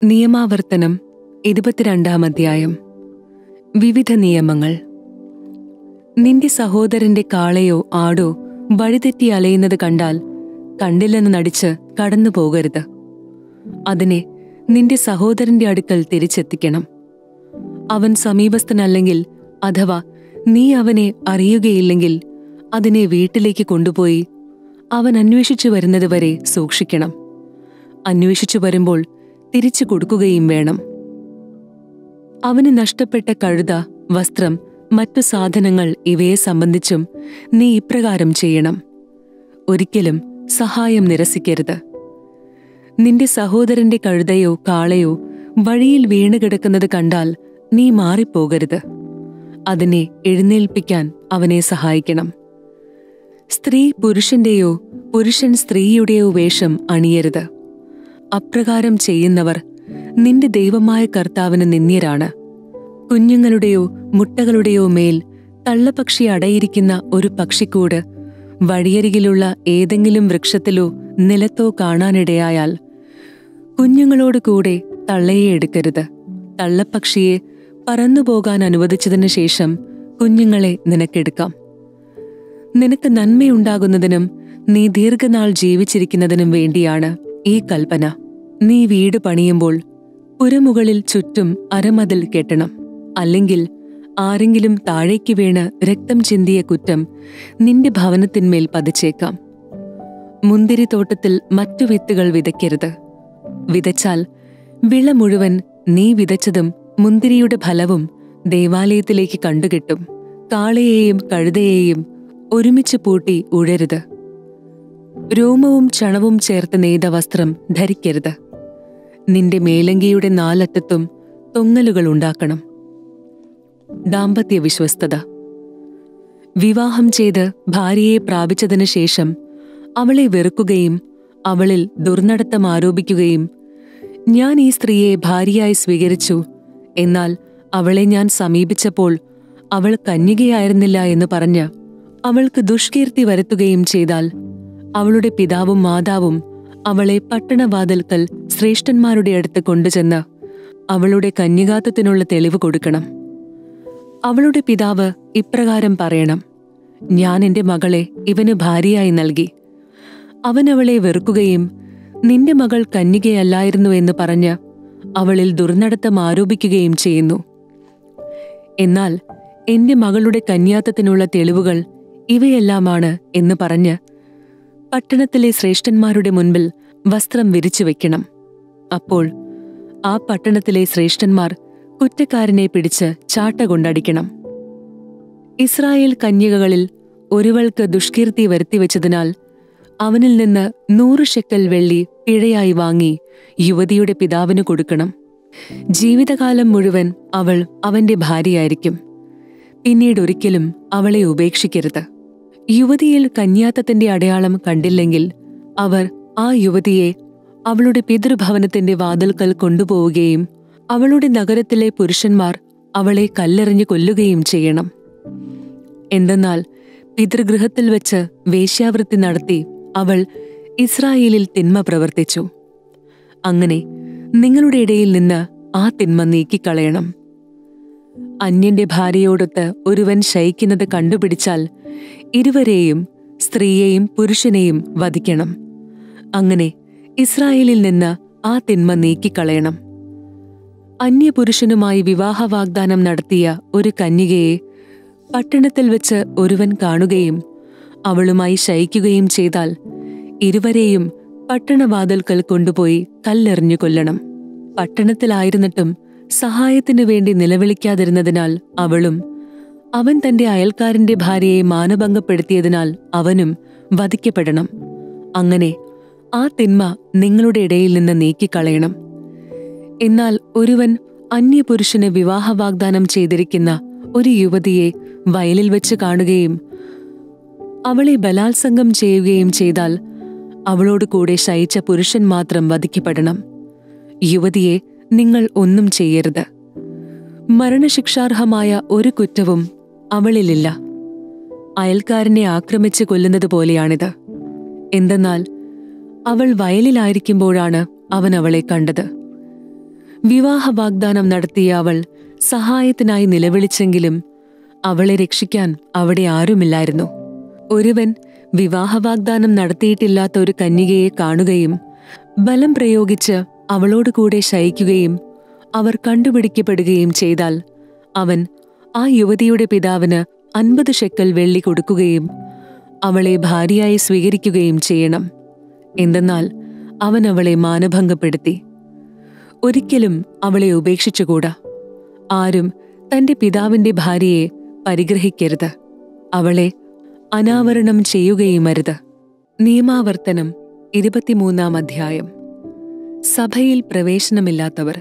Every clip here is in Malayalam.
നിയമാവർത്തനം ഇരുപത്തിരണ്ടാം അധ്യായം വിവിധ നിയമങ്ങൾ നിന്റെ സഹോദരന്റെ കാളയോ ആടോ വഴിതെറ്റി അലയുന്നത് കണ്ടാൽ കണ്ടില്ലെന്ന് നടിച്ച് കടന്നു പോകരുത് അതിനെ നിന്റെ സഹോദരന്റെ അടുക്കൽ തിരിച്ചെത്തിക്കണം അവൻ സമീപസ്ഥനല്ലെങ്കിൽ അഥവാ നീ അവനെ അറിയുകയില്ലെങ്കിൽ അതിനെ വീട്ടിലേക്ക് കൊണ്ടുപോയി അവൻ അന്വേഷിച്ചു വരുന്നതുവരെ സൂക്ഷിക്കണം അന്വേഷിച്ചു വരുമ്പോൾ തിരിച്ചു കൊടുക്കുകയും വേണം അവന് നഷ്ടപ്പെട്ട കഴുത വസ്ത്രം മറ്റു സാധനങ്ങൾ ഇവയെ സംബന്ധിച്ചും നീ ഇപ്രകാരം ചെയ്യണം ഒരിക്കലും സഹായം നിരസിക്കരുത് നിന്റെ സഹോദരന്റെ കഴുതയോ കാളയോ വഴിയിൽ വീണുകിടക്കുന്നത് കണ്ടാൽ നീ മാറിപ്പോകരുത് അതിനെ എഴുന്നേൽപ്പിക്കാൻ അവനെ സഹായിക്കണം സ്ത്രീ പുരുഷന്റെയോ പുരുഷൻ സ്ത്രീയുടെയോ വേഷം അണിയരുത് അപ്രകാരം ചെയ്യുന്നവർ നിന്റെ ദൈവമായ കർത്താവിന് നിന്ദ്യരാണ് കുഞ്ഞുങ്ങളുടെയോ മുട്ടകളുടെയോ മേൽ തള്ളപ്പക്ഷി അടയിരിക്കുന്ന ഒരു പക്ഷിക്കൂട് വഴിയരികിലുള്ള ഏതെങ്കിലും വൃക്ഷത്തിലോ നിലത്തോ കാണാനിടയായാൽ കുഞ്ഞുങ്ങളോട് കൂടെ തള്ളയെ എടുക്കരുത് തള്ളപ്പക്ഷിയെ പറന്നുപോകാൻ അനുവദിച്ചതിനു ശേഷം കുഞ്ഞുങ്ങളെ നിനക്കെടുക്കാം നിനക്ക് നന്മയുണ്ടാകുന്നതിനും നീ ദീർഘനാൾ ജീവിച്ചിരിക്കുന്നതിനും വേണ്ടിയാണ് ഈ കൽപ്പന നീ വീട് പണിയുമ്പോൾ പുരമുകളിൽ ചുറ്റും അരമതിൽ കെട്ടണം അല്ലെങ്കിൽ ആരെങ്കിലും താഴേക്ക് വീണ് രക്തം ചിന്തിയ കുറ്റം നിന്റെ ഭവനത്തിന്മേൽ പതിച്ചേക്കാം മുന്തിരിത്തോട്ടത്തിൽ മറ്റു വിത്തുകൾ വിതയ്ക്കരുത് വിതച്ചാൽ വിള മുഴുവൻ നീ വിതച്ചതും മുന്തിരിയുടെ ഫലവും ദേവാലയത്തിലേക്ക് കണ്ടുകിട്ടും കാളയെയും കഴുതയെയും ഒരുമിച്ച് പൂട്ടി ഉഴരുത് രോമവും ചണവും ചേർത്ത് നെയ്ത വസ്ത്രം ധരിക്കരുത് നിന്റെ മേലങ്കിയുടെ നാലറ്റത്തും തൊങ്ങലുകൾ ഉണ്ടാക്കണം ദാമ്പത്യ വിശ്വസ്തത വിവാഹം ചെയ്ത് ഭാര്യയെ പ്രാപിച്ചതിനു ശേഷം അവളെ വെറുക്കുകയും അവളിൽ ദുർനടത്തം ആരോപിക്കുകയും ഞാൻ ഈ സ്ത്രീയെ ഭാര്യയായി സ്വീകരിച്ചു എന്നാൽ അവളെ ഞാൻ സമീപിച്ചപ്പോൾ അവൾ കന്യകയായിരുന്നില്ല എന്ന് പറഞ്ഞ് അവൾക്ക് ദുഷ്കീർത്തി വരുത്തുകയും ചെയ്താൽ അവളുടെ പിതാവും മാതാവും അവളെ പട്ടണവാതിൽക്കൽ ശ്രേഷ്ഠന്മാരുടെ അടുത്ത് കൊണ്ടുചെന്ന് അവളുടെ കന്യകാത്വത്തിനുള്ള തെളിവ് കൊടുക്കണം അവളുടെ പിതാവ് ഇപ്രകാരം പറയണം ഞാൻ എന്റെ മകളെ ഇവന് ഭാര്യയായി നൽകി അവൻ അവളെ വെറുക്കുകയും നിന്റെ മകൾ കന്യകയല്ലായിരുന്നു എന്ന് പറഞ്ഞ് അവളിൽ ദുർനടത്തം ആരോപിക്കുകയും ചെയ്യുന്നു എന്നാൽ എന്റെ മകളുടെ കന്യാത്തത്തിനുള്ള തെളിവുകൾ ഇവയെല്ലാമാണ് എന്ന് പറഞ്ഞ് പട്ടണത്തിലെ ശ്രേഷ്ഠന്മാരുടെ മുൻപിൽ വസ്ത്രം വിരിച്ചു വെക്കണം അപ്പോൾ ആ പട്ടണത്തിലെ ശ്രേഷ്ഠന്മാർ കുറ്റക്കാരനെ പിടിച്ച് ചാട്ട കൊണ്ടടിക്കണം ഇസ്രായേൽ കന്യകകളിൽ ഒരുവൾക്ക് ദുഷ്കീർത്തി വരുത്തിവെച്ചതിനാൽ അവനിൽ നിന്ന് നൂറ് ഷെക്കൽ വെള്ളി പിഴയായി വാങ്ങി യുവതിയുടെ പിതാവിന് കൊടുക്കണം ജീവിതകാലം മുഴുവൻ അവൾ അവന്റെ ഭാര്യയായിരിക്കും പിന്നീട് ഒരിക്കലും അവളെ ഉപേക്ഷിക്കരുത് യുവതിയിൽ കന്യാത്തത്തിന്റെ അടയാളം കണ്ടില്ലെങ്കിൽ അവർ ആ യുവതിയെ അവളുടെ പിതൃഭവനത്തിന്റെ വാതിൽക്കൽ കൊണ്ടുപോവുകയും അവളുടെ നഗരത്തിലെ പുരുഷന്മാർ അവളെ കല്ലെറിഞ്ഞു കൊല്ലുകയും ചെയ്യണം എന്തെന്നാൽ പിതൃഗൃഹത്തിൽ വെച്ച് വേശ്യാവൃത്തി നടത്തി അവൾ ഇസ്രായേലിൽ തിന്മ പ്രവർത്തിച്ചു അങ്ങനെ നിങ്ങളുടെ ഇടയിൽ നിന്ന് ആ തിന്മ നീക്കിക്കളയണം അന്യന്റെ ഭാര്യയോടൊത്ത് ഒരുവൻ ശയിക്കുന്നത് കണ്ടുപിടിച്ചാൽ ഇരുവരെയും സ്ത്രീയെയും പുരുഷനെയും വധിക്കണം അങ്ങനെ ഇസ്രായേലിൽ നിന്ന് ആ തിന്മ നീക്കിക്കളയണം അന്യപുരുഷനുമായി വിവാഹ വാഗ്ദാനം നടത്തിയ ഒരു കന്യകയെ പട്ടണത്തിൽ വെച്ച് ഒരുവൻ കാണുകയും അവളുമായി ശയിക്കുകയും ചെയ്താൽ ഇരുവരെയും പട്ടണവാതിൽക്കൽ കൊണ്ടുപോയി കല്ലെറിഞ്ഞു കൊല്ലണം പട്ടണത്തിലായിരുന്നിട്ടും സഹായത്തിനു വേണ്ടി നിലവിളിക്കാതിരുന്നതിനാൽ അവളും അവൻ തന്റെ അയൽക്കാരന്റെ ഭാര്യയെ മാനഭംഗപ്പെടുത്തിയതിനാൽ അവനും വധിക്കപ്പെടണം അങ്ങനെ ആ തിന്മ നിങ്ങളുടെ ഇടയിൽ നിന്ന് നീക്കിക്കളയണം എന്നാൽ ഒരുവൻ അന്യപുരുഷന് വിവാഹ വാഗ്ദാനം ചെയ്തിരിക്കുന്ന ഒരു യുവതിയെ വയലിൽ വെച്ച് കാണുകയും അവളെ ബലാത്സംഗം ചെയ്യുകയും ചെയ്താൽ അവളോട് കൂടെ ശയിച്ച പുരുഷൻ മാത്രം വധിക്കപ്പെടണം യുവതിയെ നിങ്ങൾ ഒന്നും ചെയ്യരുത് മരണശിക്ഷാർഹമായ ഒരു കുറ്റവും അവളിലില്ല അയൽക്കാരനെ ആക്രമിച്ച് കൊല്ലുന്നത് പോലെയാണിത് എന്തെന്നാൽ അവൾ വയലിലായിരിക്കുമ്പോഴാണ് അവൻ അവളെ കണ്ടത് വിവാഹ വാഗ്ദാനം നടത്തിയ അവൾ സഹായത്തിനായി നിലവിളിച്ചെങ്കിലും അവളെ രക്ഷിക്കാൻ അവിടെ ആരുമില്ലായിരുന്നു ഒരുവൻ വിവാഹ വാഗ്ദാനം നടത്തിയിട്ടില്ലാത്ത ഒരു കന്യകയെ കാണുകയും ബലം പ്രയോഗിച്ച് അവളോട് കൂടെ ശയിക്കുകയും അവർ കണ്ടുപിടിക്കപ്പെടുകയും ചെയ്താൽ അവൻ ആ യുവതിയുടെ പിതാവിന് അൻപത് ഷെക്കൽ വെള്ളി കൊടുക്കുകയും അവളെ ഭാര്യയായി സ്വീകരിക്കുകയും ചെയ്യണം എന്തെന്നാൽ അവൻ അവളെ മാനഭംഗപ്പെടുത്തി ഒരിക്കലും അവളെ ഉപേക്ഷിച്ചുകൂടാ ആരും തന്റെ പിതാവിന്റെ ഭാര്യയെ പരിഗ്രഹിക്കരുത് അവളെ അനാവരണം ചെയ്യുകയുമരുത് നിയമാവർത്തനം ഇരുപത്തിമൂന്നാം അധ്യായം സഭയിൽ പ്രവേശനമില്ലാത്തവർ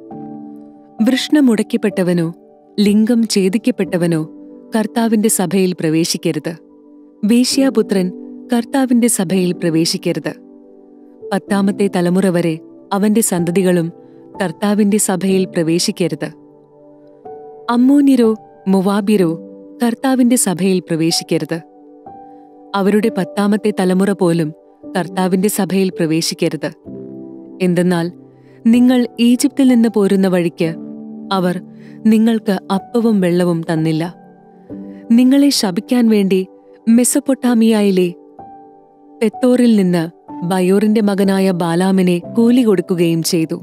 വൃഷ്ണമുടയ്ക്കപ്പെട്ടവനോ ലിംഗം ഛേദിക്കപ്പെട്ടവനോ കർത്താവിന്റെ സഭയിൽ പ്രവേശിക്കരുത് വേശ്യാപുത്രൻ കർത്താവിന്റെ സഭയിൽ പ്രവേശിക്കരുത് പത്താമത്തെ തലമുറ വരെ അവന്റെ സന്തതികളും കർത്താവിന്റെ സഭയിൽ പ്രവേശിക്കരുത് അമ്മോന്യരോ മൊവാബിരോ കർത്താവിന്റെ സഭയിൽ പ്രവേശിക്കരുത് അവരുടെ പത്താമത്തെ തലമുറ പോലും കർത്താവിന്റെ സഭയിൽ പ്രവേശിക്കരുത് എന്തെന്നാൽ നിങ്ങൾ ഈജിപ്തിൽ നിന്ന് പോരുന്ന വഴിക്ക് അവർ നിങ്ങൾക്ക് അപ്പവും വെള്ളവും തന്നില്ല നിങ്ങളെ ശപിക്കാൻ വേണ്ടി മെസ്സപ്പൊട്ടാമിയയിലെ പെത്തോറിൽ നിന്ന് ബയോറിന്റെ മകനായ ബാലാമിനെ കൂലി കൊടുക്കുകയും ചെയ്തു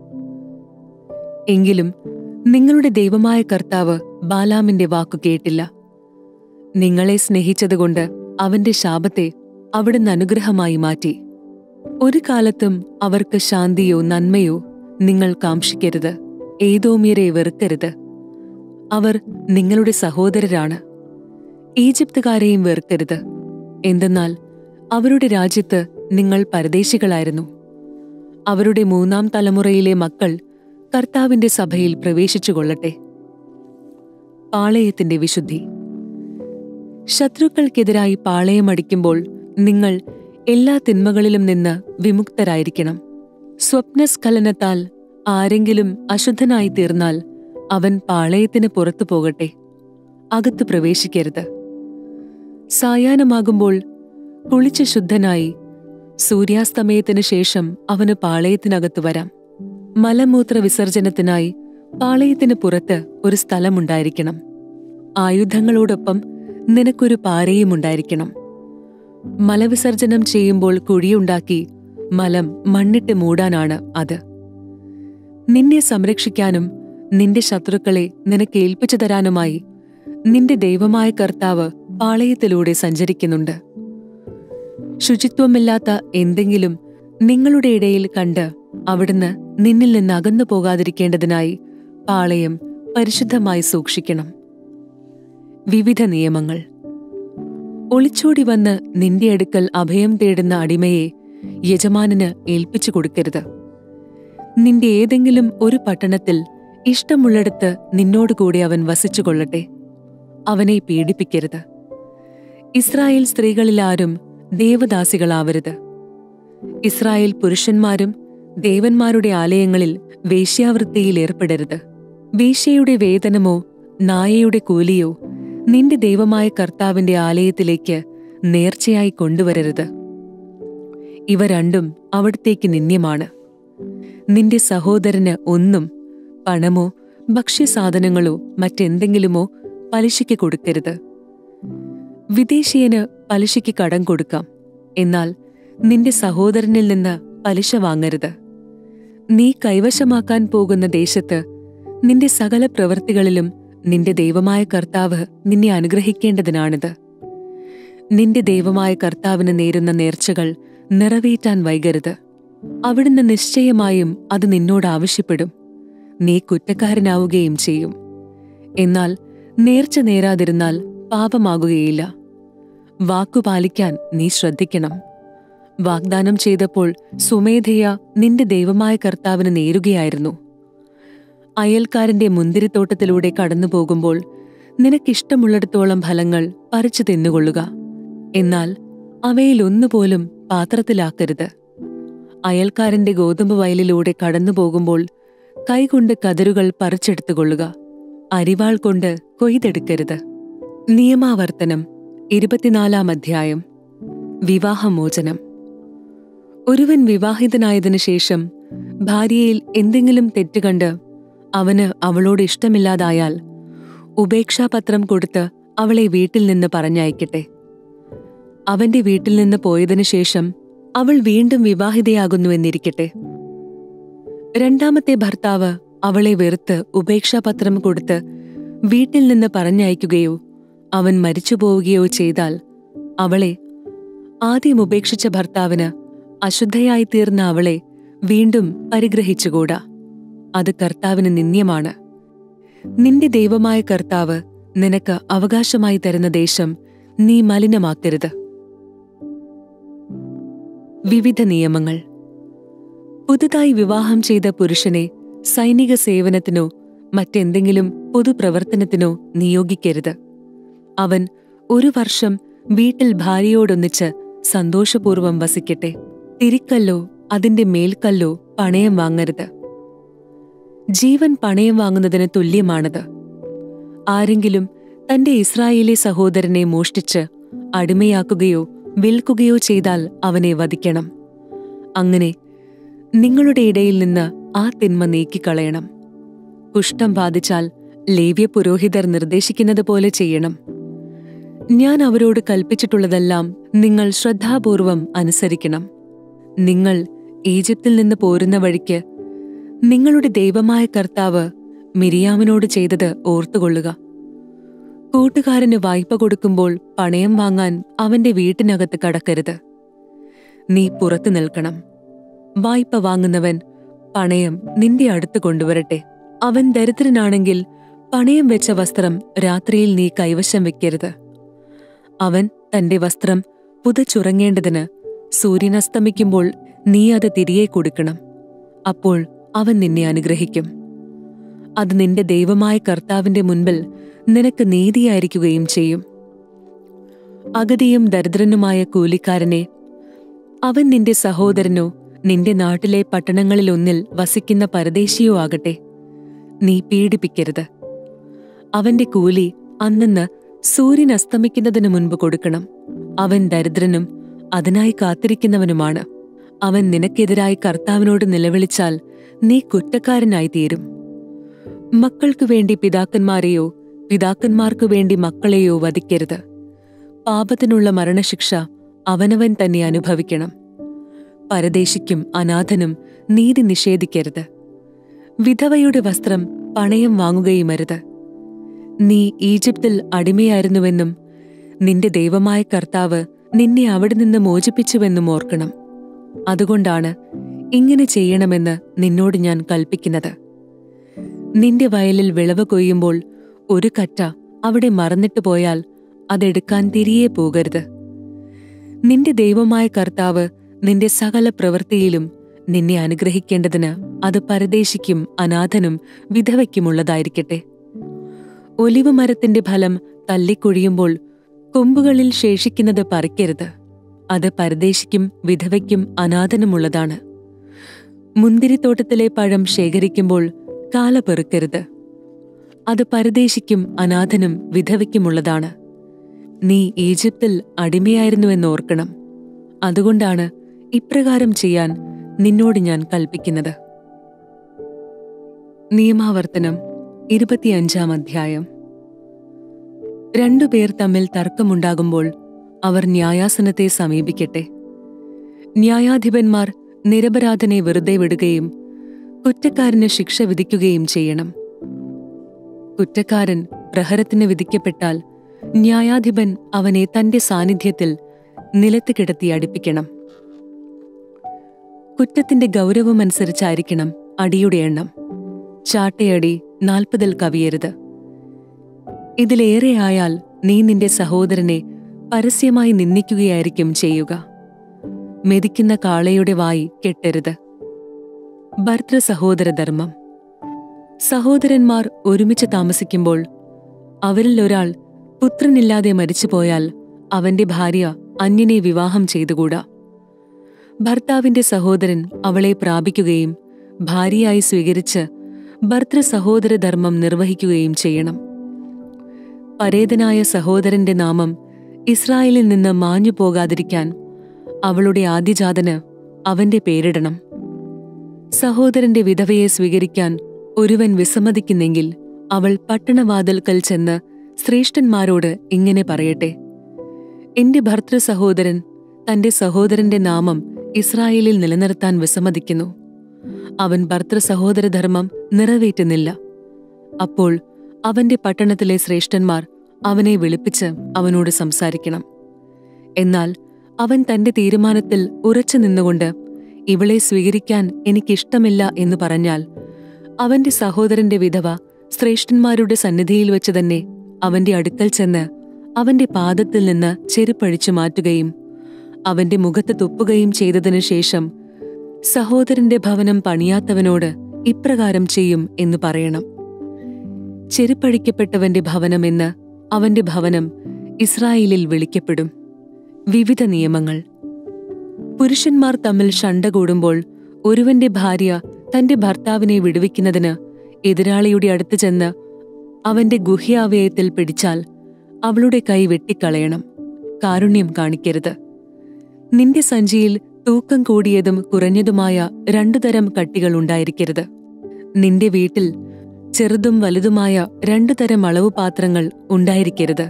എങ്കിലും നിങ്ങളുടെ ദൈവമായ കർത്താവ് ബാലാമിന്റെ വാക്കു കേട്ടില്ല നിങ്ങളെ സ്നേഹിച്ചതുകൊണ്ട് അവന്റെ ശാപത്തെ അവിടുന്ന് അനുഗ്രഹമായി മാറ്റി ഒരു കാലത്തും അവർക്ക് ശാന്തിയോ നന്മയോ നിങ്ങൾ കാംക്ഷിക്കരുത് ഏതോമ്യരെ വെറുക്കരുത് അവർ നിങ്ങളുടെ സഹോദരരാണ് ഈജിപ്തുകാരെയും വെറുക്കരുത് എന്തെന്നാൽ അവരുടെ രാജ്യത്ത് നിങ്ങൾ പരദേശികളായിരുന്നു അവരുടെ മൂന്നാം തലമുറയിലെ മക്കൾ കർത്താവിന്റെ സഭയിൽ പ്രവേശിച്ചുകൊള്ളട്ടെ പാളയത്തിന്റെ വിശുദ്ധി ശത്രുക്കൾക്കെതിരായി പാളയമടിക്കുമ്പോൾ നിങ്ങൾ എല്ലാ തിന്മകളിലും നിന്ന് വിമുക്തരായിരിക്കണം സ്വപ്നസ്ഖലനത്താൽ ആരെങ്കിലും അശുദ്ധനായി തീർന്നാൽ അവൻ പാളയത്തിന് പുറത്തു പോകട്ടെ അകത്ത് പ്രവേശിക്കരുത് സായാഹ്നമാകുമ്പോൾ കുളിച്ച് ശുദ്ധനായി സൂര്യാസ്തമയത്തിനു ശേഷം അവന് പാളയത്തിനകത്തു വരാം മലമൂത്ര വിസർജനത്തിനായി പാളയത്തിന് പുറത്ത് ഒരു സ്ഥലമുണ്ടായിരിക്കണം ആയുധങ്ങളോടൊപ്പം നിനക്കൊരു പാരയും ഉണ്ടായിരിക്കണം മലവിസർജനം ചെയ്യുമ്പോൾ കുഴിയുണ്ടാക്കി മലം മണ്ണിട്ട് മൂടാനാണ് അത് നിന്നെ സംരക്ഷിക്കാനും നിന്റെ ശത്രുക്കളെ നിനക്ക് ഏൽപ്പിച്ചു തരാനുമായി നിന്റെ ദൈവമായ കർത്താവ് പാളയത്തിലൂടെ സഞ്ചരിക്കുന്നുണ്ട് ശുചിത്വമില്ലാത്ത എന്തെങ്കിലും നിങ്ങളുടെ ഇടയിൽ കണ്ട് അവിടുന്ന് നിന്നിൽ നിന്ന് അകന്നു പോകാതിരിക്കേണ്ടതിനായി പാളയം പരിശുദ്ധമായി സൂക്ഷിക്കണം വിവിധ നിയമങ്ങൾ ഒളിച്ചോടി വന്ന് നിന്റെ അടുക്കൽ അഭയം തേടുന്ന അടിമയെ യജമാനന് ഏൽപ്പിച്ചു കൊടുക്കരുത് നിന്റെ ഏതെങ്കിലും ഒരു പട്ടണത്തിൽ ഇഷ്ടമുള്ളിടത്ത് നിന്നോടുകൂടി അവൻ വസിച്ചുകൊള്ളട്ടെ അവനെ പീഡിപ്പിക്കരുത് ഇസ്രായേൽ സ്ത്രീകളിലാരും ദേവദാസികളാവരുത് ഇസ്രായേൽ പുരുഷന്മാരും ദേവന്മാരുടെ ആലയങ്ങളിൽ വേശ്യാവൃത്തിയിൽ ഏർപ്പെടരുത് വേശ്യയുടെ വേതനമോ നായയുടെ കൂലിയോ നിന്റെ ദൈവമായ കർത്താവിന്റെ ആലയത്തിലേക്ക് നേർച്ചയായി കൊണ്ടുവരരുത് ഇവ രണ്ടും അവിടത്തേക്ക് നിന്ദ്യമാണ് നിന്റെ സഹോദരന് ഒന്നും പണമോ ഭക്ഷ്യസാധനങ്ങളോ മറ്റെന്തെങ്കിലുമോ പലിശയ്ക്ക് കൊടുക്കരുത് വിദേശീയന് പലിശയ്ക്ക് കടം കൊടുക്കാം എന്നാൽ നിന്റെ സഹോദരനിൽ നിന്ന് പലിശ വാങ്ങരുത് നീ കൈവശമാക്കാൻ പോകുന്ന ദേശത്ത് നിന്റെ സകല പ്രവൃത്തികളിലും നിന്റെ ദൈവമായ കർത്താവ് നിന്നെ അനുഗ്രഹിക്കേണ്ടതിനാണിത് നിന്റെ ദൈവമായ കർത്താവിന് നേരുന്ന നേർച്ചകൾ നിറവേറ്റാൻ വൈകരുത് അവിടുന്ന് നിശ്ചയമായും അത് നിന്നോട് ആവശ്യപ്പെടും നീ കുറ്റക്കാരനാവുകയും ചെയ്യും എന്നാൽ നേർച്ച നേരാതിരുന്നാൽ പാപമാകുകയില്ല വാക്കു പാലിക്കാൻ നീ ശ്രദ്ധിക്കണം വാഗ്ദാനം ചെയ്തപ്പോൾ സുമേധയ നിന്റെ ദൈവമായ കർത്താവിന് നേരുകയായിരുന്നു അയൽക്കാരന്റെ മുന്തിരിത്തോട്ടത്തിലൂടെ കടന്നു പോകുമ്പോൾ നിനക്കിഷ്ടമുള്ളിടത്തോളം ഫലങ്ങൾ പറിച്ചു തിന്നുകൊള്ളുക എന്നാൽ അവയിലൊന്നുപോലും പാത്രത്തിലാക്കരുത് അയൽക്കാരന്റെ ഗോതമ്പ് വയലിലൂടെ കടന്നു പോകുമ്പോൾ കൈകൊണ്ട് കതിരുകൾ പറിച്ചെടുത്തുകൊള്ളുക അരിവാൾ കൊണ്ട് കൊയ്തെടുക്കരുത് നിയമാവർത്തനം ഇരുപത്തിനാലാം അധ്യായം വിവാഹമോചനം ഒരുവൻ വിവാഹിതനായതിനു ശേഷം ഭാര്യയിൽ എന്തെങ്കിലും തെറ്റ് കണ്ട് അവന് അവളോട് ഇഷ്ടമില്ലാതായാൽ ഉപേക്ഷാപത്രം കൊടുത്ത് അവളെ വീട്ടിൽ നിന്ന് പറഞ്ഞയക്കട്ടെ അവന്റെ വീട്ടിൽ നിന്ന് പോയതിനു ശേഷം അവൾ വീണ്ടും വിവാഹിതയാകുന്നുവെന്നിരിക്കട്ടെ രണ്ടാമത്തെ ഭർത്താവ് അവളെ വെറുത്ത് ഉപേക്ഷാപത്രം കൊടുത്ത് വീട്ടിൽ നിന്ന് പറഞ്ഞയക്കുകയോ അവൻ മരിച്ചുപോവുകയോ ചെയ്താൽ അവളെ ആദ്യം ഉപേക്ഷിച്ച ഭർത്താവിന് അശുദ്ധയായി തീർന്ന അവളെ വീണ്ടും പരിഗ്രഹിച്ചുകൂടാ അത് കർത്താവിന് നിന്ദ്യമാണ് നിന്റെ ദൈവമായ കർത്താവ് നിനക്ക് അവകാശമായി തരുന്ന ദേശം നീ മലിനമാക്കരുത് വിവിധ നിയമങ്ങൾ പുതുതായി വിവാഹം ചെയ്ത പുരുഷനെ സൈനിക സേവനത്തിനോ മറ്റെന്തെങ്കിലും പൊതുപ്രവർത്തനത്തിനോ നിയോഗിക്കരുത് അവൻ ഒരു വർഷം വീട്ടിൽ ഭാര്യയോടൊന്നിച്ച് സന്തോഷപൂർവ്വം വസിക്കട്ടെ തിരിക്കല്ലോ അതിന്റെ മേൽക്കല്ലോ പണയം വാങ്ങരുത് ജീവൻ പണയം വാങ്ങുന്നതിന് തുല്യമാണത് ആരെങ്കിലും തന്റെ ഇസ്രായേലി സഹോദരനെ മോഷ്ടിച്ച് അടിമയാക്കുകയോ വിൽക്കുകയോ ചെയ്താൽ അവനെ വധിക്കണം അങ്ങനെ നിങ്ങളുടെ ഇടയിൽ നിന്ന് ആ തിന്മ നീക്കിക്കളയണം കുഷ്ഠം ബാധിച്ചാൽ ലേവ്യ പുരോഹിതർ നിർദ്ദേശിക്കുന്നത് പോലെ ചെയ്യണം ഞാൻ അവരോട് കൽപ്പിച്ചിട്ടുള്ളതെല്ലാം നിങ്ങൾ ശ്രദ്ധാപൂർവം അനുസരിക്കണം നിങ്ങൾ ഈജിപ്തിൽ നിന്ന് പോരുന്ന വഴിക്ക് നിങ്ങളുടെ ദൈവമായ കർത്താവ് മിരിയാമിനോട് ചെയ്തത് ഓർത്തുകൊള്ളുക കൂട്ടുകാരന് വായ്പ കൊടുക്കുമ്പോൾ പണയം വാങ്ങാൻ അവന്റെ വീട്ടിനകത്ത് കടക്കരുത് നീ പുറത്തു നിൽക്കണം വായ്പ വാങ്ങുന്നവൻ പണയം നിന്റെ അടുത്ത് കൊണ്ടുവരട്ടെ അവൻ ദരിദ്രനാണെങ്കിൽ പണയം വെച്ച വസ്ത്രം രാത്രിയിൽ നീ കൈവശം വെക്കരുത് അവൻ തന്റെ വസ്ത്രം പുതച്ചുറങ്ങേണ്ടതിന് സൂര്യനസ്തമിക്കുമ്പോൾ നീ അത് തിരികെ കൊടുക്കണം അപ്പോൾ അവൻ നിന്നെ അനുഗ്രഹിക്കും അത് നിന്റെ ദൈവമായ കർത്താവിന്റെ മുൻപിൽ നിനക്ക് നീതിയായിരിക്കുകയും ചെയ്യും അഗതിയും ദരിദ്രനുമായ കൂലിക്കാരനെ അവൻ നിന്റെ സഹോദരനോ നിന്റെ നാട്ടിലെ പട്ടണങ്ങളിലൊന്നിൽ വസിക്കുന്ന പരദേശിയോ ആകട്ടെ നീ പീഡിപ്പിക്കരുത് അവന്റെ കൂലി അന്നെന്ന് സൂര്യൻ അസ്തമിക്കുന്നതിനു മുൻപ് കൊടുക്കണം അവൻ ദരിദ്രനും അതിനായി കാത്തിരിക്കുന്നവനുമാണ് അവൻ നിനക്കെതിരായി കർത്താവിനോട് നിലവിളിച്ചാൽ നീ കുറ്റക്കാരനായി തീരും മക്കൾക്കു വേണ്ടി പിതാക്കന്മാരെയോ പിതാക്കന്മാർക്കു വേണ്ടി മക്കളെയോ വധിക്കരുത് പാപത്തിനുള്ള മരണശിക്ഷ അവനവൻ തന്നെ അനുഭവിക്കണം പരദേശിക്കും അനാഥനും നീതി നിഷേധിക്കരുത് വിധവയുടെ വസ്ത്രം പണയം വാങ്ങുകയുമരുത് നീ ഈജിപ്തിൽ അടിമയായിരുന്നുവെന്നും നിന്റെ ദൈവമായ കർത്താവ് നിന്നെ അവിടെ നിന്ന് മോചിപ്പിച്ചുവെന്നും ഓർക്കണം അതുകൊണ്ടാണ് ഇങ്ങനെ ചെയ്യണമെന്ന് നിന്നോട് ഞാൻ കൽപ്പിക്കുന്നത് നിന്റെ വയലിൽ വിളവ് കൊയ്യുമ്പോൾ ഒരു കറ്റ അവിടെ മറന്നിട്ട് പോയാൽ അതെടുക്കാൻ തിരികെ പോകരുത് നിന്റെ ദൈവമായ കർത്താവ് നിന്റെ സകല പ്രവൃത്തിയിലും നിന്നെ അനുഗ്രഹിക്കേണ്ടതിന് അത് പരദേശിക്കും അനാഥനും വിധവയ്ക്കുമുള്ളതായിരിക്കട്ടെ ഒലിവ് മരത്തിന്റെ ഫലം തല്ലിക്കൊഴിയുമ്പോൾ കൊമ്പുകളിൽ ശേഷിക്കുന്നത് പറിക്കരുത് അത് പരദേശിക്കും വിധവയ്ക്കും അനാഥനുമുള്ളതാണ് മുന്തിരിത്തോട്ടത്തിലെ പഴം ശേഖരിക്കുമ്പോൾ കാല പെറുക്കരുത് അത് പരദേശിക്കും അനാഥനും വിധവയ്ക്കുമുള്ളതാണ് നീ ഈജിപ്തിൽ അടിമയായിരുന്നുവെന്നോർക്കണം അതുകൊണ്ടാണ് ഇപ്രകാരം ചെയ്യാൻ നിന്നോട് ഞാൻ കൽപ്പിക്കുന്നത് നിയമാവർത്തനം ഇരുപത്തിയഞ്ചാം അധ്യായം രണ്ടുപേർ തമ്മിൽ തർക്കമുണ്ടാകുമ്പോൾ അവർ ന്യായാസനത്തെ സമീപിക്കട്ടെ ന്യായാധിപന്മാർ നിരപരാധനെ വെറുതെ വിടുകയും കുറ്റക്കാരന് ശിക്ഷ വിധിക്കുകയും ചെയ്യണം കുറ്റക്കാരൻ പ്രഹരത്തിന് വിധിക്കപ്പെട്ടാൽ ന്യായാധിപൻ അവനെ തന്റെ സാന്നിധ്യത്തിൽ നിലത്ത് കിടത്തി അടിപ്പിക്കണം കുറ്റത്തിന്റെ ഗൗരവമനുസരിച്ചായിരിക്കണം അടിയുടെ എണ്ണം ചാട്ടയടി നാൽപ്പതിൽ കവിയരുത് ഇതിലേറെയായാൽ നീ നിന്റെ സഹോദരനെ പരസ്യമായി നിന്ദിക്കുകയായിരിക്കും ചെയ്യുക മെതിക്കുന്ന കാളയുടെ വായി കെട്ടരുത് ഭർത്തൃ സഹോദരധർമ്മം സഹോദരന്മാർ ഒരുമിച്ച് താമസിക്കുമ്പോൾ അവരിൽ ഒരാൾ പുത്രനില്ലാതെ മരിച്ചുപോയാൽ അവന്റെ ഭാര്യ അന്യനെ വിവാഹം ചെയ്തുകൂടാ ഭർത്താവിന്റെ സഹോദരൻ അവളെ പ്രാപിക്കുകയും ഭാര്യയായി സ്വീകരിച്ച് ഭർത്തൃ സഹോദരധർമ്മം നിർവഹിക്കുകയും ചെയ്യണം പരേതനായ സഹോദരന്റെ നാമം ഇസ്രായേലിൽ നിന്ന് മാഞ്ഞു പോകാതിരിക്കാൻ അവളുടെ ആദ്യജാതന് അവന്റെ പേരിടണം സഹോദരന്റെ വിധവയെ സ്വീകരിക്കാൻ ഒരുവൻ വിസമ്മതിക്കുന്നെങ്കിൽ അവൾ പട്ടണവാതിൽക്കൽ ചെന്ന് ശ്രേഷ്ഠന്മാരോട് ഇങ്ങനെ പറയട്ടെ എന്റെ ഭർത്തൃ സഹോദരൻ തന്റെ സഹോദരന്റെ നാമം ഇസ്രായേലിൽ നിലനിർത്താൻ വിസമ്മതിക്കുന്നു അവൻ ഭർത്തൃ സഹോദരധർമ്മം നിറവേറ്റുന്നില്ല അപ്പോൾ അവന്റെ പട്ടണത്തിലെ ശ്രേഷ്ഠന്മാർ അവനെ വിളിപ്പിച്ച് അവനോട് സംസാരിക്കണം എന്നാൽ അവൻ തന്റെ തീരുമാനത്തിൽ ഉറച്ചു നിന്നുകൊണ്ട് ഇവളെ സ്വീകരിക്കാൻ എനിക്കിഷ്ടമില്ല എന്ന് പറഞ്ഞാൽ അവന്റെ സഹോദരന്റെ വിധവ ശ്രേഷ്ഠന്മാരുടെ സന്നിധിയിൽ വെച്ച് തന്നെ അവന്റെ അടുക്കൽ ചെന്ന് അവന്റെ പാദത്തിൽ നിന്ന് ചെരുപ്പഴിച്ചു മാറ്റുകയും അവന്റെ മുഖത്ത് തുപ്പുകയും ചെയ്തതിനു ശേഷം സഹോദരന്റെ ഭവനം പണിയാത്തവനോട് ഇപ്രകാരം ചെയ്യും എന്ന് പറയണം ചെരുപ്പഴിക്കപ്പെട്ടവന്റെ ഭവനമെന്ന് അവന്റെ ഭവനം ഇസ്രായേലിൽ വിളിക്കപ്പെടും വിവിധ നിയമങ്ങൾ പുരുഷന്മാർ തമ്മിൽ ശണ്ട കൂടുമ്പോൾ ഒരുവന്റെ ഭാര്യ തന്റെ ഭർത്താവിനെ വിടുവിക്കുന്നതിന് എതിരാളിയുടെ അടുത്ത് ചെന്ന് അവന്റെ ഗുഹ്യാവയത്തിൽ പിടിച്ചാൽ അവളുടെ കൈ വെട്ടിക്കളയണം കാരുണ്യം കാണിക്കരുത് നിന്റെ സഞ്ചിയിൽ തൂക്കം കൂടിയതും കുറഞ്ഞതുമായ രണ്ടു തരം കട്ടികൾ ഉണ്ടായിരിക്കരുത് നിന്റെ വീട്ടിൽ ചെറുതും വലുതുമായ രണ്ടു തരം അളവ് പാത്രങ്ങൾ ഉണ്ടായിരിക്കരുത്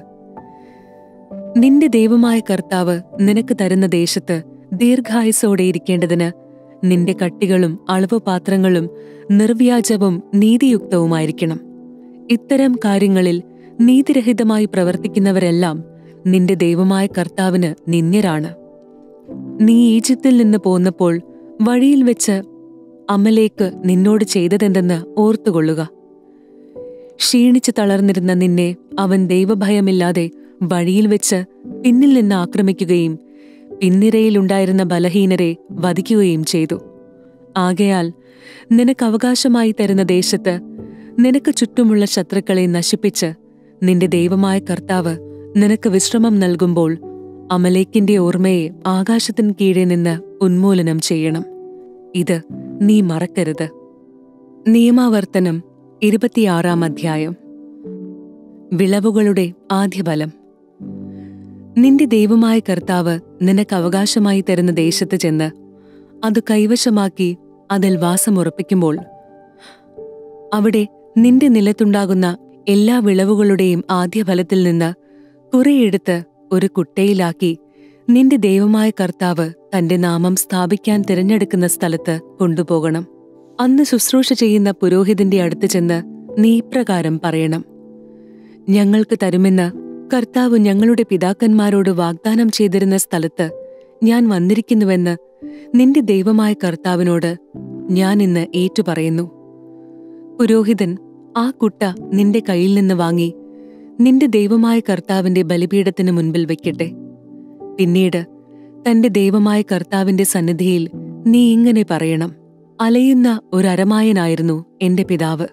നിന്റെ ദൈവമായ കർത്താവ് നിനക്ക് തരുന്ന ദേശത്ത് ദീർഘായുസോടെ ഇരിക്കേണ്ടതിന് നിന്റെ കട്ടികളും അളവ് പാത്രങ്ങളും നിർവ്യാജവും നീതിയുക്തവുമായിരിക്കണം ഇത്തരം കാര്യങ്ങളിൽ നീതിരഹിതമായി പ്രവർത്തിക്കുന്നവരെല്ലാം നിന്റെ ദൈവമായ കർത്താവിന് നിന്ദ്യരാണ് നീ ഈജിപ്തിൽ നിന്ന് പോന്നപ്പോൾ വഴിയിൽ വെച്ച് അമലേക്ക് നിന്നോട് ചെയ്തതെന്തെന്ന് ഓർത്തുകൊള്ളുക ക്ഷീണിച്ചു തളർന്നിരുന്ന നിന്നെ അവൻ ദൈവഭയമില്ലാതെ വഴിയിൽ വെച്ച് പിന്നിൽ നിന്ന് ആക്രമിക്കുകയും പിൻനിരയിലുണ്ടായിരുന്ന ബലഹീനരെ വധിക്കുകയും ചെയ്തു ആകയാൽ നിനക്ക് അവകാശമായി തരുന്ന ദേശത്ത് നിനക്ക് ചുറ്റുമുള്ള ശത്രുക്കളെ നശിപ്പിച്ച് നിന്റെ ദൈവമായ കർത്താവ് നിനക്ക് വിശ്രമം നൽകുമ്പോൾ അമലേക്കിന്റെ ഓർമ്മയെ ആകാശത്തിന് കീഴെ നിന്ന് ഉന്മൂലനം ചെയ്യണം ഇത് നീ മറക്കരുത് നിയമാവർത്തനം ഇരുപത്തിയാറാം അധ്യായം വിളവുകളുടെ ആദ്യഫലം നിന്റെ ദൈവമായ കർത്താവ് നിനക്ക് അവകാശമായി തരുന്ന ദേശത്ത് ചെന്ന് അത് കൈവശമാക്കി അതിൽ വാസമുറപ്പിക്കുമ്പോൾ അവിടെ നിന്റെ നിലത്തുണ്ടാകുന്ന എല്ലാ വിളവുകളുടെയും ആദ്യഫലത്തിൽ നിന്ന് കുറെയെടുത്ത് ഒരു കുട്ടയിലാക്കി നിന്റെ ദൈവമായ കർത്താവ് തന്റെ നാമം സ്ഥാപിക്കാൻ തിരഞ്ഞെടുക്കുന്ന സ്ഥലത്ത് കൊണ്ടുപോകണം അന്ന് ശുശ്രൂഷ ചെയ്യുന്ന പുരോഹിതന്റെ അടുത്ത് ചെന്ന് നീ ഇപ്രകാരം പറയണം ഞങ്ങൾക്ക് തരുമെന്ന് കർത്താവ് ഞങ്ങളുടെ പിതാക്കന്മാരോട് വാഗ്ദാനം ചെയ്തിരുന്ന സ്ഥലത്ത് ഞാൻ വന്നിരിക്കുന്നുവെന്ന് നിന്റെ ദൈവമായ കർത്താവിനോട് ഞാൻ ഇന്ന് ഏറ്റുപറയുന്നു പുരോഹിതൻ ആ കുട്ട നിന്റെ കയ്യിൽ നിന്ന് വാങ്ങി നിന്റെ ദൈവമായ കർത്താവിന്റെ ബലിപീഠത്തിന് മുൻപിൽ വെക്കട്ടെ പിന്നീട് തന്റെ ദൈവമായ കർത്താവിന്റെ സന്നിധിയിൽ നീ ഇങ്ങനെ പറയണം അലയുന്ന ഒരരമായനായിരുന്നു എന്റെ പിതാവ്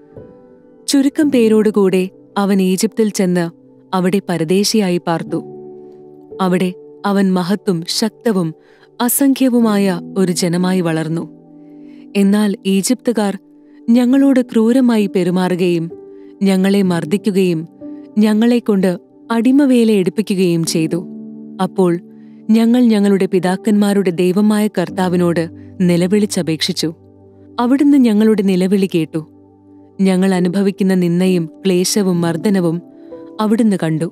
ചുരുക്കം പേരോടുകൂടെ അവൻ ഈജിപ്തിൽ ചെന്ന് അവിടെ പരദേശിയായി പാർത്തു അവിടെ അവൻ മഹത്തും ശക്തവും അസംഖ്യവുമായ ഒരു ജനമായി വളർന്നു എന്നാൽ ഈജിപ്തുകാർ ഞങ്ങളോട് ക്രൂരമായി പെരുമാറുകയും ഞങ്ങളെ മർദ്ദിക്കുകയും ഞങ്ങളെക്കൊണ്ട് അടിമവേല എടുപ്പിക്കുകയും ചെയ്തു അപ്പോൾ ഞങ്ങൾ ഞങ്ങളുടെ പിതാക്കന്മാരുടെ ദൈവമായ കർത്താവിനോട് നിലവിളിച്ചപേക്ഷിച്ചു അവിടുന്ന് ഞങ്ങളുടെ നിലവിളി കേട്ടു ഞങ്ങൾ അനുഭവിക്കുന്ന നിന്നയും ക്ലേശവും മർദ്ദനവും അവിടുന്ന് കണ്ടു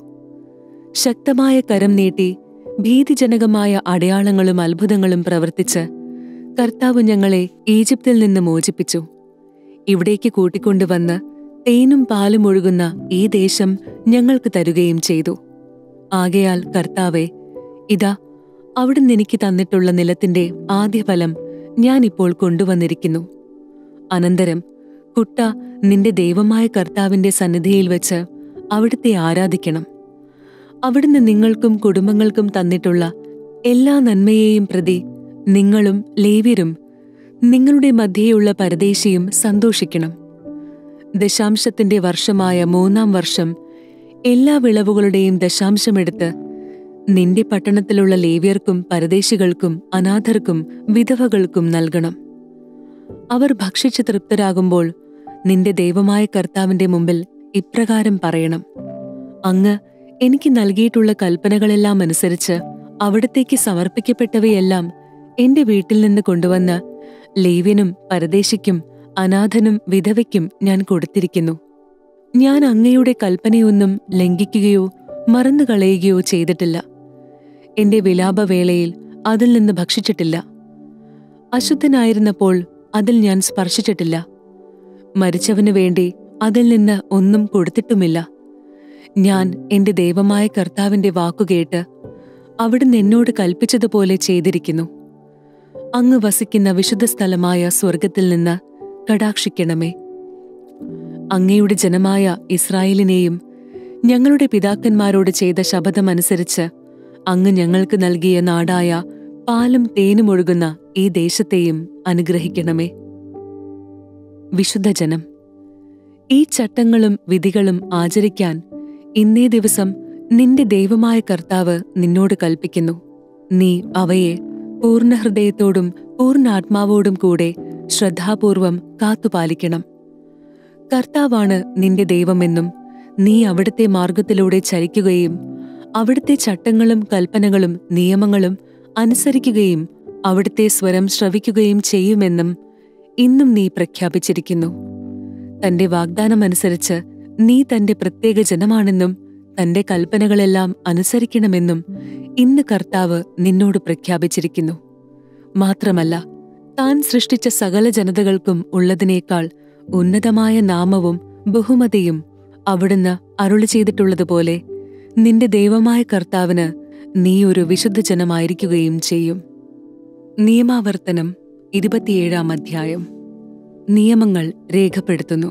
ശക്തമായ കരം നീട്ടി ഭീതിജനകമായ അടയാളങ്ങളും അത്ഭുതങ്ങളും പ്രവർത്തിച്ച് കർത്താവ് ഞങ്ങളെ ഈജിപ്തിൽ നിന്ന് മോചിപ്പിച്ചു ഇവിടേക്ക് കൂട്ടിക്കൊണ്ടുവന്ന് തേനും പാലും ഒഴുകുന്ന ഈ ദേശം ഞങ്ങൾക്ക് തരുകയും ചെയ്തു ആകയാൽ കർത്താവെ ഇതാ അവിടുന്ന് എനിക്ക് തന്നിട്ടുള്ള നിലത്തിന്റെ ആദ്യഫലം ഞാനിപ്പോൾ കൊണ്ടുവന്നിരിക്കുന്നു അനന്തരം കുട്ട നിന്റെ ദൈവമായ കർത്താവിന്റെ സന്നിധിയിൽ വെച്ച് അവിടുത്തെ ആരാധിക്കണം അവിടുന്ന് നിങ്ങൾക്കും കുടുംബങ്ങൾക്കും തന്നിട്ടുള്ള എല്ലാ നന്മയെയും പ്രതി നിങ്ങളും ലേവ്യരും നിങ്ങളുടെ മധ്യേയുള്ള പരദേശിയും സന്തോഷിക്കണം ദശാംശത്തിന്റെ വർഷമായ മൂന്നാം വർഷം എല്ലാ വിളവുകളുടെയും ദശാംശമെടുത്ത് നിന്റെ പട്ടണത്തിലുള്ള ലേവ്യർക്കും പരദേശികൾക്കും അനാഥർക്കും വിധവകൾക്കും നൽകണം അവർ ഭക്ഷിച്ച് തൃപ്തരാകുമ്പോൾ നിന്റെ ദൈവമായ കർത്താവിന്റെ മുമ്പിൽ ഇപ്രകാരം പറയണം അങ്ങ് എനിക്ക് നൽകിയിട്ടുള്ള കൽപ്പനകളെല്ലാം അനുസരിച്ച് അവിടത്തേക്ക് സമർപ്പിക്കപ്പെട്ടവയെല്ലാം എന്റെ വീട്ടിൽ നിന്ന് കൊണ്ടുവന്ന് ലേവ്യനും പരദേശിക്കും അനാഥനും വിധവയ്ക്കും ഞാൻ കൊടുത്തിരിക്കുന്നു ഞാൻ അങ്ങയുടെ കൽപ്പനയൊന്നും ലംഘിക്കുകയോ മറന്നുകളയുകയോ ചെയ്തിട്ടില്ല എന്റെ വിലാപവേളയിൽ അതിൽ നിന്ന് ഭക്ഷിച്ചിട്ടില്ല അശുദ്ധനായിരുന്നപ്പോൾ അതിൽ ഞാൻ സ്പർശിച്ചിട്ടില്ല മരിച്ചവനു വേണ്ടി അതിൽ നിന്ന് ഒന്നും കൊടുത്തിട്ടുമില്ല ഞാൻ എന്റെ ദൈവമായ കർത്താവിന്റെ വാക്കുകേട്ട് അവിടുന്ന് എന്നോട് കൽപ്പിച്ചതുപോലെ ചെയ്തിരിക്കുന്നു അങ്ങ് വസിക്കുന്ന വിശുദ്ധ സ്ഥലമായ സ്വർഗത്തിൽ നിന്ന് കടാക്ഷിക്കണമേ അങ്ങയുടെ ജനമായ ഇസ്രായേലിനെയും ഞങ്ങളുടെ പിതാക്കന്മാരോട് ചെയ്ത ശപഥമനുസരിച്ച് അങ്ങ് ഞങ്ങൾക്ക് നൽകിയ നാടായ പാലും തേനും ഒഴുകുന്ന ഈ ദേശത്തെയും അനുഗ്രഹിക്കണമേ വിശുദ്ധജനം ഈ ചട്ടങ്ങളും വിധികളും ആചരിക്കാൻ ഇന്നേ ദിവസം നിന്റെ ദൈവമായ കർത്താവ് നിന്നോട് കൽപ്പിക്കുന്നു നീ അവയെ പൂർണ്ണ ഹൃദയത്തോടും പൂർണ്ണാത്മാവോടും കൂടെ ശ്രദ്ധാപൂർവം കാത്തുപാലിക്കണം കർത്താവാണ് നിന്റെ ദൈവമെന്നും നീ അവിടുത്തെ മാർഗത്തിലൂടെ ചരിക്കുകയും അവിടുത്തെ ചട്ടങ്ങളും കൽപ്പനകളും നിയമങ്ങളും അനുസരിക്കുകയും അവിടുത്തെ സ്വരം ശ്രവിക്കുകയും ചെയ്യുമെന്നും ഇന്നും നീ പ്രഖ്യാപിച്ചിരിക്കുന്നു തന്റെ വാഗ്ദാനമനുസരിച്ച് നീ തന്റെ പ്രത്യേക ജനമാണെന്നും തന്റെ കൽപ്പനകളെല്ലാം അനുസരിക്കണമെന്നും ഇന്ന് കർത്താവ് നിന്നോട് പ്രഖ്യാപിച്ചിരിക്കുന്നു മാത്രമല്ല താൻ സൃഷ്ടിച്ച സകല ജനതകൾക്കും ഉള്ളതിനേക്കാൾ ഉന്നതമായ നാമവും ബഹുമതിയും അവിടുന്ന് അരുളി ചെയ്തിട്ടുള്ളതുപോലെ നിന്റെ ദൈവമായ കർത്താവിന് നീ ഒരു വിശുദ്ധ ജനമായിരിക്കുകയും ചെയ്യും നിയമാവർത്തനം ഇരുപത്തിയേഴാം അധ്യായം നിയമങ്ങൾ രേഖപ്പെടുത്തുന്നു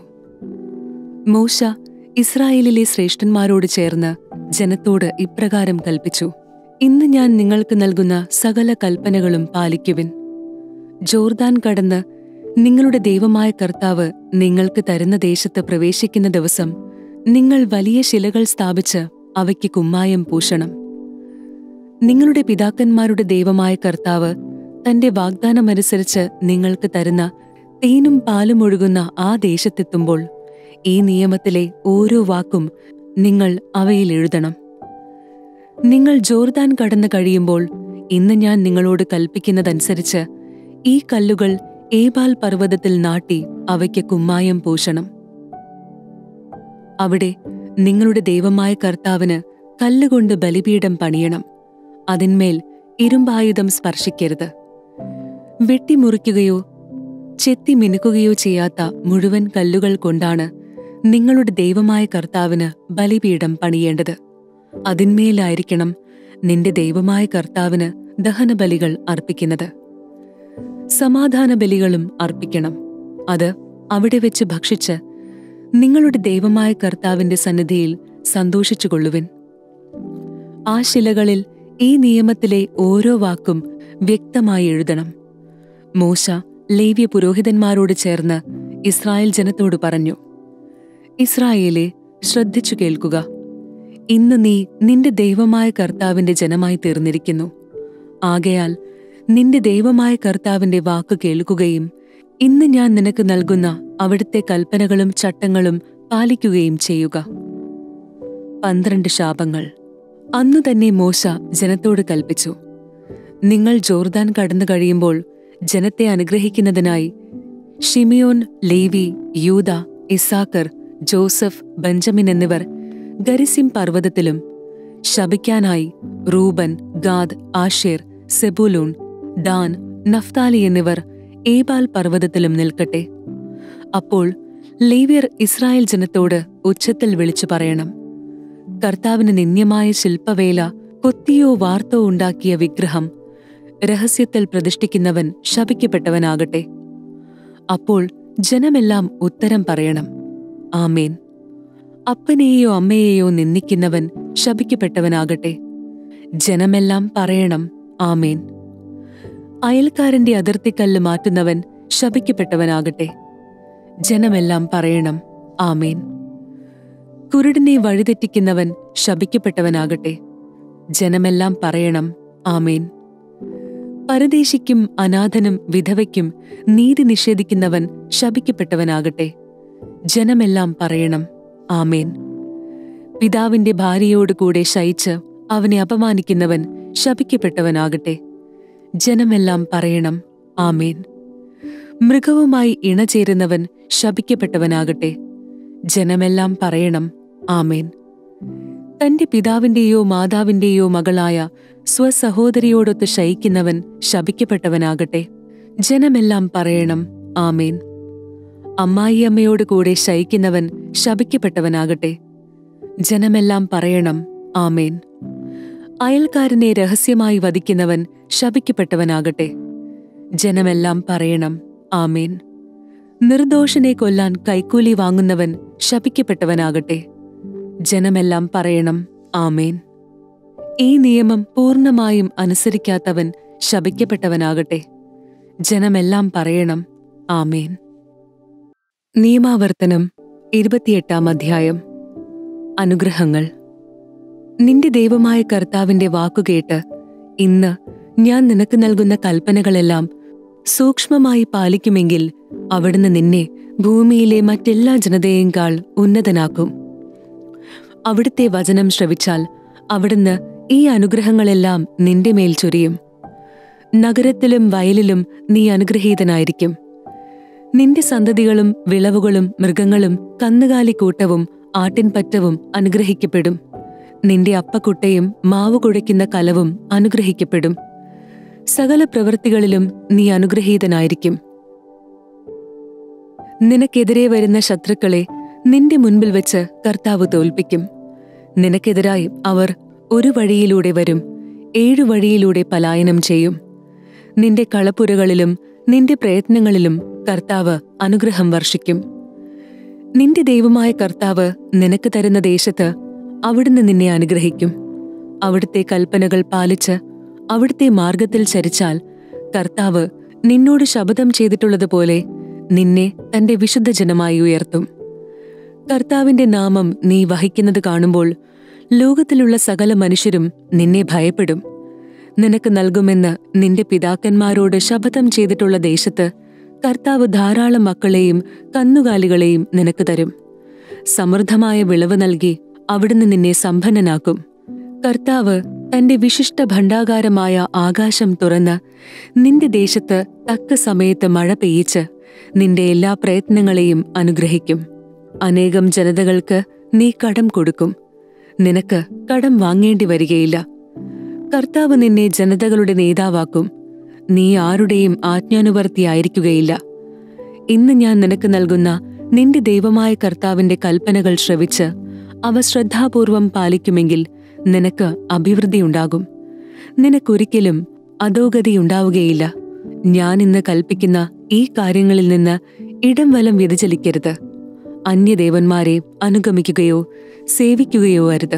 മോശ ഇസ്രായേലിലെ ശ്രേഷ്ഠന്മാരോട് ചേർന്ന് ജനത്തോട് ഇപ്രകാരം കൽപ്പിച്ചു ഇന്ന് ഞാൻ നിങ്ങൾക്ക് നൽകുന്ന സകല കൽപ്പനകളും പാലിക്കുവിൻ ജോർദാൻ കടന്ന് നിങ്ങളുടെ ദൈവമായ കർത്താവ് നിങ്ങൾക്ക് തരുന്ന ദേശത്ത് പ്രവേശിക്കുന്ന ദിവസം നിങ്ങൾ വലിയ ശിലകൾ സ്ഥാപിച്ച് അവയ്ക്ക് കുമ്മായം പൂശണം നിങ്ങളുടെ പിതാക്കന്മാരുടെ ദൈവമായ കർത്താവ് തന്റെ വാഗ്ദാനമനുസരിച്ച് നിങ്ങൾക്ക് തരുന്ന തേനും പാലും ഒഴുകുന്ന ആ ദേശത്തെത്തുമ്പോൾ ഈ നിയമത്തിലെ ഓരോ വാക്കും നിങ്ങൾ അവയിൽ എഴുതണം നിങ്ങൾ ജോർദാൻ കടന്നു കഴിയുമ്പോൾ ഇന്ന് ഞാൻ നിങ്ങളോട് കൽപ്പിക്കുന്നതനുസരിച്ച് ഈ കല്ലുകൾ ഏബാൽ പർവ്വതത്തിൽ നാട്ടി അവയ്ക്ക് കുമ്മായം പൂശണം അവിടെ നിങ്ങളുടെ ദൈവമായ കർത്താവിന് കല്ലുകൊണ്ട് ബലിപീഠം പണിയണം അതിന്മേൽ ഇരുമ്പായുധം സ്പർശിക്കരുത് വെട്ടിമുറിക്കുകയോ ചെത്തി മിനുക്കുകയോ ചെയ്യാത്ത മുഴുവൻ കല്ലുകൾ കൊണ്ടാണ് നിങ്ങളുടെ ദൈവമായ കർത്താവിന് ബലിപീഠം പണിയേണ്ടത് അതിന്മേലായിരിക്കണം നിന്റെ ദൈവമായ കർത്താവിന് ദഹനബലികൾ അർപ്പിക്കുന്നത് സമാധാന ബലികളും അർപ്പിക്കണം അത് അവിടെ വെച്ച് ഭക്ഷിച്ച് നിങ്ങളുടെ ദൈവമായ കർത്താവിന്റെ സന്നിധിയിൽ സന്തോഷിച്ചുകൊള്ളുവിൻ ആ ശിലകളിൽ ഈ നിയമത്തിലെ ഓരോ വാക്കും വ്യക്തമായി എഴുതണം മോശ ലേവ്യ പുരോഹിതന്മാരോട് ചേർന്ന് ഇസ്രായേൽ ജനത്തോട് പറഞ്ഞു ഇസ്രായേലെ ശ്രദ്ധിച്ചു കേൾക്കുക ഇന്ന് നീ നിന്റെ ദൈവമായ കർത്താവിന്റെ ജനമായി തീർന്നിരിക്കുന്നു ആകയാൽ നിന്റെ ദൈവമായ കർത്താവിന്റെ വാക്ക് കേൾക്കുകയും ഇന്ന് ഞാൻ നിനക്ക് നൽകുന്ന അവിടുത്തെ കൽപ്പനകളും ചട്ടങ്ങളും പാലിക്കുകയും ചെയ്യുക പന്ത്രണ്ട് ശാപങ്ങൾ അന്നു തന്നെ മോശ ജനത്തോട് കൽപ്പിച്ചു നിങ്ങൾ ജോർദാൻ കടന്നു കഴിയുമ്പോൾ ജനത്തെ അനുഗ്രഹിക്കുന്നതിനായി ഷിമിയോൻ ലേവി യൂത ഇസാക്കർ ജോസഫ് ബെഞ്ചമിൻ എന്നിവർ ഗരിസിം പർവ്വതത്തിലും ശപിക്കാനായി Reuben Gad Asher Zebulun Dan Naphtali എന്നിവർ ഏബാൽ പർവ്വതത്തിലും നിൽക്കട്ടെ അപ്പോൾ ലേവ്യർ ഇസ്രായേൽ ജനത്തോട് ഉച്ചത്തിൽ വിളിച്ചു പറയണം കർത്താവിന് നിന്ദ്യമായ ശില്പവേല കൊത്തിയോ വാർത്തോ ഉണ്ടാക്കിയ വിഗ്രഹം രഹസ്യത്തിൽ പ്രതിഷ്ഠിക്കുന്നവൻ ശപിക്കപ്പെട്ടവനാകട്ടെ അപ്പോൾ ജനമെല്ലാം ഉത്തരം പറയണം ആമേൻ അപ്പനെയോ അമ്മയെയോ നിന്ദിക്കുന്നവൻ ശപിക്കപ്പെട്ടവനാകട്ടെ ജനമെല്ലാം പറയണം ആമേൻ അയൽക്കാരന്റെ അതിർത്തിക്കല്ല് മാറ്റുന്നവൻ ശപിക്കപ്പെട്ടവനാകട്ടെ ജനമെല്ലാം പറയണം ആമേൻ കുരുടിനെ വഴിതെറ്റിക്കുന്നവൻ ശപിക്കപ്പെട്ടവനാകട്ടെ ജനമെല്ലാം പറയണം ആമേൻ പരദേശിക്കും അനാഥനും വിധവയ്ക്കും നീതി നിഷേധിക്കുന്നവൻ ശപിക്കപ്പെട്ടവനാകട്ടെ ജനമെല്ലാം പറയണം ആമേൻ പിതാവിന്റെ ഭാര്യയോട് കൂടെ ശയിച്ച് അവനെ അപമാനിക്കുന്നവൻ ശപിക്കപ്പെട്ടവനാകട്ടെ ജനമെല്ലാം പറയണം ആമേൻ മൃഗവുമായി ഇണചേരുന്നവൻ ശപിക്കപ്പെട്ടവനാകട്ടെ ജനമെല്ലാം പറയണം ആമേൻ തന്റെ പിതാവിന്റെയോ മാതാവിന്റെയോ മകളായ സ്വസഹോദരിയോടൊത്ത് ശയിക്കുന്നവൻ ശപിക്കപ്പെട്ടവനാകട്ടെ ജനമെല്ലാം പറയണം ആമേൻ അമ്മായിയമ്മയോട് കൂടെ ശയിക്കുന്നവൻ ശപിക്കപ്പെട്ടവനാകട്ടെ ജനമെല്ലാം പറയണം ആമേൻ അയൽക്കാരനെ രഹസ്യമായി വധിക്കുന്നവൻ ശപിക്കപ്പെട്ടവനാകട്ടെ ജനമെല്ലാം പറയണം ആമേൻ നിർദോഷനെ കൊല്ലാൻ കൈക്കൂലി വാങ്ങുന്നവൻ ശപിക്കപ്പെട്ടവനാകട്ടെ ജനമെല്ലാം പറയണം ആമേൻ ഈ നിയമം പൂർണ്ണമായും അനുസരിക്കാത്തവൻ ശപിക്കപ്പെട്ടവനാകട്ടെ ജനമെല്ലാം പറയണം ആമേൻ നിയമാവർത്തനം ഇരുപത്തിയെട്ടാം അധ്യായം അനുഗ്രഹങ്ങൾ നിന്റെ ദൈവമായ കർത്താവിന്റെ വാക്കുകേട്ട് ഇന്ന് ഞാൻ നിനക്ക് നൽകുന്ന കൽപ്പനകളെല്ലാം സൂക്ഷ്മമായി പാലിക്കുമെങ്കിൽ അവിടുന്ന് നിന്നെ ഭൂമിയിലെ മറ്റെല്ലാ ജനതയേക്കാൾ ഉന്നതനാക്കും അവിടുത്തെ വചനം ശ്രവിച്ചാൽ അവിടുന്ന് ഈ അനുഗ്രഹങ്ങളെല്ലാം നിന്റെ മേൽ ചൊരിയും നഗരത്തിലും വയലിലും നീ അനുഗ്രഹീതനായിരിക്കും നിന്റെ സന്തതികളും വിളവുകളും മൃഗങ്ങളും കന്നുകാലിക്കൂട്ടവും ആട്ടിൻപറ്റവും അനുഗ്രഹിക്കപ്പെടും നിന്റെ അപ്പക്കുട്ടയും മാവ് കുഴയ്ക്കുന്ന കലവും അനുഗ്രഹിക്കപ്പെടും സകല പ്രവൃത്തികളിലും നീ അനുഗ്രഹീതനായിരിക്കും നിനക്കെതിരെ വരുന്ന ശത്രുക്കളെ നിന്റെ മുൻപിൽ വെച്ച് കർത്താവ് തോൽപ്പിക്കും നിനക്കെതിരായി അവർ ഒരു വഴിയിലൂടെ വരും ഏഴു വഴിയിലൂടെ പലായനം ചെയ്യും നിന്റെ കളപ്പുരകളിലും നിന്റെ പ്രയത്നങ്ങളിലും കർത്താവ് അനുഗ്രഹം വർഷിക്കും നിന്റെ ദൈവമായ കർത്താവ് നിനക്ക് തരുന്ന ദേശത്ത് അവിടുന്ന് നിന്നെ അനുഗ്രഹിക്കും അവിടുത്തെ കൽപ്പനകൾ പാലിച്ച് അവിടുത്തെ മാർഗത്തിൽ ചരിച്ചാൽ കർത്താവ് നിന്നോട് ശപഥം ചെയ്തിട്ടുള്ളതുപോലെ നിന്നെ തന്റെ വിശുദ്ധ ജനമായി ഉയർത്തും കർത്താവിന്റെ നാമം നീ വഹിക്കുന്നത് കാണുമ്പോൾ ലോകത്തിലുള്ള സകല മനുഷ്യരും നിന്നെ ഭയപ്പെടും നിനക്ക് നൽകുമെന്ന് നിന്റെ പിതാക്കന്മാരോട് ശപഥം ചെയ്തിട്ടുള്ള ദേശത്ത് കർത്താവ് ധാരാളം മക്കളെയും കന്നുകാലികളെയും നിനക്ക് തരും സമൃദ്ധമായ വിളവ് നൽകി അവിടുന്ന് നിന്നെ സമ്പന്നനാക്കും കർത്താവ് തന്റെ വിശിഷ്ട ഭണ്ഡാകാരമായ ആകാശം തുറന്ന് നിന്റെ ദേശത്ത് തക്ക സമയത്ത് മഴ പെയ്യിച്ച് നിന്റെ എല്ലാ പ്രയത്നങ്ങളെയും അനുഗ്രഹിക്കും അനേകം ജനതകൾക്ക് നീ കടം കൊടുക്കും നിനക്ക് കടം വാങ്ങേണ്ടി വരികയില്ല കർത്താവ് നിന്നെ ജനതകളുടെ നേതാവാക്കും നീ ആരുടെയും ആജ്ഞാനുവർത്തിയായിരിക്കുകയില്ല ഇന്ന് ഞാൻ നിനക്ക് നൽകുന്ന നിന്റെ ദൈവമായ കർത്താവിന്റെ കൽപ്പനകൾ ശ്രവിച്ച് അവ ശ്രദ്ധാപൂർവം പാലിക്കുമെങ്കിൽ നിനക്ക് അഭിവൃദ്ധിയുണ്ടാകും നിനക്കൊരിക്കലും അധോഗതിയുണ്ടാവുകയില്ല ഞാൻ ഇന്ന് കൽപ്പിക്കുന്ന ഈ കാര്യങ്ങളിൽ നിന്ന് ഇടം വലം വ്യതിചലിക്കരുത് അന്യദേവന്മാരെ അനുഗമിക്കുകയോ സേവിക്കുകയോ അരുത്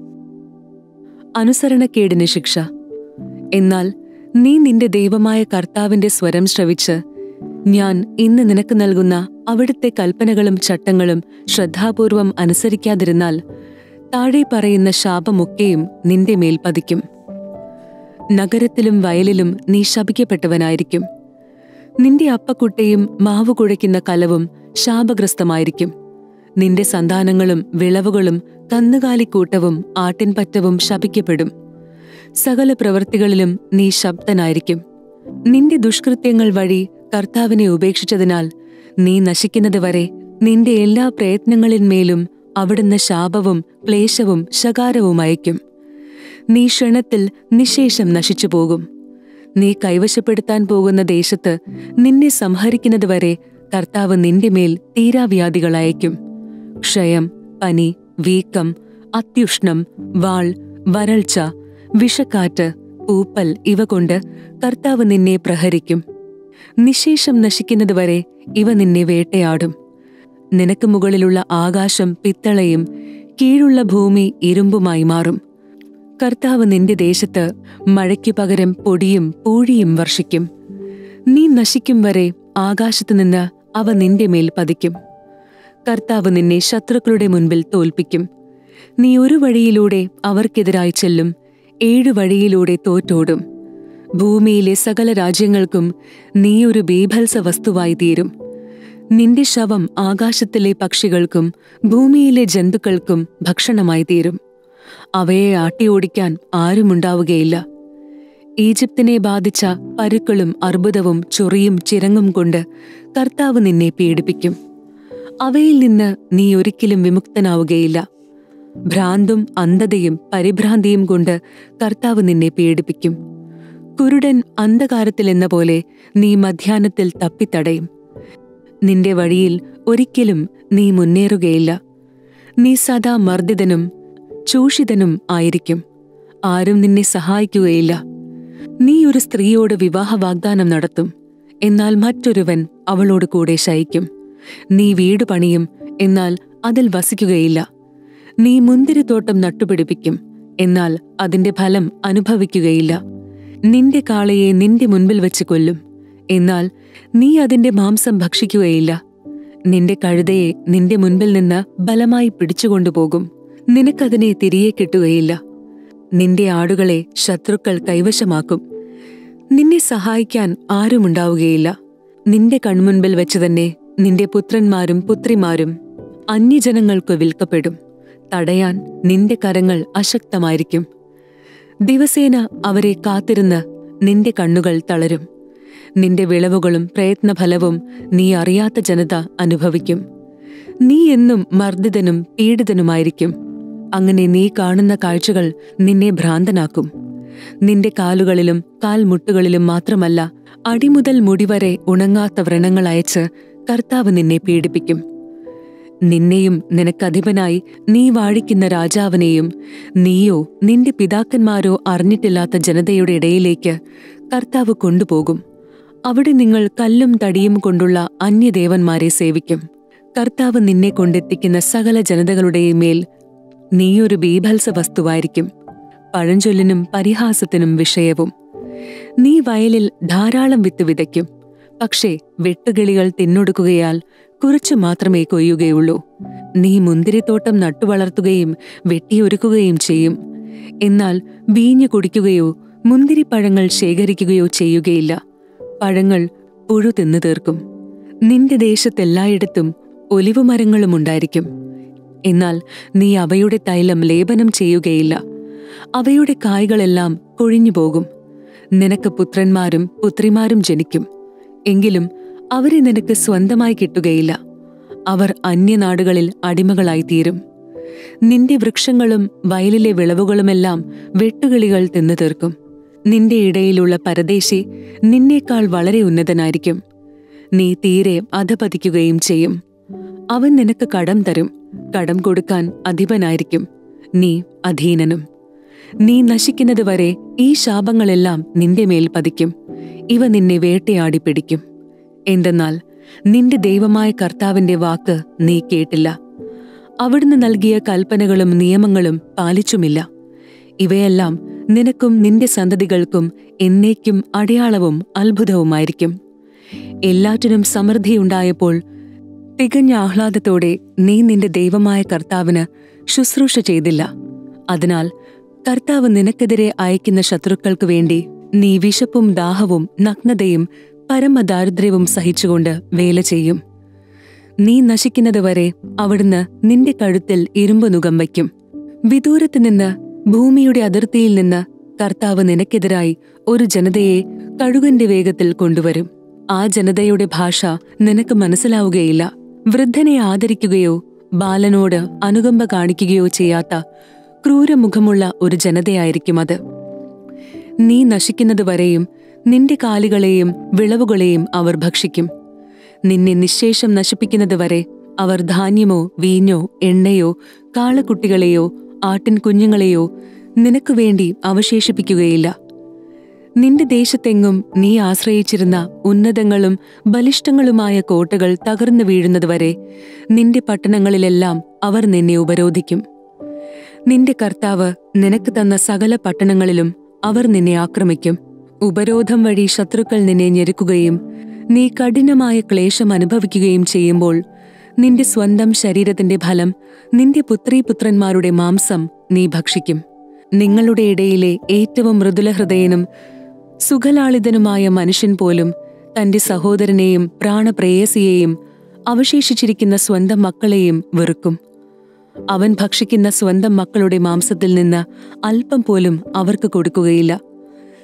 അനുസരണക്കേടിന് ശിക്ഷ എന്നാൽ നീ നിന്റെ ദൈവമായ കർത്താവിന്റെ സ്വരം ശ്രവിച്ച് ഞാൻ ഇന്ന് നിനക്ക് നൽകുന്ന അവിടുത്തെ കൽപ്പനകളും ചട്ടങ്ങളും ശ്രദ്ധാപൂർവം അനുസരിക്കാതിരുന്നാൽ താഴെ പറയുന്ന ശാപമൊക്കെയും നിന്റെ മേൽ പതിക്കും നഗരത്തിലും വയലിലും നീ ശപിക്കപ്പെട്ടവനായിരിക്കും നിന്റെ അപ്പക്കുട്ടയും മാവ് കുഴയ്ക്കുന്ന കലവും ശാപഗ്രസ്തമായിരിക്കും നിന്റെ സന്താനങ്ങളും വിളവുകളും കന്നുകാലിക്കൂട്ടവും ആട്ടിൻപറ്റവും ശപിക്കപ്പെടും സകല പ്രവൃത്തികളിലും നീ ശബ്ദനായിരിക്കും നിന്റെ ദുഷ്കൃത്യങ്ങൾ വഴി കർത്താവിനെ ഉപേക്ഷിച്ചതിനാൽ നീ നശിക്കുന്നത് വരെ നിന്റെ എല്ലാ പ്രയത്നങ്ങളിന്മേലും അവിടുന്ന് ശാപവും ക്ലേശവും ശകാരവും അയക്കും നീ ക്ഷണത്തിൽ നിശേഷം നശിച്ചു പോകും നീ കൈവശപ്പെടുത്താൻ പോകുന്ന ദേശത്ത് നിന്നെ സംഹരിക്കുന്നതുവരെ കർത്താവ് നിന്റെ മേൽ തീരാവ്യാധികൾ അയക്കും ക്ഷയം പനി വീക്കം അത്യുഷ്ണം വാൾ വരൾച്ച വിഷക്കാറ്റ് പൂപ്പൽ ഇവ കൊണ്ട് കർത്താവ് നിന്നെ പ്രഹരിക്കും നിശേഷം നശിക്കുന്നതുവരെ ഇവ നിന്നെ വേട്ടയാടും നിനക്ക് മുകളിലുള്ള ആകാശം പിത്തളയും കീഴുള്ള ഭൂമി ഇരുമ്പുമായി മാറും കർത്താവ് നിന്റെ ദേശത്ത് മഴയ്ക്കു പകരം പൊടിയും പൂഴിയും വർഷിക്കും നീ നശിക്കും വരെ ആകാശത്തുനിന്ന് അവ നിന്റെ മേൽ പതിക്കും കർത്താവ് നിന്നെ ശത്രുക്കളുടെ മുൻപിൽ തോൽപ്പിക്കും നീ ഒരു വഴിയിലൂടെ അവർക്കെതിരായി ചെല്ലും ഏഴു വഴിയിലൂടെ തോറ്റോടും ഭൂമിയിലെ സകല രാജ്യങ്ങൾക്കും നീ ഒരു ബീഭത്സ വസ്തുവായി തീരും നിന്റെ ശവം ആകാശത്തിലെ പക്ഷികൾക്കും ഭൂമിയിലെ ജന്തുക്കൾക്കും ഭക്ഷണമായി തീരും അവയെ ആട്ടിയോടിക്കാൻ ആരുമുണ്ടാവുകയില്ല ഈജിപ്തിനെ ബാധിച്ച പരുക്കളും അർബുദവും ചൊറിയും ചിരങ്ങും കൊണ്ട് കർത്താവ് നിന്നെ പീഡിപ്പിക്കും അവയിൽ നിന്ന് നീ ഒരിക്കലും വിമുക്തനാവുകയില്ല ഭ്രാന്തും അന്ധതയും പരിഭ്രാന്തിയും കൊണ്ട് കർത്താവ് നിന്നെ പീഡിപ്പിക്കും കുരുടൻ അന്ധകാരത്തിലെന്ന പോലെ നീ മധ്യാഹ്നത്തിൽ തപ്പിത്തടയും നിന്റെ വഴിയിൽ ഒരിക്കലും നീ മുന്നേറുകയില്ല നീ സദാ മർദ്ദിതനും ചൂഷിതനും ആയിരിക്കും ആരും നിന്നെ സഹായിക്കുകയില്ല നീ ഒരു സ്ത്രീയോട് വിവാഹ വാഗ്ദാനം നടത്തും എന്നാൽ മറ്റൊരുവൻ അവളോട് കൂടെ ശയിക്കും നീ വീട് പണിയും എന്നാൽ അതിൽ വസിക്കുകയില്ല നീ മുന്തിരിത്തോട്ടം നട്ടുപിടിപ്പിക്കും എന്നാൽ അതിന്റെ ഫലം അനുഭവിക്കുകയില്ല നിന്റെ കാളയെ നിന്റെ മുൻപിൽ വെച്ച് കൊല്ലും എന്നാൽ നീ അതിന്റെ മാംസം ഭക്ഷിക്കുകയില്ല നിന്റെ കഴുതയെ നിന്റെ മുൻപിൽ നിന്ന് ബലമായി പിടിച്ചുകൊണ്ടുപോകും നിനക്കതിനെ തിരികെ കിട്ടുകയില്ല നിന്റെ ആടുകളെ ശത്രുക്കൾ കൈവശമാക്കും നിന്നെ സഹായിക്കാൻ ആരുമുണ്ടാവുകയില്ല നിന്റെ കൺമുൻപിൽ വെച്ച് തന്നെ നിന്റെ പുത്രന്മാരും പുത്രിമാരും അന്യജനങ്ങൾക്ക് വിൽക്കപ്പെടും തടയാൻ നിന്റെ കരങ്ങൾ അശക്തമായിരിക്കും ദിവസേന അവരെ കാത്തിരുന്ന് നിന്റെ കണ്ണുകൾ തളരും നിന്റെ വിളവുകളും പ്രയത്നഫലവും നീ അറിയാത്ത ജനത അനുഭവിക്കും നീ എന്നും മർദ്ദിതനും പീഡിതനുമായിരിക്കും അങ്ങനെ നീ കാണുന്ന കാഴ്ചകൾ നിന്നെ ഭ്രാന്തനാക്കും നിന്റെ കാലുകളിലും കാൽമുട്ടുകളിലും മാത്രമല്ല അടിമുതൽ മുടിവരെ ഉണങ്ങാത്ത വ്രണങ്ങൾ അയച്ച് കർത്താവ് നിന്നെ പീഡിപ്പിക്കും നിന്നെയും നിനക്കധിപനായി നീ വാഴിക്കുന്ന രാജാവിനെയും നീയോ നിന്റെ പിതാക്കന്മാരോ അറിഞ്ഞിട്ടില്ലാത്ത ജനതയുടെ ഇടയിലേക്ക് കർത്താവ് കൊണ്ടുപോകും അവിടെ നിങ്ങൾ കല്ലും തടിയും കൊണ്ടുള്ള അന്യദേവന്മാരെ സേവിക്കും കർത്താവ് നിന്നെ കൊണ്ടെത്തിക്കുന്ന സകല ജനതകളുടെയും മേൽ നീയൊരു ബീഭത്സ വസ്തുവായിരിക്കും പഴഞ്ചൊല്ലിനും പരിഹാസത്തിനും വിഷയവും നീ വയലിൽ ധാരാളം വിത്ത് വിതയ്ക്കും പക്ഷേ വെട്ടുകിളികൾ തിന്നൊടുക്കുകയാൽ കുറച്ചു മാത്രമേ കൊയ്യുകയുള്ളൂ നീ മുന്തിരിത്തോട്ടം നട്ടുവളർത്തുകയും വെട്ടിയൊരുക്കുകയും ചെയ്യും എന്നാൽ വീഞ്ഞു കുടിക്കുകയോ മുന്തിരിപ്പഴങ്ങൾ ശേഖരിക്കുകയോ ചെയ്യുകയില്ല പഴങ്ങൾ പുഴു തിന്നു തീർക്കും നിന്റെ ദേശത്തെല്ലായിടത്തും ഒലിവുമരങ്ങളും ഉണ്ടായിരിക്കും എന്നാൽ നീ അവയുടെ തൈലം ലേപനം ചെയ്യുകയില്ല അവയുടെ കായ്കളെല്ലാം കൊഴിഞ്ഞുപോകും നിനക്ക് പുത്രന്മാരും പുത്രിമാരും ജനിക്കും എങ്കിലും അവരെ നിനക്ക് സ്വന്തമായി കിട്ടുകയില്ല അവർ അന്യനാടുകളിൽ അടിമകളായിത്തീരും നിന്റെ വൃക്ഷങ്ങളും വയലിലെ വിളവുകളുമെല്ലാം വെട്ടുകിളികൾ തിന്നു തീർക്കും നിന്റെ ഇടയിലുള്ള പരദേശി നിന്നേക്കാൾ വളരെ ഉന്നതനായിരിക്കും നീ തീരെ അധപതിക്കുകയും ചെയ്യും അവൻ നിനക്ക് കടം തരും കടം കൊടുക്കാൻ അധിപനായിരിക്കും നീ അധീനനും നീ നശിക്കുന്നത് വരെ ഈ ശാപങ്ങളെല്ലാം നിന്റെ മേൽ പതിക്കും ഇവ നിന്നെ വേട്ടയാടി പിടിക്കും എന്തെന്നാൽ നിന്റെ ദൈവമായ കർത്താവിന്റെ വാക്ക് നീ കേട്ടില്ല അവിടുന്ന് നൽകിയ കൽപ്പനകളും നിയമങ്ങളും പാലിച്ചുമില്ല ഇവയെല്ലാം നിനക്കും നിന്റെ സന്തതികൾക്കും എന്നേക്കും അടയാളവും അത്ഭുതവുമായിരിക്കും എല്ലാറ്റിനും സമൃദ്ധിയുണ്ടായപ്പോൾ തികഞ്ഞ ആഹ്ലാദത്തോടെ നീ നിന്റെ ദൈവമായ കർത്താവിന് ശുശ്രൂഷ ചെയ്തില്ല അതിനാൽ കർത്താവ് നിനക്കെതിരെ അയക്കുന്ന ശത്രുക്കൾക്ക് വേണ്ടി നീ വിശപ്പും ദാഹവും നഗ്നതയും പരമദാരിദ്ര്യവും സഹിച്ചുകൊണ്ട് വേല ചെയ്യും നീ നശിക്കുന്നതുവരെ അവിടുന്ന് നിന്റെ കഴുത്തിൽ ഇരുമ്പ് നുകം വയ്ക്കും വിദൂരത്ത് നിന്ന് ഭൂമിയുടെ അതിർത്തിയിൽ നിന്ന് കർത്താവ് നിനക്കെതിരായി ഒരു ജനതയെ കഴുകന്റെ വേഗത്തിൽ കൊണ്ടുവരും ആ ജനതയുടെ ഭാഷ നിനക്ക് മനസ്സിലാവുകയില്ല വൃദ്ധനെ ആദരിക്കുകയോ ബാലനോട് അനുകമ്പ കാണിക്കുകയോ ചെയ്യാത്ത ക്രൂരമുഖമുള്ള ഒരു ജനതയായിരിക്കും അത് നീ നശിക്കുന്നതുവരെയും നിന്റെ കാലികളെയും വിളവുകളെയും അവർ ഭക്ഷിക്കും നിന്നെ നിശേഷം നശിപ്പിക്കുന്നതുവരെ അവർ ധാന്യമോ വീഞ്ഞോ എണ്ണയോ കാളക്കുട്ടികളെയോ ആട്ടിൻ കുഞ്ഞുങ്ങളെയോ നിനക്കു വേണ്ടി അവശേഷിപ്പിക്കുകയില്ല നിന്റെ ദേശത്തെങ്ങും നീ ആശ്രയിച്ചിരുന്ന ഉന്നതങ്ങളും ബലിഷ്ഠങ്ങളുമായ കോട്ടകൾ തകർന്നു വീഴുന്നതുവരെ നിന്റെ പട്ടണങ്ങളിലെല്ലാം അവർ നിന്നെ ഉപരോധിക്കും നിന്റെ കർത്താവ് നിനക്ക് തന്ന സകല പട്ടണങ്ങളിലും അവർ നിന്നെ ആക്രമിക്കും ഉപരോധം വഴി ശത്രുക്കൾ നിന്നെ ഞെരുക്കുകയും നീ കഠിനമായ ക്ലേശം അനുഭവിക്കുകയും ചെയ്യുമ്പോൾ നിന്റെ സ്വന്തം ശരീരത്തിന്റെ ഫലം നിന്റെ പുത്രീപുത്രന്മാരുടെ മാംസം നീ ഭക്ഷിക്കും നിങ്ങളുടെ ഇടയിലെ ഏറ്റവും മൃദുലഹൃദയനും സുഖലാളിതനുമായ മനുഷ്യൻ പോലും തന്റെ സഹോദരനെയും പ്രാണപ്രേയസിയെയും അവശേഷിച്ചിരിക്കുന്ന സ്വന്തം മക്കളെയും വെറുക്കും അവൻ ഭക്ഷിക്കുന്ന സ്വന്തം മക്കളുടെ മാംസത്തിൽ നിന്ന് അല്പം പോലും അവർക്ക് കൊടുക്കുകയില്ല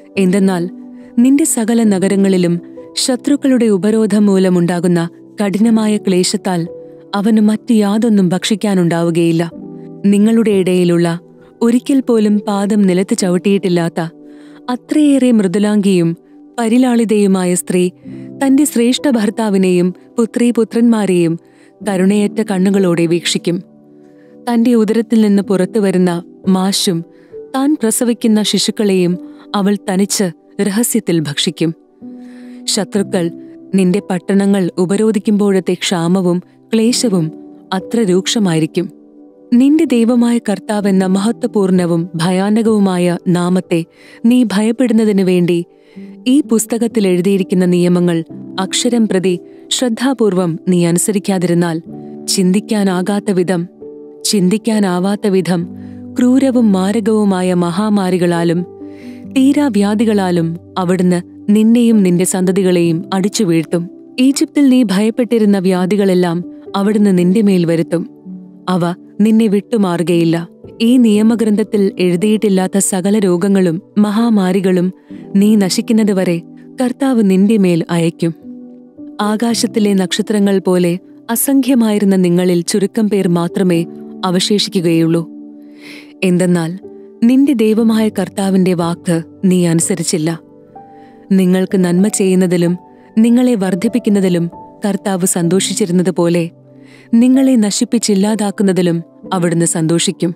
എന്തെന്നാൽ നിന്റെ സകല നഗരങ്ങളിലും ശത്രുക്കളുടെ ഉപരോധം മൂലമുണ്ടാകുന്ന കഠിനമായ ക്ലേശത്താൽ അവന് മറ്റു യാതൊന്നും ഭക്ഷിക്കാനുണ്ടാവുകയില്ല നിങ്ങളുടെ ഇടയിലുള്ള ഒരിക്കൽ പോലും പാദം നിലത്ത് ചവിട്ടിയിട്ടില്ലാത്ത അത്രയേറെ മൃദുലാംഗിയും പരിലാളിതയുമായ സ്ത്രീ തന്റെ ശ്രേഷ്ഠ ഭർത്താവിനെയും പുത്രീ പുത്രന്മാരെയും കരുണയറ്റ കണ്ണുകളോടെ വീക്ഷിക്കും തന്റെ ഉദരത്തിൽ നിന്ന് പുറത്തുവരുന്ന മാഷും താൻ പ്രസവിക്കുന്ന ശിശുക്കളെയും അവൾ തനിച്ച് രഹസ്യത്തിൽ ഭക്ഷിക്കും ശത്രുക്കൾ നിന്റെ പട്ടണങ്ങൾ ഉപരോധിക്കുമ്പോഴത്തെ ക്ഷാമവും ക്ലേശവും അത്ര രൂക്ഷമായിരിക്കും നിന്റെ ദൈവമായ കർത്താവെന്ന മഹത്വപൂർണവും ഭയാനകവുമായ നാമത്തെ നീ ഭയപ്പെടുന്നതിനു വേണ്ടി ഈ പുസ്തകത്തിൽ എഴുതിയിരിക്കുന്ന നിയമങ്ങൾ അക്ഷരം പ്രതി ശ്രദ്ധാപൂർവം നീ അനുസരിക്കാതിരുന്നാൽ ചിന്തിക്കാനാകാത്ത വിധം ചിന്തിക്കാനാവാത്ത വിധം ക്രൂരവും മാരകവുമായ മഹാമാരികളാലും തീരാവ്യാധികളാലും അവിടുന്ന് നിന്നെയും നിന്റെ സന്തതികളെയും അടിച്ചു വീഴ്ത്തും ഈജിപ്തിൽ നീ ഭയപ്പെട്ടിരുന്ന വ്യാധികളെല്ലാം അവിടുന്ന് നിന്റെ മേൽ വരുത്തും അവ നിന്നെ വിട്ടുമാറുകയില്ല ഈ നിയമഗ്രന്ഥത്തിൽ എഴുതിയിട്ടില്ലാത്ത സകല രോഗങ്ങളും മഹാമാരികളും നീ നശിക്കുന്നതുവരെ കർത്താവ് നിന്റെ മേൽ അയക്കും ആകാശത്തിലെ നക്ഷത്രങ്ങൾ പോലെ അസംഖ്യമായിരുന്ന നിങ്ങളിൽ ചുരുക്കം പേർ മാത്രമേ അവശേഷിക്കുകയുള്ളൂ എന്തെന്നാൽ നിന്റെ ദൈവമായ കർത്താവിന്റെ വാക്ക് നീ അനുസരിച്ചില്ല നിങ്ങൾക്ക് നന്മ ചെയ്യുന്നതിലും നിങ്ങളെ വർദ്ധിപ്പിക്കുന്നതിലും കർത്താവ് സന്തോഷിച്ചിരുന്നതുപോലെ നിങ്ങളെ നശിപ്പിച്ചില്ലാതാക്കുന്നതിലും അവിടുന്ന് സന്തോഷിക്കും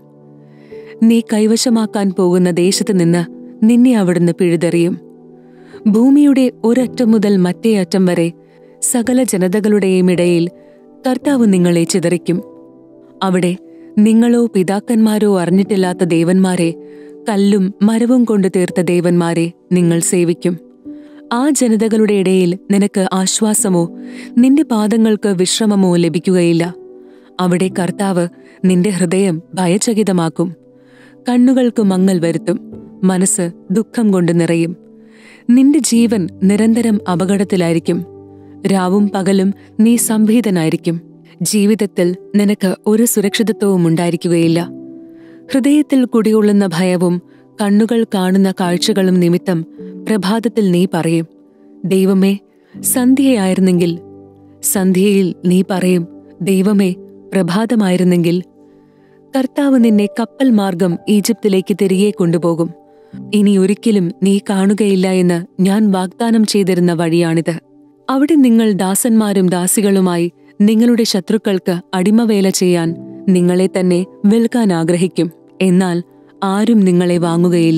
നീ കൈവശമാക്കാൻ പോകുന്ന ദേശത്ത് നിന്ന് നിന്നെ അവിടുന്ന് പിഴുതെറിയും ഭൂമിയുടെ ഒരറ്റം മുതൽ മറ്റേ അറ്റം വരെ സകല ജനതകളുടെയും ഇടയിൽ കർത്താവ് നിങ്ങളെ ചിതറിക്കും അവിടെ നിങ്ങളോ പിതാക്കന്മാരോ അറിഞ്ഞിട്ടില്ലാത്ത ദേവന്മാരെ കല്ലും മരവും കൊണ്ട് തീർത്ത ദേവന്മാരെ നിങ്ങൾ സേവിക്കും ആ ജനതകളുടെ ഇടയിൽ നിനക്ക് ആശ്വാസമോ നിന്റെ പാദങ്ങൾക്ക് വിശ്രമമോ ലഭിക്കുകയില്ല അവിടെ കർത്താവ് നിന്റെ ഹൃദയം ഭയചകിതമാക്കും കണ്ണുകൾക്ക് മങ്ങൽ വരുത്തും മനസ്സ് ദുഃഖം കൊണ്ട് നിറയും നിന്റെ ജീവൻ നിരന്തരം അപകടത്തിലായിരിക്കും രാവും പകലും നീ സംഭീതനായിരിക്കും ജീവിതത്തിൽ നിനക്ക് ഒരു സുരക്ഷിതത്വവും ഉണ്ടായിരിക്കുകയില്ല ഹൃദയത്തിൽ കുടികൊള്ളുന്ന ഭയവും കണ്ണുകൾ കാണുന്ന കാഴ്ചകളും നിമിത്തം പ്രഭാതത്തിൽ നീ പറയും ദൈവമേ സന്ധ്യയായിരുന്നെങ്കിൽ സന്ധ്യയിൽ നീ പറയും ദൈവമേ പ്രഭാതമായിരുന്നെങ്കിൽ കർത്താവ് നിന്നെ കപ്പൽ മാർഗം ഈജിപ്തിലേക്ക് തിരികെ കൊണ്ടുപോകും ഇനി ഒരിക്കലും നീ കാണുകയില്ല എന്ന് ഞാൻ വാഗ്ദാനം ചെയ്തിരുന്ന വഴിയാണിത് അവിടെ നിങ്ങൾ ദാസന്മാരും ദാസികളുമായി നിങ്ങളുടെ ശത്രുക്കൾക്ക് അടിമവേല ചെയ്യാൻ നിങ്ങളെ തന്നെ വിൽക്കാൻ ആഗ്രഹിക്കും എന്നാൽ ആരും നിങ്ങളെ വാങ്ങുകയില്ല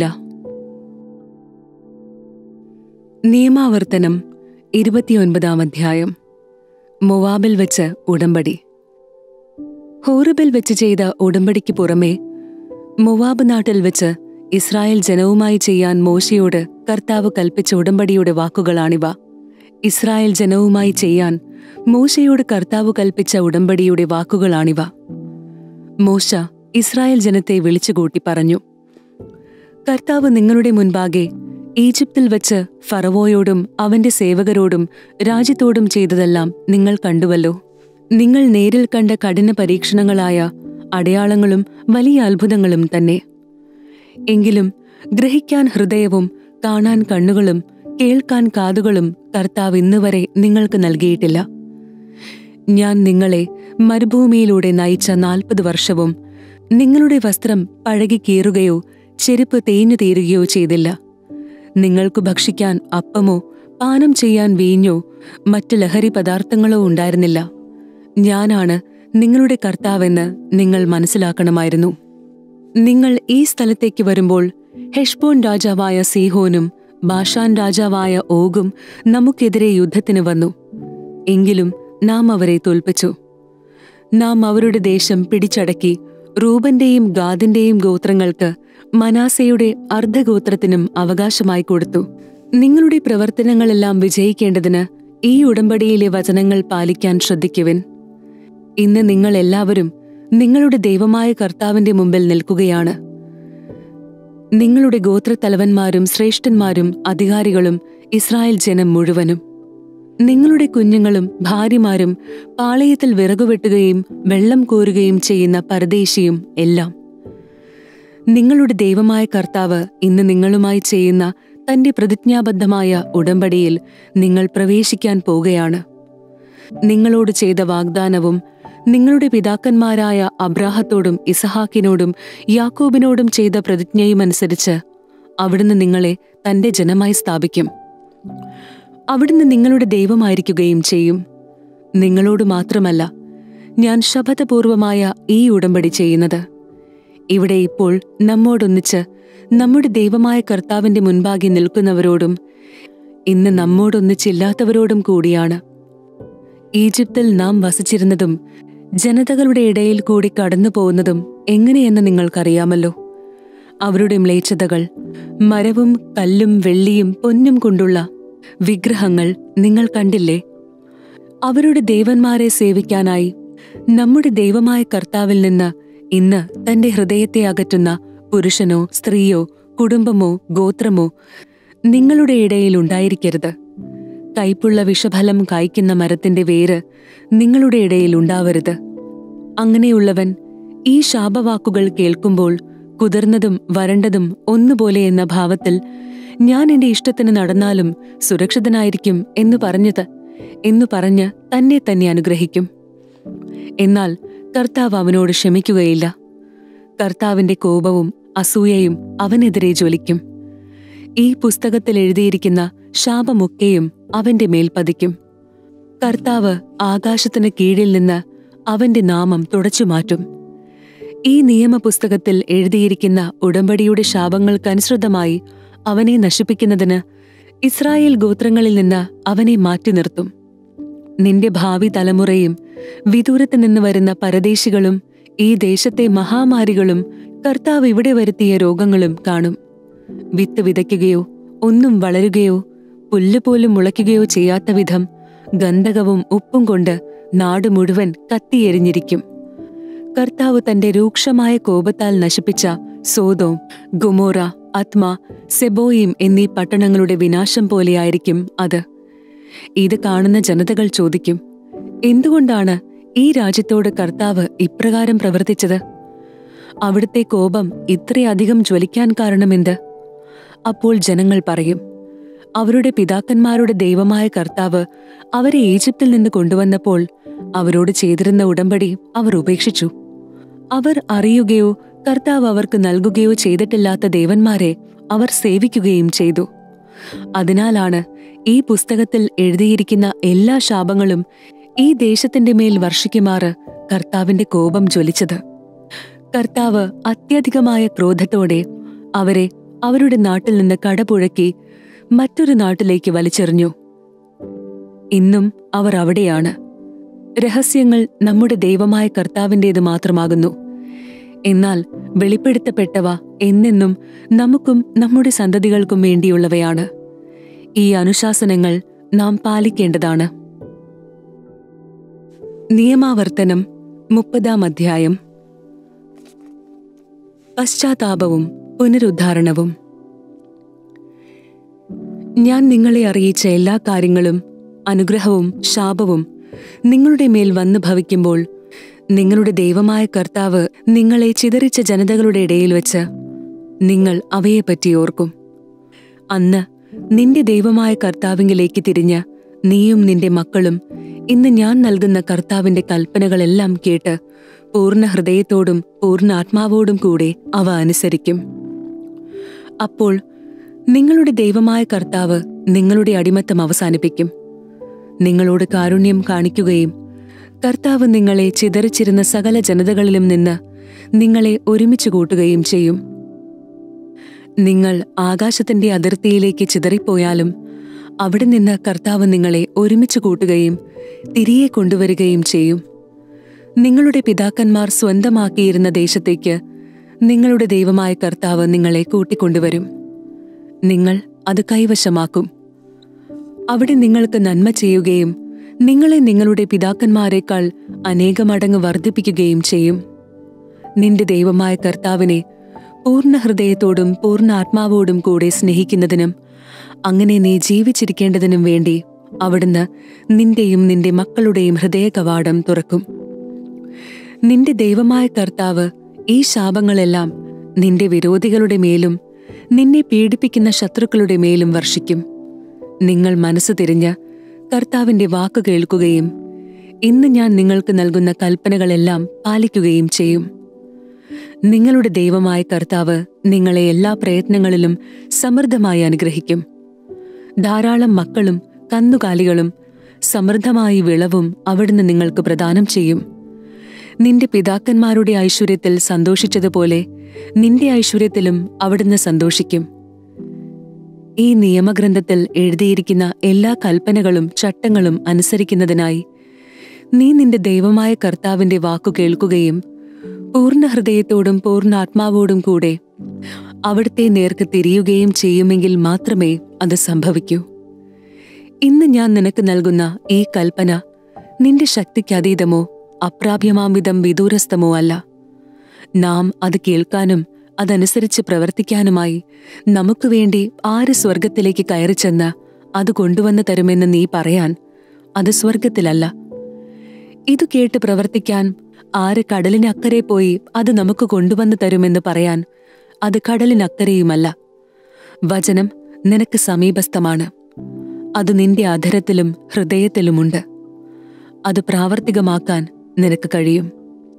നിയമാവർത്തനം ഇരുപത്തിയൊൻപതാം അധ്യായം മൊവാബിൽ വെച്ച് ഉടമ്പടി ഹോറിബിൽ വെച്ച് ചെയ്ത ഉടമ്പടിക്ക് പുറമെ മൊവാബ് നാട്ടിൽ വെച്ച് ഇസ്രായേൽ ജനവുമായി ചെയ്യാൻ മോശയോട് കർത്താവ് കൽപ്പിച്ച ഉടമ്പടിയുടെ വാക്കുകളാണിവ ഇസ്രായേൽ ജനവുമായി ചെയ്യാൻ മോശയോട് കർത്താവ് കൽപ്പിച്ച ഉടമ്പടിയുടെ വാക്കുകളാണിവ മോശ ഇസ്രായേൽ ജനത്തെ വിളിച്ചുകൂട്ടി പറഞ്ഞു കർത്താവ് നിങ്ങളുടെ മുൻപാകെ ഈജിപ്തിൽ വെച്ച് ഫറവോയോടും അവന്റെ സേവകരോടും രാജ്യത്തോടും ചെയ്തതെല്ലാം നിങ്ങൾ കണ്ടുവല്ലോ നിങ്ങൾ നേരിൽ കണ്ട കഠിന പരീക്ഷണങ്ങളായ അടയാളങ്ങളും വലിയ അത്ഭുതങ്ങളും തന്നെ എങ്കിലും ഗ്രഹിക്കാൻ ഹൃദയവും കാണാൻ കണ്ണുകളും കേൾക്കാൻ കാതുകളും കർത്താവ് ഇന്നുവരെ നിങ്ങൾക്ക് നൽകിയിട്ടില്ല ഞാൻ നിങ്ങളെ മരുഭൂമിയിലൂടെ നയിച്ച നാൽപ്പത് വർഷവും നിങ്ങളുടെ വസ്ത്രം പഴകി കീറുകയോ ചെരുപ്പ് തേഞ്ഞു തീരുകയോ ചെയ്തില്ല നിങ്ങൾക്ക് ഭക്ഷിക്കാൻ അപ്പമോ പാനം ചെയ്യാൻ വീഞ്ഞോ മറ്റ് ലഹരി പദാർത്ഥങ്ങളോ ഉണ്ടായിരുന്നില്ല ഞാനാണ് നിങ്ങളുടെ കർത്താവെന്ന് നിങ്ങൾ മനസ്സിലാക്കണമായിരുന്നു നിങ്ങൾ ഈ സ്ഥലത്തേക്ക് വരുമ്പോൾ ഹെഷ്ബോൻ രാജാവായ സീഹോനും ബാഷാൻ രാജാവായ ഓഗും നമുക്കെതിരെ യുദ്ധത്തിന് വന്നു എങ്കിലും നാം അവരെ തോൽപ്പിച്ചു നാം അവരുടെ ദേശം പിടിച്ചടക്കി റൂബന്റെയും ഗാദിന്റെയും ഗോത്രങ്ങൾക്ക് മനാസയുടെ അർദ്ധഗോത്രത്തിനും അവകാശമായി കൊടുത്തു നിങ്ങളുടെ പ്രവർത്തനങ്ങളെല്ലാം വിജയിക്കേണ്ടതിന് ഈ ഉടമ്പടിയിലെ വചനങ്ങൾ പാലിക്കാൻ ശ്രദ്ധിക്കുവിൻ ഇന്ന് നിങ്ങൾ എല്ലാവരും നിങ്ങളുടെ ദൈവമായ കർത്താവിന്റെ മുമ്പിൽ നിൽക്കുകയാണ് നിങ്ങളുടെ ഗോത്രത്തലവന്മാരും ശ്രേഷ്ഠന്മാരും അധികാരികളും ഇസ്രായേൽ ജനം മുഴുവനും നിങ്ങളുടെ കുഞ്ഞുങ്ങളും ഭാര്യമാരും പാളയത്തിൽ വിറകുവെട്ടുകയും വെള്ളം കോരുകയും ചെയ്യുന്ന പരദേശിയും എല്ലാം നിങ്ങളുടെ ദൈവമായ കർത്താവ് ഇന്ന് നിങ്ങളുമായി ചെയ്യുന്ന തന്റെ പ്രതിജ്ഞാബദ്ധമായ ഉടമ്പടിയിൽ നിങ്ങൾ പ്രവേശിക്കാൻ പോകുകയാണ് നിങ്ങളോട് ചെയ്ത വാഗ്ദാനവും നിങ്ങളുടെ പിതാക്കന്മാരായ അബ്രാഹത്തോടും ഇസഹാക്കിനോടും യാക്കോബിനോടും ചെയ്ത പ്രതിജ്ഞയുമനുസരിച്ച് അവിടുന്ന് നിങ്ങളെ തന്റെ ജനമായി സ്ഥാപിക്കും അവിടുന്ന് നിങ്ങളുടെ ദൈവമായിരിക്കുകയും ചെയ്യും നിങ്ങളോട് മാത്രമല്ല ഞാൻ ശപഥപൂർവമായ ഈ ഉടമ്പടി ചെയ്യുന്നത് ഇവിടെ ഇപ്പോൾ നമ്മോടൊന്നിച്ച് നമ്മുടെ ദൈവമായ കർത്താവിന്റെ മുൻപാകെ നിൽക്കുന്നവരോടും ഇന്ന് നമ്മോടൊന്നിച്ചില്ലാത്തവരോടും കൂടിയാണ് ഈജിപ്തിൽ നാം വസിച്ചിരുന്നതും ജനതകളുടെ ഇടയിൽ കൂടി കടന്നു പോകുന്നതും എങ്ങനെയെന്ന് നിങ്ങൾക്കറിയാമല്ലോ അവരുടെ മ്ലേച്ഛതകൾ മരവും കല്ലും വെള്ളിയും പൊന്നും കൊണ്ടുള്ള വിഗ്രഹങ്ങൾ നിങ്ങൾ കണ്ടില്ലേ അവരുടെ ദേവന്മാരെ സേവിക്കാനായി നമ്മുടെ ദൈവമായ കർത്താവിൽ നിന്ന് ഇന്ന് തന്റെ ഹൃദയത്തെ അകറ്റുന്ന പുരുഷനോ സ്ത്രീയോ കുടുംബമോ ഗോത്രമോ നിങ്ങളുടെ ഇടയിൽ ഉണ്ടായിരിക്കരുത് കയ്പുള്ള വിഷഫലം കായ്ക്കുന്ന മരത്തിന്റെ വേര് നിങ്ങളുടെ ഇടയിൽ ഉണ്ടാവരുത് അങ്ങനെയുള്ളവൻ ഈ ശാപവാക്കുകൾ കേൾക്കുമ്പോൾ കുതിർന്നതും വരണ്ടതും ഒന്നുപോലെ എന്ന ഭാവത്തിൽ ഞാൻ എന്റെ ഇഷ്ടത്തിന് നടന്നാലും സുരക്ഷിതനായിരിക്കും എന്ന് പറഞ്ഞത് എന്നു പറഞ്ഞ് തന്നെ തന്നെ അനുഗ്രഹിക്കും എന്നാൽ കർത്താവ് അവനോട് ക്ഷമിക്കുകയില്ല കർത്താവിന്റെ കോപവും അസൂയയും അവനെതിരെ ജ്വലിക്കും ഈ പുസ്തകത്തിൽ എഴുതിയിരിക്കുന്ന ശാപമൊക്കെയും അവന്റെ മേൽ പതിക്കും കർത്താവ് ആകാശത്തിന് കീഴിൽ നിന്ന് അവന്റെ നാമം തുടച്ചുമാറ്റും ഈ നിയമപുസ്തകത്തിൽ എഴുതിയിരിക്കുന്ന ഉടമ്പടിയുടെ ശാപങ്ങൾക്കനുസൃതമായി അവനെ നശിപ്പിക്കുന്നതിന് ഇസ്രായേൽ ഗോത്രങ്ങളിൽ നിന്ന് അവനെ മാറ്റി നിർത്തും നിന്റെ ഭാവി തലമുറയും വിദൂരത്ത് നിന്ന് വരുന്ന പരദേശികളും ഈ ദേശത്തെ മഹാമാരികളും കർത്താവ് ഇവിടെ വരുത്തിയ രോഗങ്ങളും കാണും വിത്ത് വിതയ്ക്കുകയോ ഒന്നും വളരുകയോ പുല്ലുപോലും മുളയ്ക്കുകയോ ചെയ്യാത്ത വിധം ഗന്ധകവും ഉപ്പും കൊണ്ട് നാട് മുഴുവൻ കത്തിയെരിഞ്ഞിരിക്കും കർത്താവ് തന്റെ രൂക്ഷമായ കോപത്താൽ നശിപ്പിച്ച സോതോം ഗുമോറ ആത്മ സെബോയിം എന്നീ പട്ടണങ്ങളുടെ വിനാശം പോലെയായിരിക്കും അത് ഇത് കാണുന്ന ജനതകൾ ചോദിക്കും എന്തുകൊണ്ടാണ് ഈ രാജ്യത്തോട് കർത്താവ് ഇപ്രകാരം പ്രവർത്തിച്ചത് അവിടുത്തെ കോപം ഇത്രയധികം ജ്വലിക്കാൻ കാരണമെന്ത് അപ്പോൾ ജനങ്ങൾ പറയും അവരുടെ പിതാക്കന്മാരുടെ ദൈവമായ കർത്താവ് അവരെ ഈജിപ്തിൽ നിന്ന് കൊണ്ടുവന്നപ്പോൾ അവരോട് ചെയ്തിരുന്ന ഉടമ്പടി അവർ ഉപേക്ഷിച്ചു അവർ അറിയുകയോ കർത്താവ് അവർക്ക് നൽകുകയോ ചെയ്തിട്ടില്ലാത്ത ദേവന്മാരെ അവർ സേവിക്കുകയും ചെയ്തു അതിനാലാണ് ഈ പുസ്തകത്തിൽ എഴുതിയിരിക്കുന്ന എല്ലാ ശാപങ്ങളും ഈ ദേശത്തിന്റെ മേൽ വർഷിക്കുമാറ് കർത്താവിന്റെ കോപം ജ്വലിച്ചത് കർത്താവ് അത്യധികമായ ക്രോധത്തോടെ അവരെ അവരുടെ നാട്ടിൽ നിന്ന് കടപുഴക്കി മറ്റൊരു നാട്ടിലേക്ക് വലിച്ചെറിഞ്ഞു ഇന്നും അവർ അവിടെയാണ് രഹസ്യങ്ങൾ നമ്മുടെ ദൈവമായ കർത്താവിൻ്റേത് മാത്രമാകുന്നു എന്നാൽ വെളിപ്പെടുത്തപ്പെട്ടവ എന്നെന്നും നമുക്കും നമ്മുടെ സന്തതികൾക്കും വേണ്ടിയുള്ളവയാണ് ഈ അനുശാസനങ്ങൾ നാം പാലിക്കേണ്ടതാണ് നിയമാവർത്തനം മുപ്പതാം അധ്യായം പശ്ചാത്താപവും പുനരുദ്ധാരണവും ഞാൻ നിങ്ങളെ അറിയിച്ച എല്ലാ കാര്യങ്ങളും അനുഗ്രഹവും ശാപവും നിങ്ങളുടെ മേൽ വന്നു ഭവിക്കുമ്പോൾ നിങ്ങളുടെ ദൈവമായ കർത്താവ് നിങ്ങളെ ചിതറിച്ച ജനതകളുടെ ഇടയിൽ വെച്ച് നിങ്ങൾ അവയെപ്പറ്റി ഓർക്കും അന്ന് നിന്റെ ദൈവമായ കർത്താവിങ്കിലേക്ക് തിരിഞ്ഞ് നീയും നിന്റെ മക്കളും ഇന്ന് ഞാൻ നൽകുന്ന കർത്താവിന്റെ കൽപ്പനകളെല്ലാം കേട്ട് പൂർണ്ണ ഹൃദയത്തോടും പൂർണ്ണ ആത്മാവോടും കൂടെ അവ അനുസരിക്കും അപ്പോൾ നിങ്ങളുടെ ദൈവമായ കർത്താവ് നിങ്ങളുടെ അടിമത്തം അവസാനിപ്പിക്കും നിങ്ങളോട് കാരുണ്യം കാണിക്കുകയും കർത്താവ് നിങ്ങളെ ചിതറിച്ചിരുന്ന സകല ജനതകളിലും നിന്ന് നിങ്ങളെ ഒരുമിച്ച് കൂട്ടുകയും ചെയ്യും നിങ്ങൾ ആകാശത്തിന്റെ അതിർത്തിയിലേക്ക് ചിതറിപ്പോയാലും അവിടെ നിന്ന് കർത്താവ് നിങ്ങളെ ഒരുമിച്ച് കൂട്ടുകയും തിരികെ കൊണ്ടുവരികയും ചെയ്യും നിങ്ങളുടെ പിതാക്കന്മാർ സ്വന്തമാക്കിയിരുന്ന ദേശത്തേക്ക് നിങ്ങളുടെ ദൈവമായ കർത്താവ് നിങ്ങളെ കൂട്ടിക്കൊണ്ടുവരും നിങ്ങൾ അത് കൈവശമാക്കും അവിടെ നിങ്ങൾക്ക് നന്മ ചെയ്യുകയും നിങ്ങളെ നിങ്ങളുടെ പിതാക്കന്മാരെക്കാൾ അനേകമടങ്ങ് വർദ്ധിപ്പിക്കുകയും ചെയ്യും നിന്റെ ദൈവമായ കർത്താവിനെ പൂർണ്ണ ഹൃദയത്തോടും പൂർണ്ണ ആത്മാവോടും കൂടെ സ്നേഹിക്കുന്നതിനും അങ്ങനെ നീ ജീവിച്ചിരിക്കേണ്ടതിനും വേണ്ടി അവിടുന്ന് നിന്റെയും നിന്റെ മക്കളുടെയും ഹൃദയ കവാടം തുറക്കും നിന്റെ ദൈവമായ കർത്താവ് ഈ ശാപങ്ങളെല്ലാം നിന്റെ വിരോധികളുടെ മേലും നിന്നെ പീഡിപ്പിക്കുന്ന ശത്രുക്കളുടെ മേലും വർഷിക്കും നിങ്ങൾ മനസ്സ് തിരിഞ്ഞ് കർത്താവിന്റെ വാക്ക് കേൾക്കുകയും ഇന്ന് ഞാൻ നിങ്ങൾക്ക് നൽകുന്ന കൽപ്പനകളെല്ലാം പാലിക്കുകയും ചെയ്യും നിങ്ങളുടെ ദൈവമായ കർത്താവ് നിങ്ങളെ എല്ലാ പ്രയത്നങ്ങളിലും സമൃദ്ധമായി അനുഗ്രഹിക്കും ധാരാളം മക്കളും കന്നുകാലികളും സമൃദ്ധമായി വിളവും അവിടുന്ന് നിങ്ങൾക്ക് പ്രദാനം ചെയ്യും നിന്റെ പിതാക്കന്മാരുടെ ഐശ്വര്യത്തിൽ സന്തോഷിച്ചതുപോലെ നിന്റെ ഐശ്വര്യത്തിലും അവിടുന്ന് സന്തോഷിക്കും ഈ നിയമഗ്രന്ഥത്തിൽ എഴുതിയിരിക്കുന്ന എല്ലാ കൽപ്പനകളും ചട്ടങ്ങളും അനുസരിക്കുന്നതിനായി നീ നിന്റെ ദൈവമായ കർത്താവിന്റെ വാക്കു കേൾക്കുകയും പൂർണ്ണ ഹൃദയത്തോടും പൂർണ്ണ ആത്മാവോടും കൂടെ അവിടുത്തെ നേർക്ക് തിരിയുകയും ചെയ്യുമെങ്കിൽ മാത്രമേ അത് സംഭവിക്കൂ ഇന്ന് ഞാൻ നിനക്ക് നൽകുന്ന ഈ കൽപ്പന നിന്റെ ശക്തിക്കതീതമോ അപ്രാപ്യമാംവിധം വിദൂരസ്ഥമോ അല്ല നാം അത് കേൾക്കാനും അതനുസരിച്ച് പ്രവർത്തിക്കാനുമായി നമുക്ക് വേണ്ടി ആര് സ്വർഗത്തിലേക്ക് കയറിച്ചെന്ന് അത് കൊണ്ടുവന്ന് തരുമെന്ന് നീ പറയാൻ അത് സ്വർഗത്തിലല്ല ഇത് കേട്ട് പ്രവർത്തിക്കാൻ ആര് കടലിനക്കരെ പോയി അത് നമുക്ക് കൊണ്ടുവന്ന് തരുമെന്ന് പറയാൻ അത് കടലിനക്കരെയുമല്ല വചനം നിനക്ക് സമീപസ്ഥമാണ് അത് നിന്റെ അധരത്തിലും ഹൃദയത്തിലുമുണ്ട് അത് പ്രാവർത്തികമാക്കാൻ നിനക്ക് കഴിയും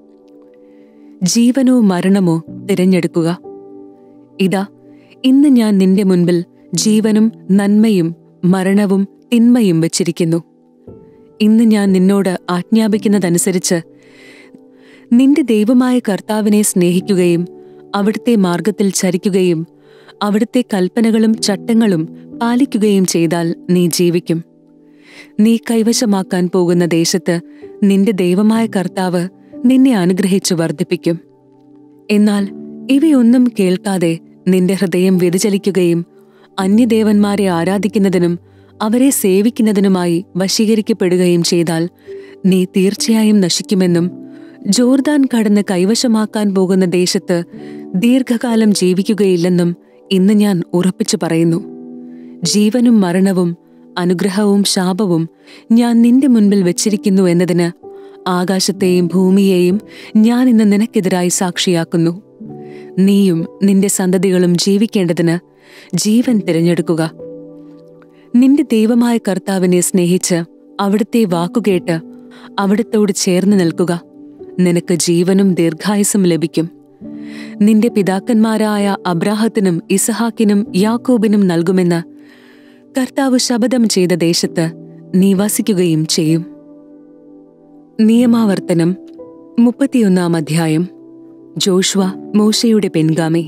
ജീവനോ മരണമോ തിരഞ്ഞെടുക്കുക ഇതാ ഇന്ന് ഞാൻ നിന്റെ മുൻപിൽ ജീവനും നന്മയും മരണവും തിന്മയും വച്ചിരിക്കുന്നു ഇന്ന് ഞാൻ നിന്നോട് ആജ്ഞാപിക്കുന്നതനുസരിച്ച് നിന്റെ ദൈവമായ കർത്താവിനെ സ്നേഹിക്കുകയും അവിടുത്തെ മാർഗത്തിൽ ചരിക്കുകയും അവിടുത്തെ കൽപ്പനകളും ചട്ടങ്ങളും പാലിക്കുകയും ചെയ്താൽ നീ ജീവിക്കും നീ കൈവശമാക്കാൻ പോകുന്ന ദേശത്ത് നിന്റെ ദൈവമായ കർത്താവ് നിന്നെ അനുഗ്രഹിച്ചു വർദ്ധിപ്പിക്കും എന്നാൽ ഇവയൊന്നും കേൾക്കാതെ നിന്റെ ഹൃദയം വ്യതിചലിക്കുകയും അന്യദേവന്മാരെ ആരാധിക്കുന്നതിനും അവരെ സേവിക്കുന്നതിനുമായി വശീകരിക്കപ്പെടുകയും ചെയ്താൽ നീ തീർച്ചയായും നശിക്കുമെന്നും ജോർദാൻ കടന്ന് കൈവശമാക്കാൻ പോകുന്ന ദേശത്ത് ദീർഘകാലം ജീവിക്കുകയില്ലെന്നും ഇന്ന് ഞാൻ ഉറപ്പിച്ചു പറയുന്നു ജീവനും മരണവും അനുഗ്രഹവും ശാപവും ഞാൻ നിന്റെ മുൻപിൽ വെച്ചിരിക്കുന്നു എന്നതിന് ആകാശത്തെയും ഭൂമിയെയും ഞാൻ ഇന്ന് നിനക്കെതിരായി സാക്ഷിയാക്കുന്നു നീയും നിന്റെ സന്തതികളും ജീവിക്കേണ്ടതിന് ജീവൻ തിരഞ്ഞെടുക്കുക നിന്റെ ദൈവമായ കർത്താവിനെ സ്നേഹിച്ച് അവിടുത്തെ വാക്കുകേട്ട് അവിടുത്തോട് ചേർന്ന് നിൽക്കുക നിനക്ക് ജീവനും ദീർഘായുസും ലഭിക്കും നിന്റെ പിതാക്കന്മാരായ അബ്രാഹത്തിനും ഇസഹാക്കിനും യാക്കോബിനും നൽകുമെന്ന് കർത്താവ് ശപഥം ചെയ്ത ദേശത്ത് നീ വസിക്കുകയും ചെയ്യും നിയമാവർത്തനം മുപ്പത്തിയൊന്നാം അധ്യായം ജോഷ്വ മോശയുടെ പിൻഗാമി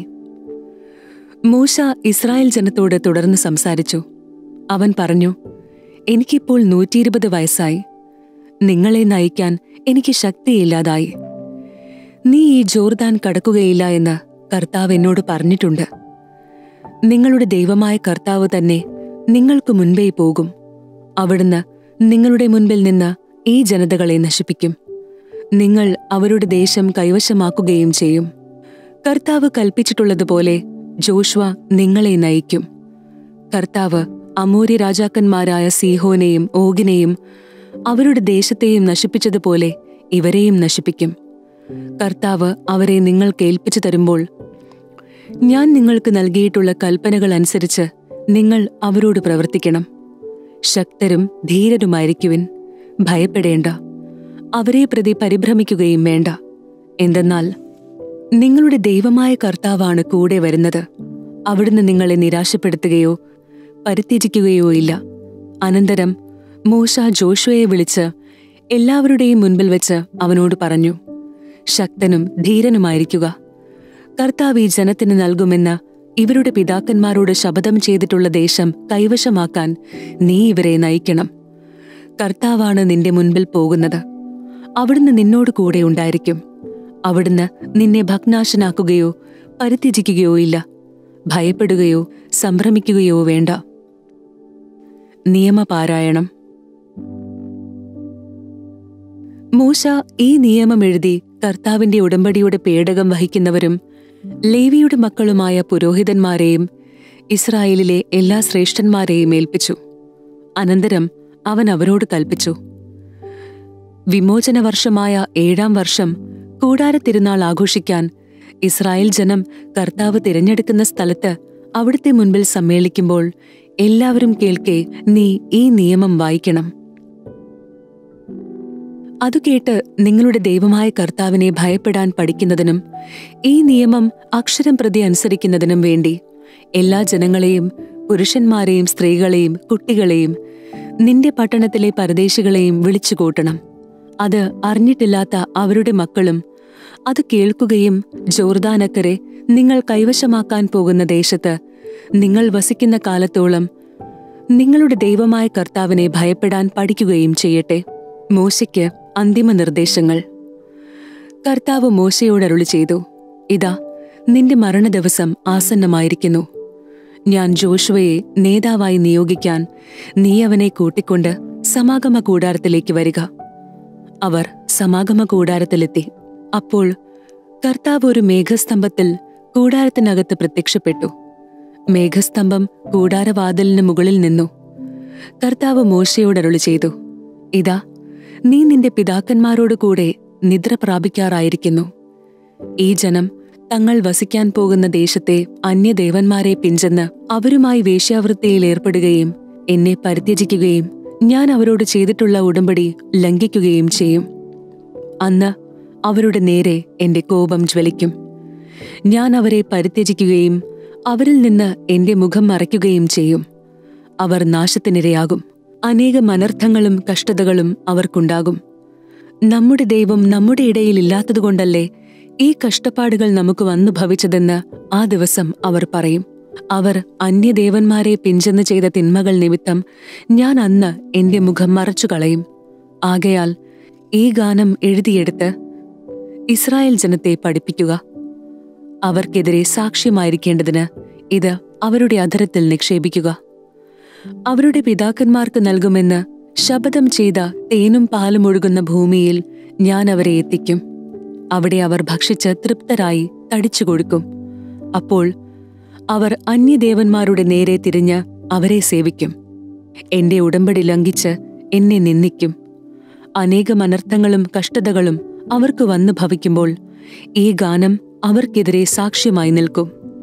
മൂശ ഇസ്രായേൽ ജനത്തോട് തുടർന്ന് സംസാരിച്ചു അവൻ പറഞ്ഞു എനിക്കിപ്പോൾ നൂറ്റിയിരുപത് വയസ്സായി നിങ്ങളെ നയിക്കാൻ എനിക്ക് ശക്തിയില്ലാതായി നീ ഈ ജോർദാൻ കടക്കുകയില്ല എന്ന് കർത്താവ് എന്നോട് പറഞ്ഞിട്ടുണ്ട് നിങ്ങളുടെ ദൈവമായ കർത്താവ് തന്നെ നിങ്ങൾക്ക് മുൻപേ പോകും അവിടുന്ന് നിങ്ങളുടെ മുൻപിൽ നിന്ന് ഈ ജനതകളെ നശിപ്പിക്കും നിങ്ങൾ അവരുടെ ദേശം കൈവശമാക്കുകയും ചെയ്യും കർത്താവ് കൽപ്പിച്ചിട്ടുള്ളതുപോലെ ജോഷ്വ നിങ്ങളെ നയിക്കും കർത്താവ് അമൂര്യ രാജാക്കന്മാരായ സീഹോനെയും ഓഗിനെയും അവരുടെ ദേശത്തെയും നശിപ്പിച്ചതുപോലെ ഇവരെയും നശിപ്പിക്കും കർത്താവ് അവരെ നിങ്ങൾക്ക് ഏൽപ്പിച്ചു തരുമ്പോൾ ഞാൻ നിങ്ങൾക്ക് നൽകിയിട്ടുള്ള കൽപ്പനകൾ അനുസരിച്ച് നിങ്ങൾ അവരോട് പ്രവർത്തിക്കണം ശക്തരും ധീരരുമായിരിക്കുവിൻ ഭയപ്പെടേണ്ട അവരെ പ്രതി പരിഭ്രമിക്കുകയും വേണ്ട എന്തെന്നാൽ നിങ്ങളുടെ ദൈവമായ കർത്താവാണ് കൂടെ വരുന്നത് അവിടുന്ന് നിങ്ങളെ നിരാശപ്പെടുത്തുകയോ പരിത്യജിക്കുകയോ ഇല്ല അനന്തരം മൂശ ജോഷുവയെ വിളിച്ച് എല്ലാവരുടെയും മുൻപിൽ വെച്ച് അവനോട് പറഞ്ഞു ശക്തനും ധീരനുമായിരിക്കുക കർത്താവ് ഈ ജനത്തിന് നൽകുമെന്ന് ഇവരുടെ പിതാക്കന്മാരോട് ശപഥം ചെയ്തിട്ടുള്ള ദേശം കൈവശമാക്കാൻ നീ ഇവരെ നയിക്കണം കർത്താവാണ് നിന്റെ മുൻപിൽ പോകുന്നത് അവിടുന്ന് നിന്നോട് കൂടെ ഉണ്ടായിരിക്കും അവിടുന്ന് നിന്നെ ഭഗ്നാശനാക്കുകയോ പരിത്യജിക്കുകയോ ഇല്ല ഭയപ്പെടുകയോ സംഭ്രമിക്കുകയോ വേണ്ട നിയമപാരായണം മൂശ ഈ നിയമം എഴുതി കർത്താവിന്റെ ഉടമ്പടിയുടെ പേടകം വഹിക്കുന്നവരും ലേവിയുടെ മക്കളുമായ പുരോഹിതന്മാരെയും ഇസ്രായേലിലെ എല്ലാ ശ്രേഷ്ഠന്മാരെയും ഏൽപ്പിച്ചു അനന്തരം അവൻ അവരോട് കൽപ്പിച്ചു വിമോചന വർഷമായ ഏഴാം വർഷം കൂടാര തിരുനാൾ ആഘോഷിക്കാൻ ഇസ്രായേൽ ജനം കർത്താവ് തിരഞ്ഞെടുക്കുന്ന സ്ഥലത്ത് അവിടുത്തെ മുൻപിൽ സമ്മേളിക്കുമ്പോൾ എല്ലാവരും കേൾക്കെ നീ ഈ നിയമം വായിക്കണം അതു കേട്ട് നിങ്ങളുടെ ദൈവമായ കർത്താവിനെ ഭയപ്പെടാൻ പഠിക്കുന്നതിനും ഈ നിയമം അക്ഷരം പ്രതി അനുസരിക്കുന്നതിനും വേണ്ടി എല്ലാ ജനങ്ങളെയും പുരുഷന്മാരെയും സ്ത്രീകളെയും കുട്ടികളെയും നിന്റെ പട്ടണത്തിലെ പരദേശികളെയും വിളിച്ചു കൂട്ടണം അത് അറിഞ്ഞിട്ടില്ലാത്ത അവരുടെ മക്കളും അത് കേൾക്കുകയും ജോർദാനക്കരെ നിങ്ങൾ കൈവശമാക്കാൻ പോകുന്ന ദേശത്ത് നിങ്ങൾ വസിക്കുന്ന കാലത്തോളം നിങ്ങളുടെ ദൈവമായ കർത്താവിനെ ഭയപ്പെടാൻ പഠിക്കുകയും ചെയ്യട്ടെ മോശയ്ക്ക് അന്തിമ നിർദ്ദേശങ്ങൾ കർത്താവ് മോശയോട് അരുളി ചെയ്തു ഇതാ നിന്റെ മരണദിവസം ആസന്നമായിരിക്കുന്നു ഞാൻ ജോഷുവയെ നേതാവായി നിയോഗിക്കാൻ നീ അവനെ കൂട്ടിക്കൊണ്ട് സമാഗമ കൂടാരത്തിലേക്ക് വരിക അവർ സമാഗമ കൂടാരത്തിലെത്തി അപ്പോൾ കർത്താവ് ഒരു മേഘസ്തംഭത്തിൽ കൂടാരത്തിനകത്ത് പ്രത്യക്ഷപ്പെട്ടു മേഘസ്തംഭം കൂടാരവാതിലിന് മുകളിൽ നിന്നു കർത്താവ് മോശയോട് അരുളി ചെയ്തു ഇതാ നീ നിന്റെ പിതാക്കന്മാരോട് കൂടെ നിദ്ര പ്രാപിക്കാറായിരിക്കുന്നു ഈ ജനം തങ്ങൾ വസിക്കാൻ പോകുന്ന ദേശത്തെ അന്യദേവന്മാരെ പിഞ്ചെന്ന് അവരുമായി വേശ്യാവൃത്തിയിൽ ഏർപ്പെടുകയും എന്നെ പരിത്യജിക്കുകയും ഞാൻ അവരോട് ചെയ്തിട്ടുള്ള ഉടമ്പടി ലംഘിക്കുകയും ചെയ്യും അന്ന് അവരുടെ നേരെ എന്റെ കോപം ജ്വലിക്കും ഞാൻ അവരെ പരിത്യജിക്കുകയും അവരിൽ നിന്ന് എന്റെ മുഖം മറയ്ക്കുകയും ചെയ്യും അവർ നാശത്തിനിരയാകും അനേകം അനർത്ഥങ്ങളും കഷ്ടതകളും അവർക്കുണ്ടാകും നമ്മുടെ ദൈവം നമ്മുടെ ഇടയിൽ ഇല്ലാത്തതുകൊണ്ടല്ലേ ഈ കഷ്ടപ്പാടുകൾ നമുക്ക് വന്നു ഭവിച്ചതെന്ന് ആ ദിവസം അവർ പറയും അവർ അന്യദേവന്മാരെ പിഞ്ചെന്ന് ചെയ്ത തിന്മകൾ നിമിത്തം ഞാൻ അന്ന് എന്റെ മുഖം മറച്ചു കളയും ആകയാൽ ഈ ഗാനം എഴുതിയെടുത്ത് ഇസ്രായേൽ ജനത്തെ പഠിപ്പിക്കുക അവർക്കെതിരെ സാക്ഷ്യമായിരിക്കേണ്ടതിന് ഇത് അവരുടെ അധരത്തിൽ നിക്ഷേപിക്കുക അവരുടെ പിതാക്കന്മാർക്ക് നൽകുമെന്ന് ശപഥം ചെയ്ത തേനും പാലും ഒഴുകുന്ന ഭൂമിയിൽ ഞാൻ അവരെ എത്തിക്കും അവിടെ അവർ ഭക്ഷിച്ച് തൃപ്തരായി തടിച്ചു കൊടുക്കും അപ്പോൾ അവർ അന്യദേവന്മാരുടെ നേരെ തിരിഞ്ഞ് അവരെ സേവിക്കും എന്റെ ഉടമ്പടി ലംഘിച്ച് എന്നെ നിന്ദിക്കും അനേകം അനർത്ഥങ്ങളും കഷ്ടതകളും അവർക്ക് വന്നു ഭവിക്കുമ്പോൾ ഈ ഗാനം അവർക്കെതിരെ സാക്ഷ്യമായി നിൽക്കും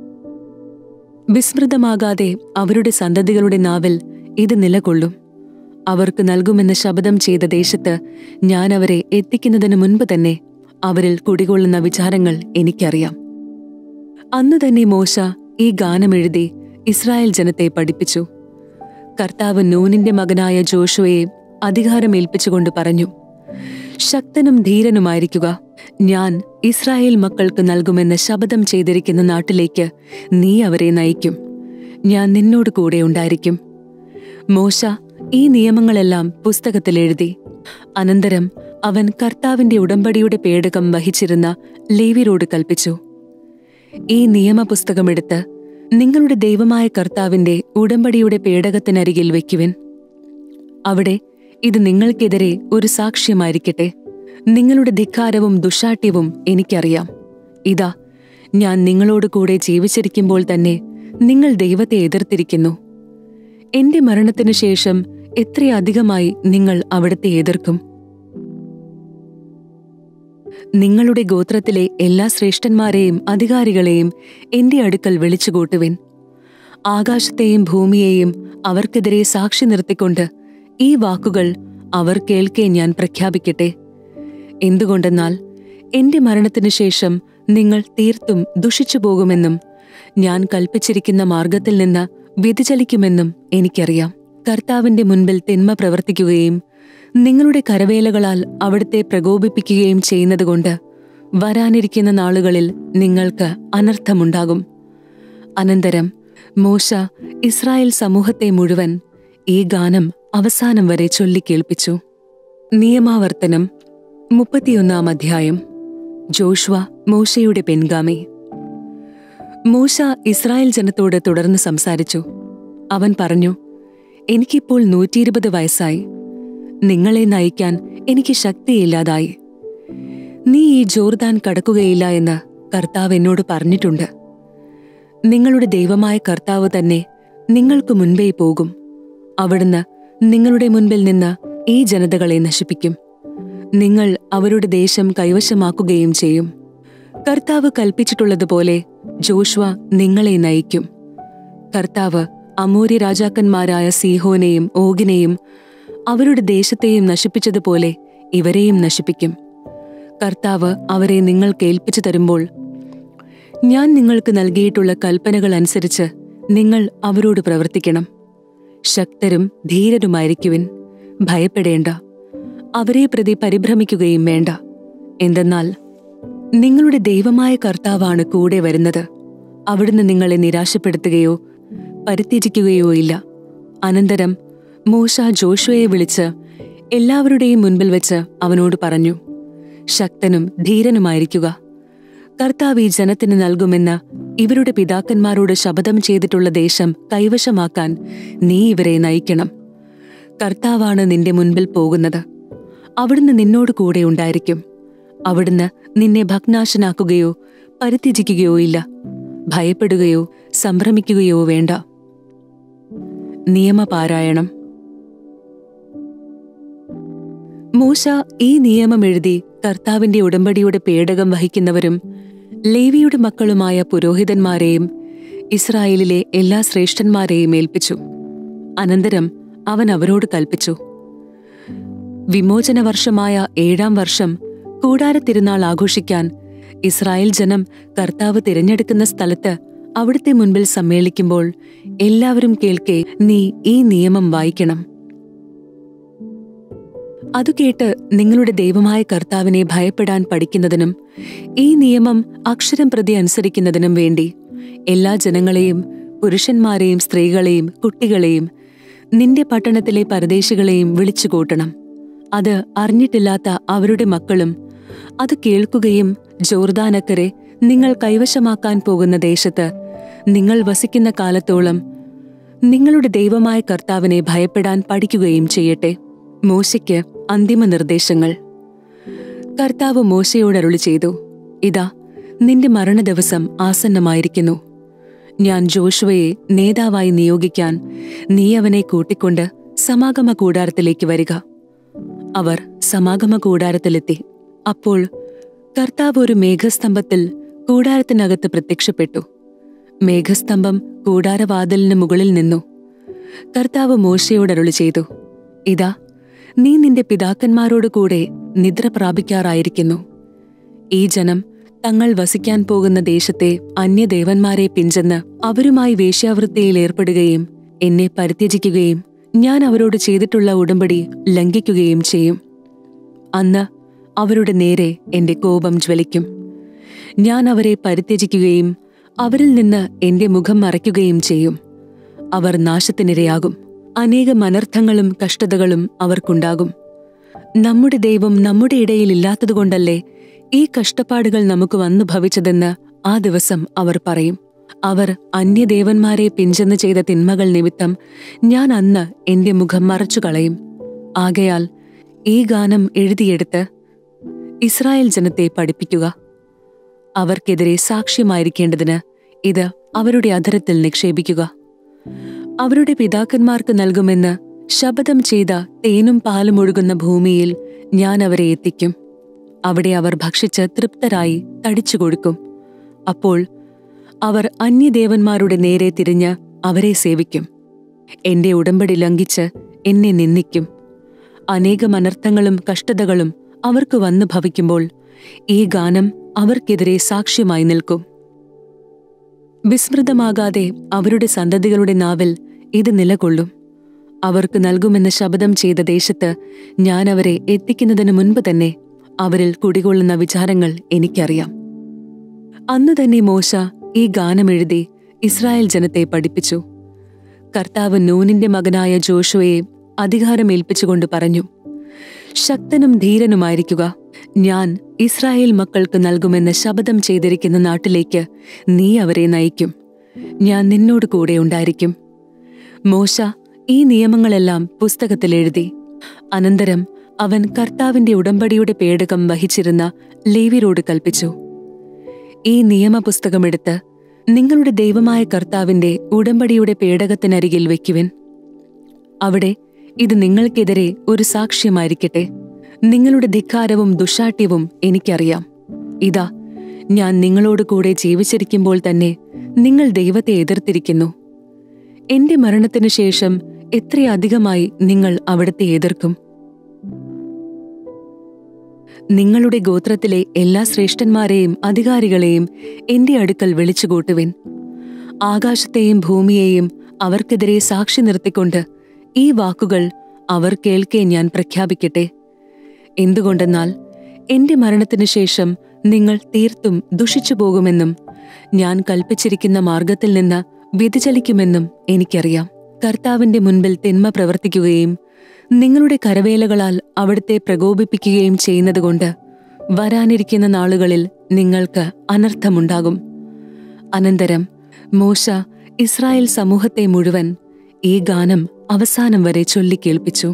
വിസ്മൃതമാകാതെ അവരുടെ സന്തതികളുടെ നാവിൽ ഇത് നിലകൊള്ളും അവർക്ക് നൽകുമെന്ന് ശപഥം ചെയ്ത ദേശത്ത് ഞാൻ അവരെ എത്തിക്കുന്നതിന് മുൻപ് തന്നെ അവരിൽ കുടികൊള്ളുന്ന വിചാരങ്ങൾ എനിക്കറിയാം അന്ന് തന്നെ മോശ ഈ ഗാനമെഴുതി ഇസ്രായേൽ ജനത്തെ പഠിപ്പിച്ചു കർത്താവ് നൂനിന്റെ മകനായ ജോഷുവയെ അധികാരമേൽപ്പിച്ചുകൊണ്ട് പറഞ്ഞു ശക്തനും ധീരനുമായിരിക്കുക ഞാൻ ഇസ്രായേൽ മക്കൾക്ക് നൽകുമെന്ന് ശപഥം ചെയ്തിരിക്കുന്ന നാട്ടിലേക്ക് നീ അവരെ നയിക്കും ഞാൻ നിന്നോട് കൂടെ ഉണ്ടായിരിക്കും മോശ ഈ നിയമങ്ങളെല്ലാം പുസ്തകത്തിൽ എഴുതി അനന്തരം അവൻ കർത്താവിന്റെ ഉടമ്പടിയുടെ പേടകം വഹിച്ചിരുന്ന ലേവിരോട് കൽപ്പിച്ചു ഈ നിയമപുസ്തകമെടുത്ത് നിങ്ങളുടെ ദൈവമായ കർത്താവിന്റെ ഉടമ്പടിയുടെ പേടകത്തിനരികിൽ വയ്ക്കുവിൻ അവിടെ ഇത് നിങ്ങൾക്കെതിരെ ഒരു സാക്ഷ്യമായിരിക്കട്ടെ നിങ്ങളുടെ ധിക്കാരവും ദുഷാട്യവും എനിക്കറിയാം ഇതാ ഞാൻ നിങ്ങളോട് കൂടെ ജീവിച്ചിരിക്കുമ്പോൾ തന്നെ നിങ്ങൾ ദൈവത്തെ എതിർത്തിരിക്കുന്നു എന്റെ മരണത്തിനു ശേഷം എത്രയധികമായി നിങ്ങൾ അവിടത്തെ എതിർക്കും നിങ്ങളുടെ ഗോത്രത്തിലെ എല്ലാ ശ്രേഷ്ഠന്മാരെയും അധികാരികളെയും എന്റെ അടുക്കൽ വിളിച്ചുകൂട്ടുവിൻ ആകാശത്തെയും ഭൂമിയെയും അവർക്കെതിരെ സാക്ഷി നിർത്തിക്കൊണ്ട് ഈ വാക്കുകൾ അവർ കേൾക്കെ ഞാൻ പ്രഖ്യാപിക്കട്ടെ എന്തുകൊണ്ടെന്നാൽ എന്റെ മരണത്തിനു ശേഷം നിങ്ങൾ തീർത്തും ദുഷിച്ചു പോകുമെന്നും ഞാൻ കൽപ്പിച്ചിരിക്കുന്ന മാർഗത്തിൽ നിന്ന് വ്യതിചലിക്കുമെന്നും എനിക്കറിയാം കർത്താവിന്റെ മുൻപിൽ തിന്മ പ്രവർത്തിക്കുകയും നിങ്ങളുടെ കരവേലകളാൽ അവിടുത്തെ പ്രകോപിപ്പിക്കുകയും ചെയ്യുന്നതുകൊണ്ട് വരാനിരിക്കുന്ന നാളുകളിൽ നിങ്ങൾക്ക് അനർത്ഥമുണ്ടാകും അനന്തരം മോശ ഇസ്രായേൽ സമൂഹത്തെ മുഴുവൻ ഈ ഗാനം അവസാനം വരെ ചൊല്ലിക്കേൾപ്പിച്ചു നിയമാവർത്തനം മുപ്പത്തിയൊന്നാം അധ്യായം ജോഷ്വ മോശയുടെ പിൻഗാമി മൂശ ഇസ്രായേൽ ജനത്തോട് തുടർന്ന് സംസാരിച്ചു അവൻ പറഞ്ഞു എനിക്കിപ്പോൾ നൂറ്റിയിരുപത് വയസ്സായി നിങ്ങളെ നയിക്കാൻ എനിക്ക് ശക്തിയില്ലാതായി നീ ഈ ജോർദാൻ കടക്കുകയില്ല എന്ന് കർത്താവ് എന്നോട് പറഞ്ഞിട്ടുണ്ട് നിങ്ങളുടെ ദൈവമായ കർത്താവ് തന്നെ നിങ്ങൾക്ക് മുൻപേ പോകും അവിടുന്ന് നിങ്ങളുടെ മുൻപിൽ നിന്ന് ഈ ജനതകളെ നശിപ്പിക്കും നിങ്ങൾ അവരുടെ ദേശം കൈവശമാക്കുകയും ചെയ്യും കർത്താവ് കൽപ്പിച്ചിട്ടുള്ളതുപോലെ ജോഷ്വ നിങ്ങളെ നയിക്കും കർത്താവ് അമൂര്യ രാജാക്കന്മാരായ സീഹോനെയും ഓഗിനെയും അവരുടെ ദേശത്തെയും നശിപ്പിച്ചതുപോലെ ഇവരെയും നശിപ്പിക്കും കർത്താവ് അവരെ നിങ്ങൾക്ക് ഏൽപ്പിച്ചു തരുമ്പോൾ ഞാൻ നിങ്ങൾക്ക് നൽകിയിട്ടുള്ള കൽപ്പനകൾ അനുസരിച്ച് നിങ്ങൾ അവരോട് പ്രവർത്തിക്കണം ശക്തരും ധീരരുമായിരിക്കുവിൻ ഭയപ്പെടേണ്ട അവരെ പ്രതി പരിഭ്രമിക്കുകയും വേണ്ട എന്തെന്നാൽ നിങ്ങളുടെ ദൈവമായ കർത്താവാണ് കൂടെ വരുന്നത് അവിടുന്ന് നിങ്ങളെ നിരാശപ്പെടുത്തുകയോ പരിത്യജിക്കുകയോ ഇല്ല അനന്തരം മൂശ ജോഷുവയെ വിളിച്ച് എല്ലാവരുടെയും മുൻപിൽ വെച്ച് അവനോട് പറഞ്ഞു ശക്തനും ധീരനുമായിരിക്കുക കർത്താവ് ഈ ജനത്തിന് നൽകുമെന്ന് ഇവരുടെ പിതാക്കന്മാരോട് ശപഥം ചെയ്തിട്ടുള്ള ദേശം കൈവശമാക്കാൻ നീ ഇവരെ നയിക്കണം കർത്താവാണ് നിന്റെ മുൻപിൽ പോകുന്നത് അവിടുന്ന് നിന്നോട് കൂടെ ഉണ്ടായിരിക്കും അവിടുന്ന് നിന്നെ ഭഗ്നാശനാക്കുകയോ പരിത്യജിക്കുകയോ ഇല്ല ഭയപ്പെടുകയോ സംഭ്രമിക്കുകയോ വേണ്ട നിയമപാരായണം മൂശ ഈ നിയമം എഴുതി കർത്താവിന്റെ ഉടമ്പടിയുടെ പേടകം വഹിക്കുന്നവരും ലേവിയുടെ മക്കളുമായ പുരോഹിതന്മാരെയും ഇസ്രായേലിലെ എല്ലാ ശ്രേഷ്ഠന്മാരെയും ഏൽപ്പിച്ചു അനന്തരം അവൻ അവരോട് കൽപ്പിച്ചു വിമോചന വർഷമായ ഏഴാം വർഷം കൂടാര തിരുനാൾ ആഘോഷിക്കാൻ ഇസ്രായേൽ ജനം കർത്താവ് തിരഞ്ഞെടുക്കുന്ന സ്ഥലത്ത് അവിടുത്തെ മുൻപിൽ സമ്മേളിക്കുമ്പോൾ എല്ലാവരും കേൾക്കെ നീ ഈ നിയമം വായിക്കണം അതു കേട്ട് നിങ്ങളുടെ ദൈവമായ കർത്താവിനെ ഭയപ്പെടാൻ പഠിക്കുന്നതിനും ഈ നിയമം അക്ഷരം പ്രതി അനുസരിക്കുന്നതിനും വേണ്ടി എല്ലാ ജനങ്ങളെയും പുരുഷന്മാരെയും സ്ത്രീകളെയും കുട്ടികളെയും നിന്റെ പട്ടണത്തിലെ പരദേശികളെയും വിളിച്ചു കൂട്ടണം അത് അറിഞ്ഞിട്ടില്ലാത്ത അവരുടെ മക്കളും അത് കേൾക്കുകയും ജോർദാനക്കരെ നിങ്ങൾ കൈവശമാക്കാൻ പോകുന്ന ദേശത്ത് നിങ്ങൾ വസിക്കുന്ന കാലത്തോളം നിങ്ങളുടെ ദൈവമായ കർത്താവിനെ ഭയപ്പെടാൻ പഠിക്കുകയും ചെയ്യട്ടെ മോശയ്ക്ക് അന്തിമ നിർദ്ദേശങ്ങൾ കർത്താവ് മോശയോട് അരുളി ചെയ്തു ഇതാ നിന്റെ മരണദിവസം ആസന്നമായിരിക്കുന്നു ഞാൻ ജോഷുവയെ നേതാവായി നിയോഗിക്കാൻ നീ അവനെ കൂട്ടിക്കൊണ്ട് സമാഗമ കൂടാരത്തിലേക്ക് വരിക അവർ സമാഗമ കൂടാരത്തിലെത്തി അപ്പോൾ കർത്താവ് ഒരു മേഘസ്തംഭത്തിൽ കൂടാരത്തിനകത്ത് പ്രത്യക്ഷപ്പെട്ടു മേഘസ്തംഭം കൂടാരവാതിലിന് മുകളിൽ നിന്നു കർത്താവ് മോശയോട് അരുളി ചെയ്തു ഇതാ നീ നിന്റെ പിതാക്കന്മാരോട് കൂടെ നിദ്ര പ്രാപിക്കാറായിരിക്കുന്നു ഈ ജനം തങ്ങൾ വസിക്കാൻ പോകുന്ന ദേശത്തെ അന്യദേവന്മാരെ പിഞ്ചെന്ന് അവരുമായി വേശ്യാവൃത്തിയിൽ ഏർപ്പെടുകയും എന്നെ പരിത്യജിക്കുകയും ഞാൻ അവരോട് ചെയ്തിട്ടുള്ള ഉടമ്പടി ലംഘിക്കുകയും ചെയ്യും അന്ന് അവരുടെ നേരെ എന്റെ കോപം ജ്വലിക്കും ഞാൻ അവരെ പരിത്യജിക്കുകയും അവരിൽ നിന്ന് എന്റെ മുഖം മറയ്ക്കുകയും ചെയ്യും അവർ നാശത്തിനിരയാകും അനേകം അനർത്ഥങ്ങളും കഷ്ടതകളും അവർക്കുണ്ടാകും നമ്മുടെ ദൈവം നമ്മുടെ ഇടയിൽ ഇല്ലാത്തതുകൊണ്ടല്ലേ ഈ കഷ്ടപ്പാടുകൾ നമുക്ക് വന്നു ഭവിച്ചതെന്ന് ആ ദിവസം അവർ പറയും അവർ അന്യദേവന്മാരെ പിഞ്ചെന്ന് ചെയ്ത തിന്മകൾ നിമിത്തം ഞാൻ അന്ന് എന്റെ മുഖം മറച്ചു കളയും ആകയാൽ ഈ ഗാനം എഴുതിയെടുത്ത് ഇസ്രായേൽ ജനത്തെ പഠിപ്പിക്കുക അവർക്കെതിരെ സാക്ഷ്യമായിരിക്കേണ്ടതിന് ഇത് അവരുടെ അധരത്തിൽ നിക്ഷേപിക്കുക അവരുടെ പിതാക്കന്മാർക്ക് നൽകുമെന്ന് ശപഥം ചെയ്ത തേനും പാലും ഒഴുകുന്ന ഭൂമിയിൽ ഞാൻ അവരെ എത്തിക്കും അവിടെ അവർ ഭക്ഷിച്ച് തൃപ്തരായി തടിച്ചു കൊടുക്കും അപ്പോൾ അവർ അന്യദേവന്മാരുടെ നേരെ തിരിഞ്ഞ് അവരെ സേവിക്കും എന്റെ ഉടമ്പടി ലംഘിച്ച് എന്നെ നിന്ദിക്കും അനേകം അനർത്ഥങ്ങളും കഷ്ടതകളും അവർക്ക് വന്നു ഭവിക്കുമ്പോൾ ഈ ഗാനം അവർക്കെതിരെ സാക്ഷ്യമായി നിൽക്കും വിസ്മൃതമാകാതെ അവരുടെ സന്തതികളുടെ നാവിൽ ഇത് നിലകൊള്ളും അവർക്ക് നൽകുമെന്ന് ശപഥം ചെയ്ത ദേശത്ത് ഞാൻ അവരെ എത്തിക്കുന്നതിന് മുൻപ് തന്നെ അവരിൽ കുടികൊള്ളുന്ന വിചാരങ്ങൾ എനിക്കറിയാം അന്ന് തന്നെ മോശ ഈ ഗാനമെഴുതി ഇസ്രായേൽ ജനത്തെ പഠിപ്പിച്ചു കർത്താവ് നൂനിന്റെ മകനായ ജോഷുവയെ അധികാരമേൽപ്പിച്ചുകൊണ്ട് പറഞ്ഞു ശക്തനും ധീരനുമായിരിക്കുക ഞാൻ ഇസ്രായേൽ മക്കൾക്ക് നൽകുമെന്ന് ശപഥം ചെയ്തിരിക്കുന്ന നാട്ടിലേക്ക് നീ അവരെ നയിക്കും ഞാൻ നിന്നോട് കൂടെ ഉണ്ടായിരിക്കും മോശ ഈ നിയമങ്ങളെല്ലാം പുസ്തകത്തിൽ എഴുതി അനന്തരം അവൻ കർത്താവിന്റെ ഉടമ്പടിയുടെ പേടകം വഹിച്ചിരുന്ന ലേവിരോട് കൽപ്പിച്ചു ഈ നിയമപുസ്തകമെടുത്ത് നിങ്ങളുടെ ദൈവമായ കർത്താവിന്റെ ഉടമ്പടിയുടെ പേടകത്തിനരികിൽ വെക്കുവിൻ അവിടെ ഇത് നിങ്ങൾക്കെതിരെ ഒരു സാക്ഷ്യമായിരിക്കട്ടെ നിങ്ങളുടെ ധിക്കാരവും ദുഷാട്യവും എനിക്കറിയാം ഇതാ ഞാൻ നിങ്ങളോട് കൂടെ ജീവിച്ചിരിക്കുമ്പോൾ തന്നെ നിങ്ങൾ ദൈവത്തെ എതിർത്തിരിക്കുന്നു എന്റെ മരണത്തിനു ശേഷം എത്രയധികമായി നിങ്ങൾ അവിടുത്തെ എതിർക്കും നിങ്ങളുടെ ഗോത്രത്തിലെ എല്ലാ ശ്രേഷ്ഠന്മാരെയും അധികാരികളെയും എന്റെ അടുക്കൽ വിളിച്ചുകൂട്ടുവിൻ ആകാശത്തെയും ഭൂമിയെയും അവർക്കെതിരെ സാക്ഷി നിർത്തിക്കൊണ്ട് ഈ വാക്കുകൾ അവർ കേൾക്കെ ഞാൻ പ്രഖ്യാപിക്കട്ടെ എന്തുകൊണ്ടെന്നാൽ എന്റെ മരണത്തിനു ശേഷം നിങ്ങൾ തീർത്തും ദുഷിച്ചു പോകുമെന്നും ഞാൻ കൽപ്പിച്ചിരിക്കുന്ന മാർഗത്തിൽ നിന്ന് വ്യതിചലിക്കുമെന്നും എനിക്കറിയാം കർത്താവിന്റെ മുൻപിൽ തിന്മ പ്രവർത്തിക്കുകയും നിങ്ങളുടെ കരവേലകളാൽ അവിടുത്തെ പ്രകോപിപ്പിക്കുകയും ചെയ്യുന്നതുകൊണ്ട് വരാനിരിക്കുന്ന നാളുകളിൽ നിങ്ങൾക്ക് അനർത്ഥമുണ്ടാകും അനന്തരം മോശ ഇസ്രായേൽ സമൂഹത്തെ മുഴുവൻ ഈ ഗാനം അവസാനം വരെ ചൊല്ലിക്കേൾപ്പിച്ചു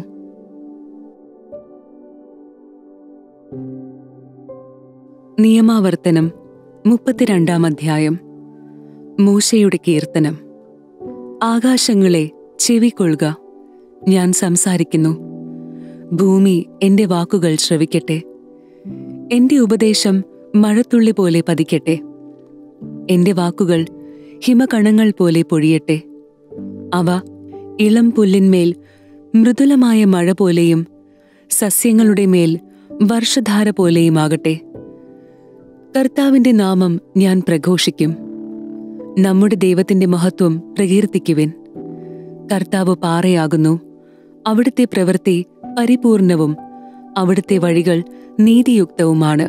നിയമാവർത്തനം മുപ്പത്തിരണ്ടാം അധ്യായം മൂശയുടെ കീർത്തനം ആകാശങ്ങളെ ചെവിക്കൊള്ളുക ഞാൻ സംസാരിക്കുന്നു ഭൂമി എന്റെ വാക്കുകൾ ശ്രവിക്കട്ടെ എന്റെ ഉപദേശം മഴത്തുള്ളി പോലെ പതിക്കട്ടെ എന്റെ വാക്കുകൾ ഹിമകണങ്ങൾ പോലെ പൊഴിയട്ടെ അവ ഇളം പുല്ലിന്മേൽ മൃദുലമായ മഴ പോലെയും സസ്യങ്ങളുടെ മേൽ വർഷധാര പോലെയുമാകട്ടെ കർത്താവിന്റെ നാമം ഞാൻ പ്രഘോഷിക്കും നമ്മുടെ ദൈവത്തിന്റെ മഹത്വം പ്രകീർത്തിക്കുവിൻ കർത്താവ് പാറയാകുന്നു അവിടുത്തെ പ്രവൃത്തി പരിപൂർണവും അവിടുത്തെ വഴികൾ നീതിയുക്തവുമാണ്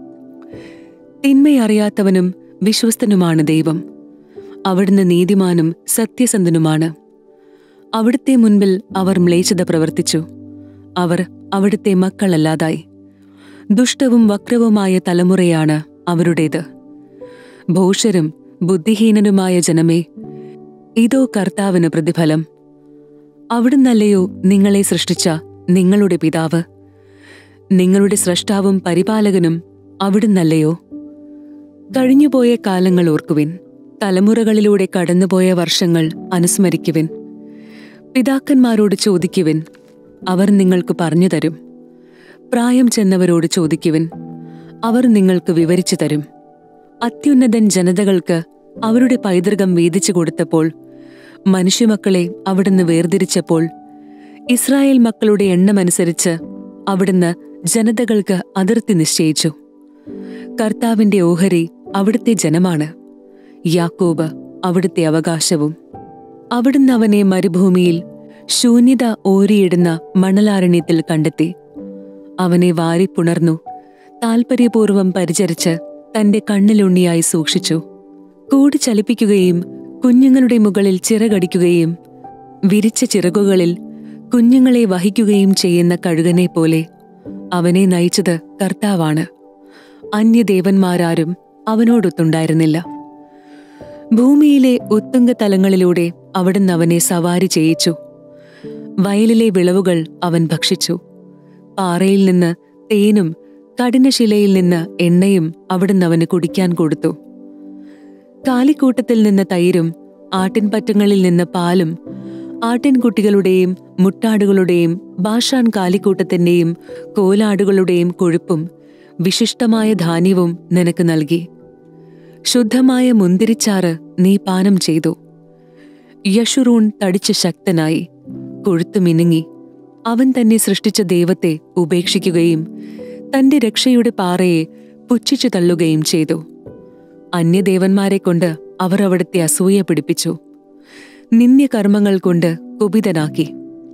തിന്മയറിയാത്തവനും വിശ്വസ്തനുമാണ് ദൈവം അവിടുന്ന് നീതിമാനും സത്യസന്ധനുമാണ് അവിടുത്തെ മുൻപിൽ അവർ മ്ലേച്ഛത പ്രവർത്തിച്ചു അവർ അവിടുത്തെ മക്കളല്ലാതായി ദുഷ്ടവും വക്രവുമായ തലമുറയാണ് അവരുടേത് ഭോഷരും ബുദ്ധിഹീനനുമായ ജനമേ ഇതോ കർത്താവിന് പ്രതിഫലം അവിടുന്നല്ലയോ നിങ്ങളെ സൃഷ്ടിച്ച നിങ്ങളുടെ പിതാവ് നിങ്ങളുടെ സ്രഷ്ടാവും പരിപാലകനും അവിടുന്നല്ലയോ കഴിഞ്ഞുപോയ കാലങ്ങൾ ഓർക്കുവിൻ തലമുറകളിലൂടെ കടന്നുപോയ വർഷങ്ങൾ അനുസ്മരിക്കുവിൻ പിതാക്കന്മാരോട് ചോദിക്കുവിൻ അവർ നിങ്ങൾക്ക് പറഞ്ഞു തരും പ്രായം ചെന്നവരോട് ചോദിക്കുവിൻ അവർ നിങ്ങൾക്ക് വിവരിച്ചു തരും അത്യുന്നതൻ ജനതകൾക്ക് അവരുടെ പൈതൃകം വീതിച്ചു കൊടുത്തപ്പോൾ മനുഷ്യമക്കളെ അവിടുന്ന് വേർതിരിച്ചപ്പോൾ ഇസ്രായേൽ മക്കളുടെ എണ്ണമനുസരിച്ച് അവിടുന്ന് ജനതകൾക്ക് അതിർത്തി നിശ്ചയിച്ചു കർത്താവിന്റെ ഓഹരി അവിടുത്തെ ജനമാണ് യാക്കോബ് അവിടുത്തെ അവകാശവും അവിടുന്ന് അവനെ മരുഭൂമിയിൽ ശൂന്യത ഓരിയിടുന്ന മണലാരണ്യത്തിൽ കണ്ടെത്തി അവനെ വാരിപ്പുണർന്നു താൽപര്യപൂർവം പരിചരിച്ച് തന്റെ കണ്ണിലുണ്ണിയായി സൂക്ഷിച്ചു കൂടി ചലിപ്പിക്കുകയും കുഞ്ഞുങ്ങളുടെ മുകളിൽ ചിറകടിക്കുകയും വിരിച്ച ചിറകുകളിൽ കുഞ്ഞുങ്ങളെ വഹിക്കുകയും ചെയ്യുന്ന കഴുകനെ പോലെ അവനെ നയിച്ചത് കർത്താവാണ് അന്യദേവന്മാരാരും അവനോടൊത്തുണ്ടായിരുന്നില്ല ഭൂമിയിലെ ഉത്തുംഗ തലങ്ങളിലൂടെ അവിടുന്ന് അവനെ സവാരി ചെയ്യിച്ചു വയലിലെ വിളവുകൾ അവൻ ഭക്ഷിച്ചു പാറയിൽ നിന്ന് തേനും കഠിനശിലയിൽ നിന്ന് എണ്ണയും അവിടുന്ന് അവന് കുടിക്കാൻ കൊടുത്തു കാലിക്കൂട്ടത്തിൽ നിന്ന് തൈരും ആട്ടിൻപറ്റങ്ങളിൽ നിന്ന് പാലും ആട്ടിൻകുട്ടികളുടെയും മുട്ടാടുകളുടെയും ബാഷാൻ കാലിക്കൂട്ടത്തിന്റെയും കോലാടുകളുടെയും കൊഴുപ്പും വിശിഷ്ടമായ ധാന്യവും നിനക്ക് നൽകി ശുദ്ധമായ മുന്തിരിച്ചാറ് നീ പാനം ചെയ്തു യഷുറൂൺ തടിച്ച് ശക്തനായി കൊഴുത്തു മിനുങ്ങി അവൻ തന്നെ സൃഷ്ടിച്ച ദൈവത്തെ ഉപേക്ഷിക്കുകയും തന്റെ രക്ഷയുടെ പാറയെ പുച്ഛിച്ചു തള്ളുകയും ചെയ്തു അന്യദേവന്മാരെ കൊണ്ട് അവർ അവിടുത്തെ അസൂയ പിടിപ്പിച്ചു നിന്ദ്യകർമ്മങ്ങൾ കൊണ്ട് കുപിതനാക്കി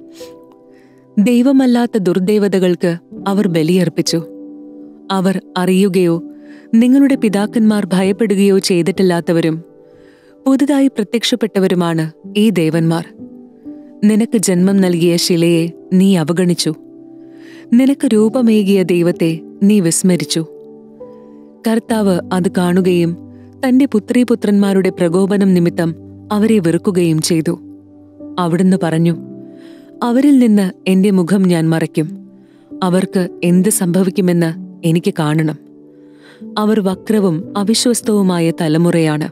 ദൈവമല്ലാത്ത ദുർദേവതകൾക്ക് അവർ ബലിയർപ്പിച്ചു അവർ അറിയുകയോ നിങ്ങളുടെ പിതാക്കന്മാർ ഭയപ്പെടുകയോ ചെയ്തിട്ടില്ലാത്തവരും പുതുതായി പ്രത്യക്ഷപ്പെട്ടവരുമാണ് ഈ ദേവന്മാർ നിനക്ക് ജന്മം നൽകിയ ശിലയെ നീ അവഗണിച്ചു നിനക്ക് രൂപമേകിയ ദൈവത്തെ നീ വിസ്മരിച്ചു കർത്താവ് അത് കാണുകയും തന്റെ പുത്രീപുത്രന്മാരുടെ പ്രകോപനം നിമിത്തം അവരെ വെറുക്കുകയും ചെയ്തു അവിടുന്ന് പറഞ്ഞു അവരിൽ നിന്ന് എന്റെ മുഖം ഞാൻ മറയ്ക്കും അവർക്ക് എന്ത് സംഭവിക്കുമെന്ന് എനിക്ക് കാണണം അവർ വക്രവും അവിശ്വസ്തവുമായ തലമുറയാണ്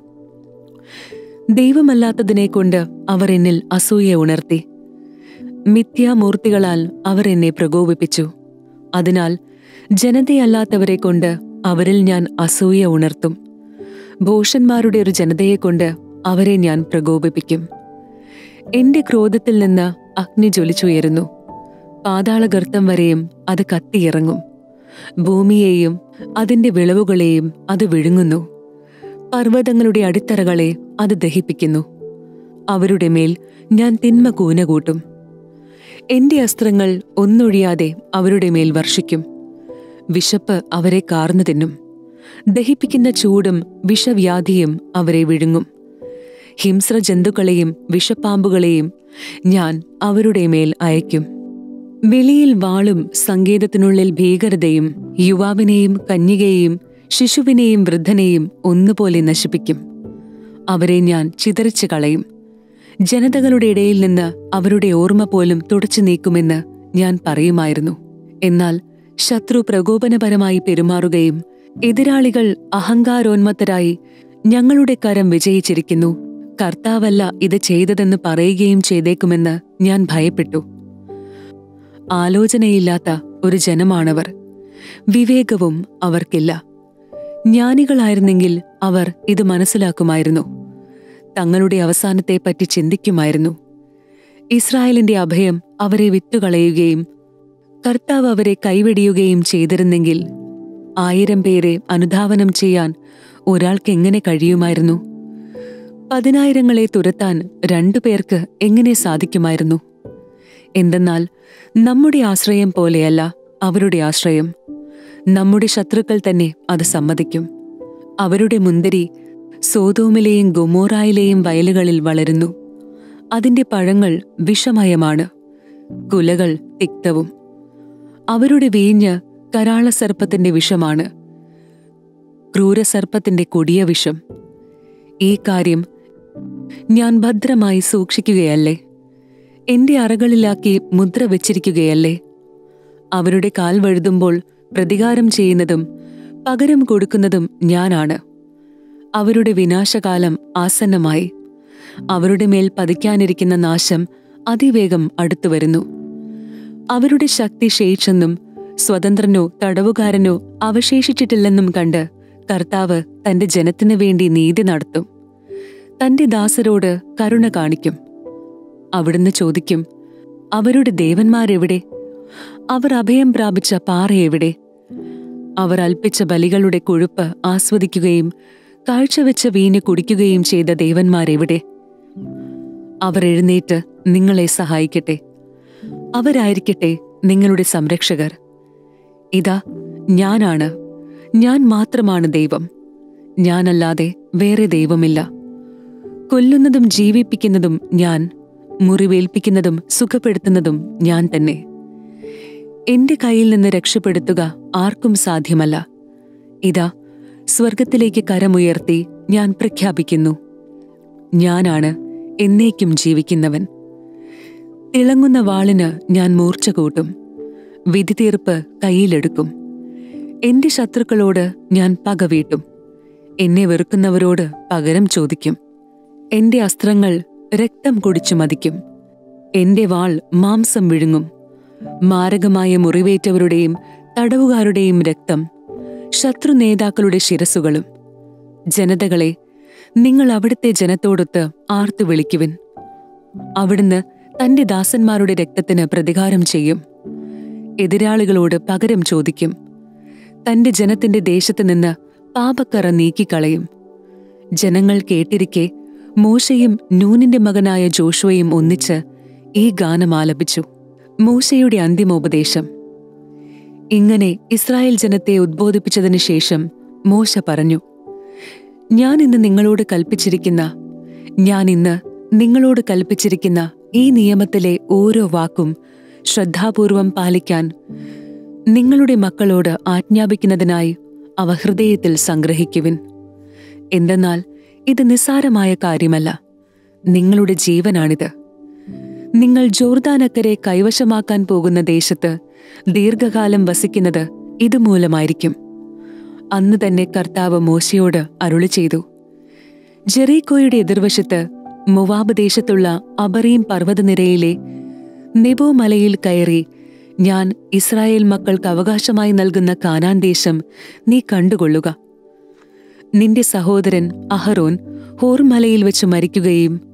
ദൈവമല്ലാത്തതിനെ കൊണ്ട് അവർ എന്നിൽ അസൂയ ഉണർത്തി മിഥ്യാമൂർത്തികളാൽ അവർ എന്നെ പ്രകോപിപ്പിച്ചു അതിനാൽ ജനതയല്ലാത്തവരെ കൊണ്ട് അവരിൽ ഞാൻ അസൂയ ഉണർത്തും ഭൂഷന്മാരുടെ ഒരു ജനതയെക്കൊണ്ട് അവരെ ഞാൻ പ്രകോപിപ്പിക്കും എന്റെ ക്രോധത്തിൽ നിന്ന് അഗ്നി ജ്വലിച്ചുയരുന്നു പാതാളഗർത്തം വരെയും അത് കത്തിയിറങ്ങും ഭൂമിയെയും അതിന്റെ വിളവുകളെയും അത് വിഴുങ്ങുന്നു പർവ്വതങ്ങളുടെ അടിത്തറകളെ അത് ദഹിപ്പിക്കുന്നു അവരുടെ മേൽ ഞാൻ തിന്മ കൂന കൂട്ടും എന്റെ അസ്ത്രങ്ങൾ ഒന്നൊഴിയാതെ അവരുടെ മേൽ വർഷിക്കും വിശപ്പ് അവരെ കാർന്നു തിന്നും ദഹിപ്പിക്കുന്ന ചൂടും വിഷവ്യാധിയും അവരെ വിഴുങ്ങും ഹിംസ്ര ജന്തുക്കളെയും വിഷപ്പാമ്പുകളെയും ഞാൻ അവരുടെ മേൽ അയക്കും വെളിയിൽ വാളും സങ്കേതത്തിനുള്ളിൽ ഭീകരതയും യുവാവിനെയും കന്യകയെയും ശിശുവിനെയും വൃദ്ധനെയും ഒന്നുപോലെ നശിപ്പിക്കും അവരെ ഞാൻ ചിതറിച്ചു കളയും ജനതകളുടെ ഇടയിൽ നിന്ന് അവരുടെ ഓർമ്മ പോലും തുടച്ചു നീക്കുമെന്ന് ഞാൻ പറയുമായിരുന്നു എന്നാൽ ശത്രു പ്രകോപനപരമായി പെരുമാറുകയും എതിരാളികൾ അഹങ്കാരോന്മത്തരായി ഞങ്ങളുടെ കരം വിജയിച്ചിരിക്കുന്നു കർത്താവല്ല ഇത് ചെയ്തതെന്ന് പറയുകയും ചെയ്തേക്കുമെന്ന് ഞാൻ ഭയപ്പെട്ടു ആലോചനയില്ലാത്ത ഒരു ജനമാണവർ വിവേകവും അവർക്കില്ല ജ്ഞാനികളായിരുന്നെങ്കിൽ അവർ ഇത് മനസ്സിലാക്കുമായിരുന്നു തങ്ങളുടെ അവസാനത്തെപ്പറ്റി ചിന്തിക്കുമായിരുന്നു ഇസ്രായേലിന്റെ അഭയം അവരെ വിറ്റുകളയുകയും കർത്താവ് അവരെ കൈവെടിയുകയും ചെയ്തിരുന്നെങ്കിൽ ആയിരം പേരെ അനുധാവനം ചെയ്യാൻ ഒരാൾക്ക് എങ്ങനെ കഴിയുമായിരുന്നു പതിനായിരങ്ങളെ തുരത്താൻ രണ്ടു പേർക്ക് എങ്ങനെ സാധിക്കുമായിരുന്നു എന്തെന്നാൽ നമ്മുടെ ആശ്രയം പോലെയല്ല അവരുടെ ആശ്രയം നമ്മുടെ ശത്രുക്കൾ തന്നെ അത് സമ്മതിക്കും അവരുടെ മുന്തിരി സോതോമിലെയും ഗൊമോറായിലെയും വയലുകളിൽ വളരുന്നു അതിന്റെ പഴങ്ങൾ വിഷമയമാണ് കുലകൾ തിക്തവും അവരുടെ വീഞ്ഞ് കരാളസർപ്പത്തിന്റെ വിഷമാണ് ക്രൂരസർപ്പത്തിന്റെ കൊടിയ വിഷം ഈ കാര്യം ഞാൻ ഭദ്രമായി സൂക്ഷിക്കുകയല്ലേ എന്റെ അറകളിലാക്കി മുദ്ര വച്ചിരിക്കുകയല്ലേ അവരുടെ കാൽ വഴുതുമ്പോൾ പ്രതികാരം ചെയ്യുന്നതും പകരം കൊടുക്കുന്നതും ഞാനാണ് അവരുടെ വിനാശകാലം ആസന്നമായി അവരുടെ മേൽ പതിക്കാനിരിക്കുന്ന നാശം അതിവേഗം അടുത്തുവരുന്നു അവരുടെ ശക്തി ക്ഷയിച്ചെന്നും സ്വതന്ത്രനോ തടവുകാരനോ അവശേഷിച്ചിട്ടില്ലെന്നും കണ്ട് കർത്താവ് തന്റെ ജനത്തിനു വേണ്ടി നീതി നടത്തും തന്റെ ദാസരോട് കരുണ കാണിക്കും അവിടുന്ന് ചോദിക്കും അവരുടെ ദേവന്മാരെവിടെ അവർ അഭയം പ്രാപിച്ച പാറ എവിടെ അവർ അൽപ്പിച്ച ബലികളുടെ കൊഴുപ്പ് ആസ്വദിക്കുകയും കാഴ്ചവെച്ച വീഞ്ഞ് കുടിക്കുകയും ചെയ്ത ദേവന്മാരെവിടെ അവർ എഴുന്നേറ്റ് നിങ്ങളെ സഹായിക്കട്ടെ അവരായിരിക്കട്ടെ നിങ്ങളുടെ സംരക്ഷകർ ഇതാ ഞാനാണ് ഞാൻ മാത്രമാണ് ദൈവം ഞാനല്ലാതെ വേറെ ദൈവമില്ല കൊല്ലുന്നതും ജീവിപ്പിക്കുന്നതും ഞാൻ മുറിവേൽപ്പിക്കുന്നതും സുഖപ്പെടുത്തുന്നതും ഞാൻ തന്നെ എന്റെ കയ്യിൽ നിന്ന് രക്ഷപ്പെടുത്തുക ആർക്കും സാധ്യമല്ല ഇതാ സ്വർഗത്തിലേക്ക് കരമുയർത്തി ഞാൻ പ്രഖ്യാപിക്കുന്നു ഞാനാണ് എന്നേക്കും ജീവിക്കുന്നവൻ തിളങ്ങുന്ന വാളിന് ഞാൻ മൂർച്ച കൂട്ടും വിധി തീർപ്പ് കയ്യിലെടുക്കും എന്റെ ശത്രുക്കളോട് ഞാൻ പകവീട്ടും എന്നെ വെറുക്കുന്നവരോട് പകരം ചോദിക്കും എന്റെ അസ്ത്രങ്ങൾ രക്തം കുടിച്ചു മതിക്കും എന്റെ വാൾ മാംസം വിഴുങ്ങും മാരകമായ മുറിവേറ്റവരുടെയും തടവുകാരുടെയും രക്തം ശത്രു നേതാക്കളുടെ ശിരസുകളും ജനതകളെ നിങ്ങൾ അവിടുത്തെ ജനത്തോടൊത്ത് ആർത്തു വിളിക്കുവിൻ അവിടുന്ന് തന്റെ ദാസന്മാരുടെ രക്തത്തിന് പ്രതികാരം ചെയ്യും എതിരാളികളോട് പകരം ചോദിക്കും തന്റെ ജനത്തിന്റെ ദേശത്ത് നിന്ന് പാപക്കറ നീക്കിക്കളയും ജനങ്ങൾ കേട്ടിരിക്കെ മോശയും നൂനിന്റെ മകനായ ജോഷുവയും ഒന്നിച്ച് ഈ ഗാനം ആലപിച്ചു മോശയുടെ അന്തിമോപദേശം ഇങ്ങനെ ഇസ്രായേൽ ജനത്തെ ഉദ്ബോധിപ്പിച്ചതിനു ശേഷം മോശ പറഞ്ഞു ഞാൻ ഇന്ന് നിങ്ങളോട് കൽപ്പിച്ചിരിക്കുന്ന ഞാൻ ഇന്ന് നിങ്ങളോട് കൽപ്പിച്ചിരിക്കുന്ന ഈ നിയമത്തിലെ ഓരോ വാക്കും ശ്രദ്ധാപൂർവം പാലിക്കാൻ നിങ്ങളുടെ മക്കളോട് ആജ്ഞാപിക്കുന്നതിനായി അവ ഹൃദയത്തിൽ സംഗ്രഹിക്കുവിൻ എന്തെന്നാൽ ഇത് നിസ്സാരമായ കാര്യമല്ല നിങ്ങളുടെ ജീവനാണിത് നിങ്ങൾ ജോർദാനക്കരെ കൈവശമാക്കാൻ പോകുന്ന ദേശത്ത് ദീർഘകാലം വസിക്കുന്നത് ഇതുമൂലമായിരിക്കും അന്ന് തന്നെ കർത്താവ് മോശയോട് അരുളി ചെയ്തു ജെറീക്കോയുടെ എതിർവശത്ത് മുവാബ് ദേശത്തുള്ള അബറീം പർവ്വതനിരയിലെ നെബോ മലയിൽ കയറി ഞാൻ ഇസ്രായേൽ മക്കൾക്ക് അവകാശമായി നൽകുന്ന കാനാൻ ദേശം നീ കണ്ടുകൊള്ളുക നിന്റെ സഹോദരൻ അഹറോൻ ഹോർമലയിൽ വെച്ച് മരിക്കുകയും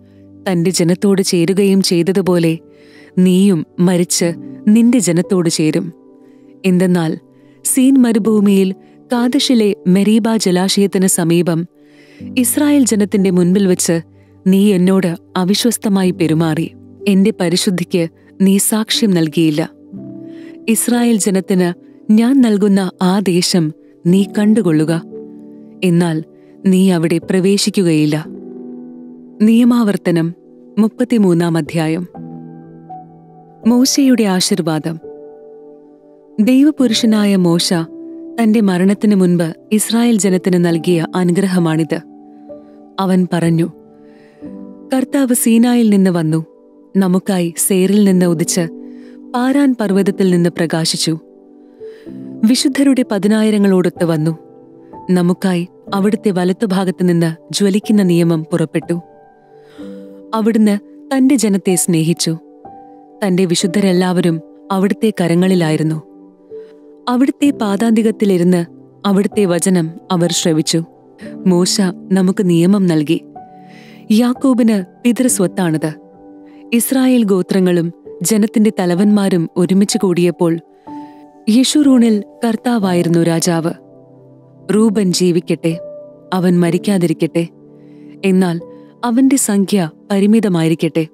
തന്റെ ജനത്തോട് ചേരുകയും ചെയ്തതുപോലെ നീയും മരിച്ച് നിന്റെ ജനത്തോട് ചേരും എന്തെന്നാൽ സീൻ മരുഭൂമിയിൽ കാദശിലെ മെരീബ ജലാശയത്തിന് സമീപം ഇസ്രായേൽ ജനത്തിന്റെ മുൻപിൽ വെച്ച് നീ എന്നോട് അവിശ്വസ്തമായി പെരുമാറി എന്റെ പരിശുദ്ധിക്ക് നീ സാക്ഷ്യം നൽകിയില്ല ഇസ്രായേൽ ജനത്തിന് ഞാൻ നൽകുന്ന ആ ദേശം നീ കണ്ടുകൊള്ളുക എന്നാൽ നീ അവിടെ പ്രവേശിക്കുകയില്ല നിയമാവർത്തനം മുപ്പത്തിമൂന്നാം അധ്യായം മോശയുടെ ആശീർവാദം ദൈവപുരുഷനായ മോശ തന്റെ മരണത്തിനു മുൻപ് ഇസ്രായേൽ ജനത്തിന് നൽകിയ അനുഗ്രഹമാണിത് അവൻ പറഞ്ഞു കർത്താവ് സീനായിൽ നിന്ന് വന്നു നമുക്കായി സേറിൽ നിന്ന് ഉദിച്ച് പാരാൻ പർവ്വതത്തിൽ നിന്ന് പ്രകാശിച്ചു വിശുദ്ധരുടെ പതിനായിരങ്ങളോടൊത്ത് വന്നു നമുക്കായി അവിടുത്തെ വലത്തുഭാഗത്ത് നിന്ന് ജ്വലിക്കുന്ന നിയമം പുറപ്പെട്ടു അവിടുന്ന് തന്റെ ജനത്തെ സ്നേഹിച്ചു തന്റെ വിശുദ്ധരെല്ലാവരും അവിടുത്തെ കരങ്ങളിലായിരുന്നു അവിടുത്തെ പാതാന്തികത്തിലിരുന്ന് അവിടുത്തെ വചനം അവർ ശ്രവിച്ചു മോശ നമുക്ക് നിയമം നൽകി യാക്കോബിന് പിതൃസ്വത്താണിത് ഇസ്രായേൽ ഗോത്രങ്ങളും ജനത്തിന്റെ തലവന്മാരും ഒരുമിച്ച് കൂടിയപ്പോൾ യശുറൂണിൽ കർത്താവായിരുന്നു രാജാവ് റൂബൻ ജീവിക്കട്ടെ അവൻ മരിക്കാതിരിക്കട്ടെ എന്നാൽ അവന്റെ സംഖ്യ പരിമിതമായിരിക്കട്ടെ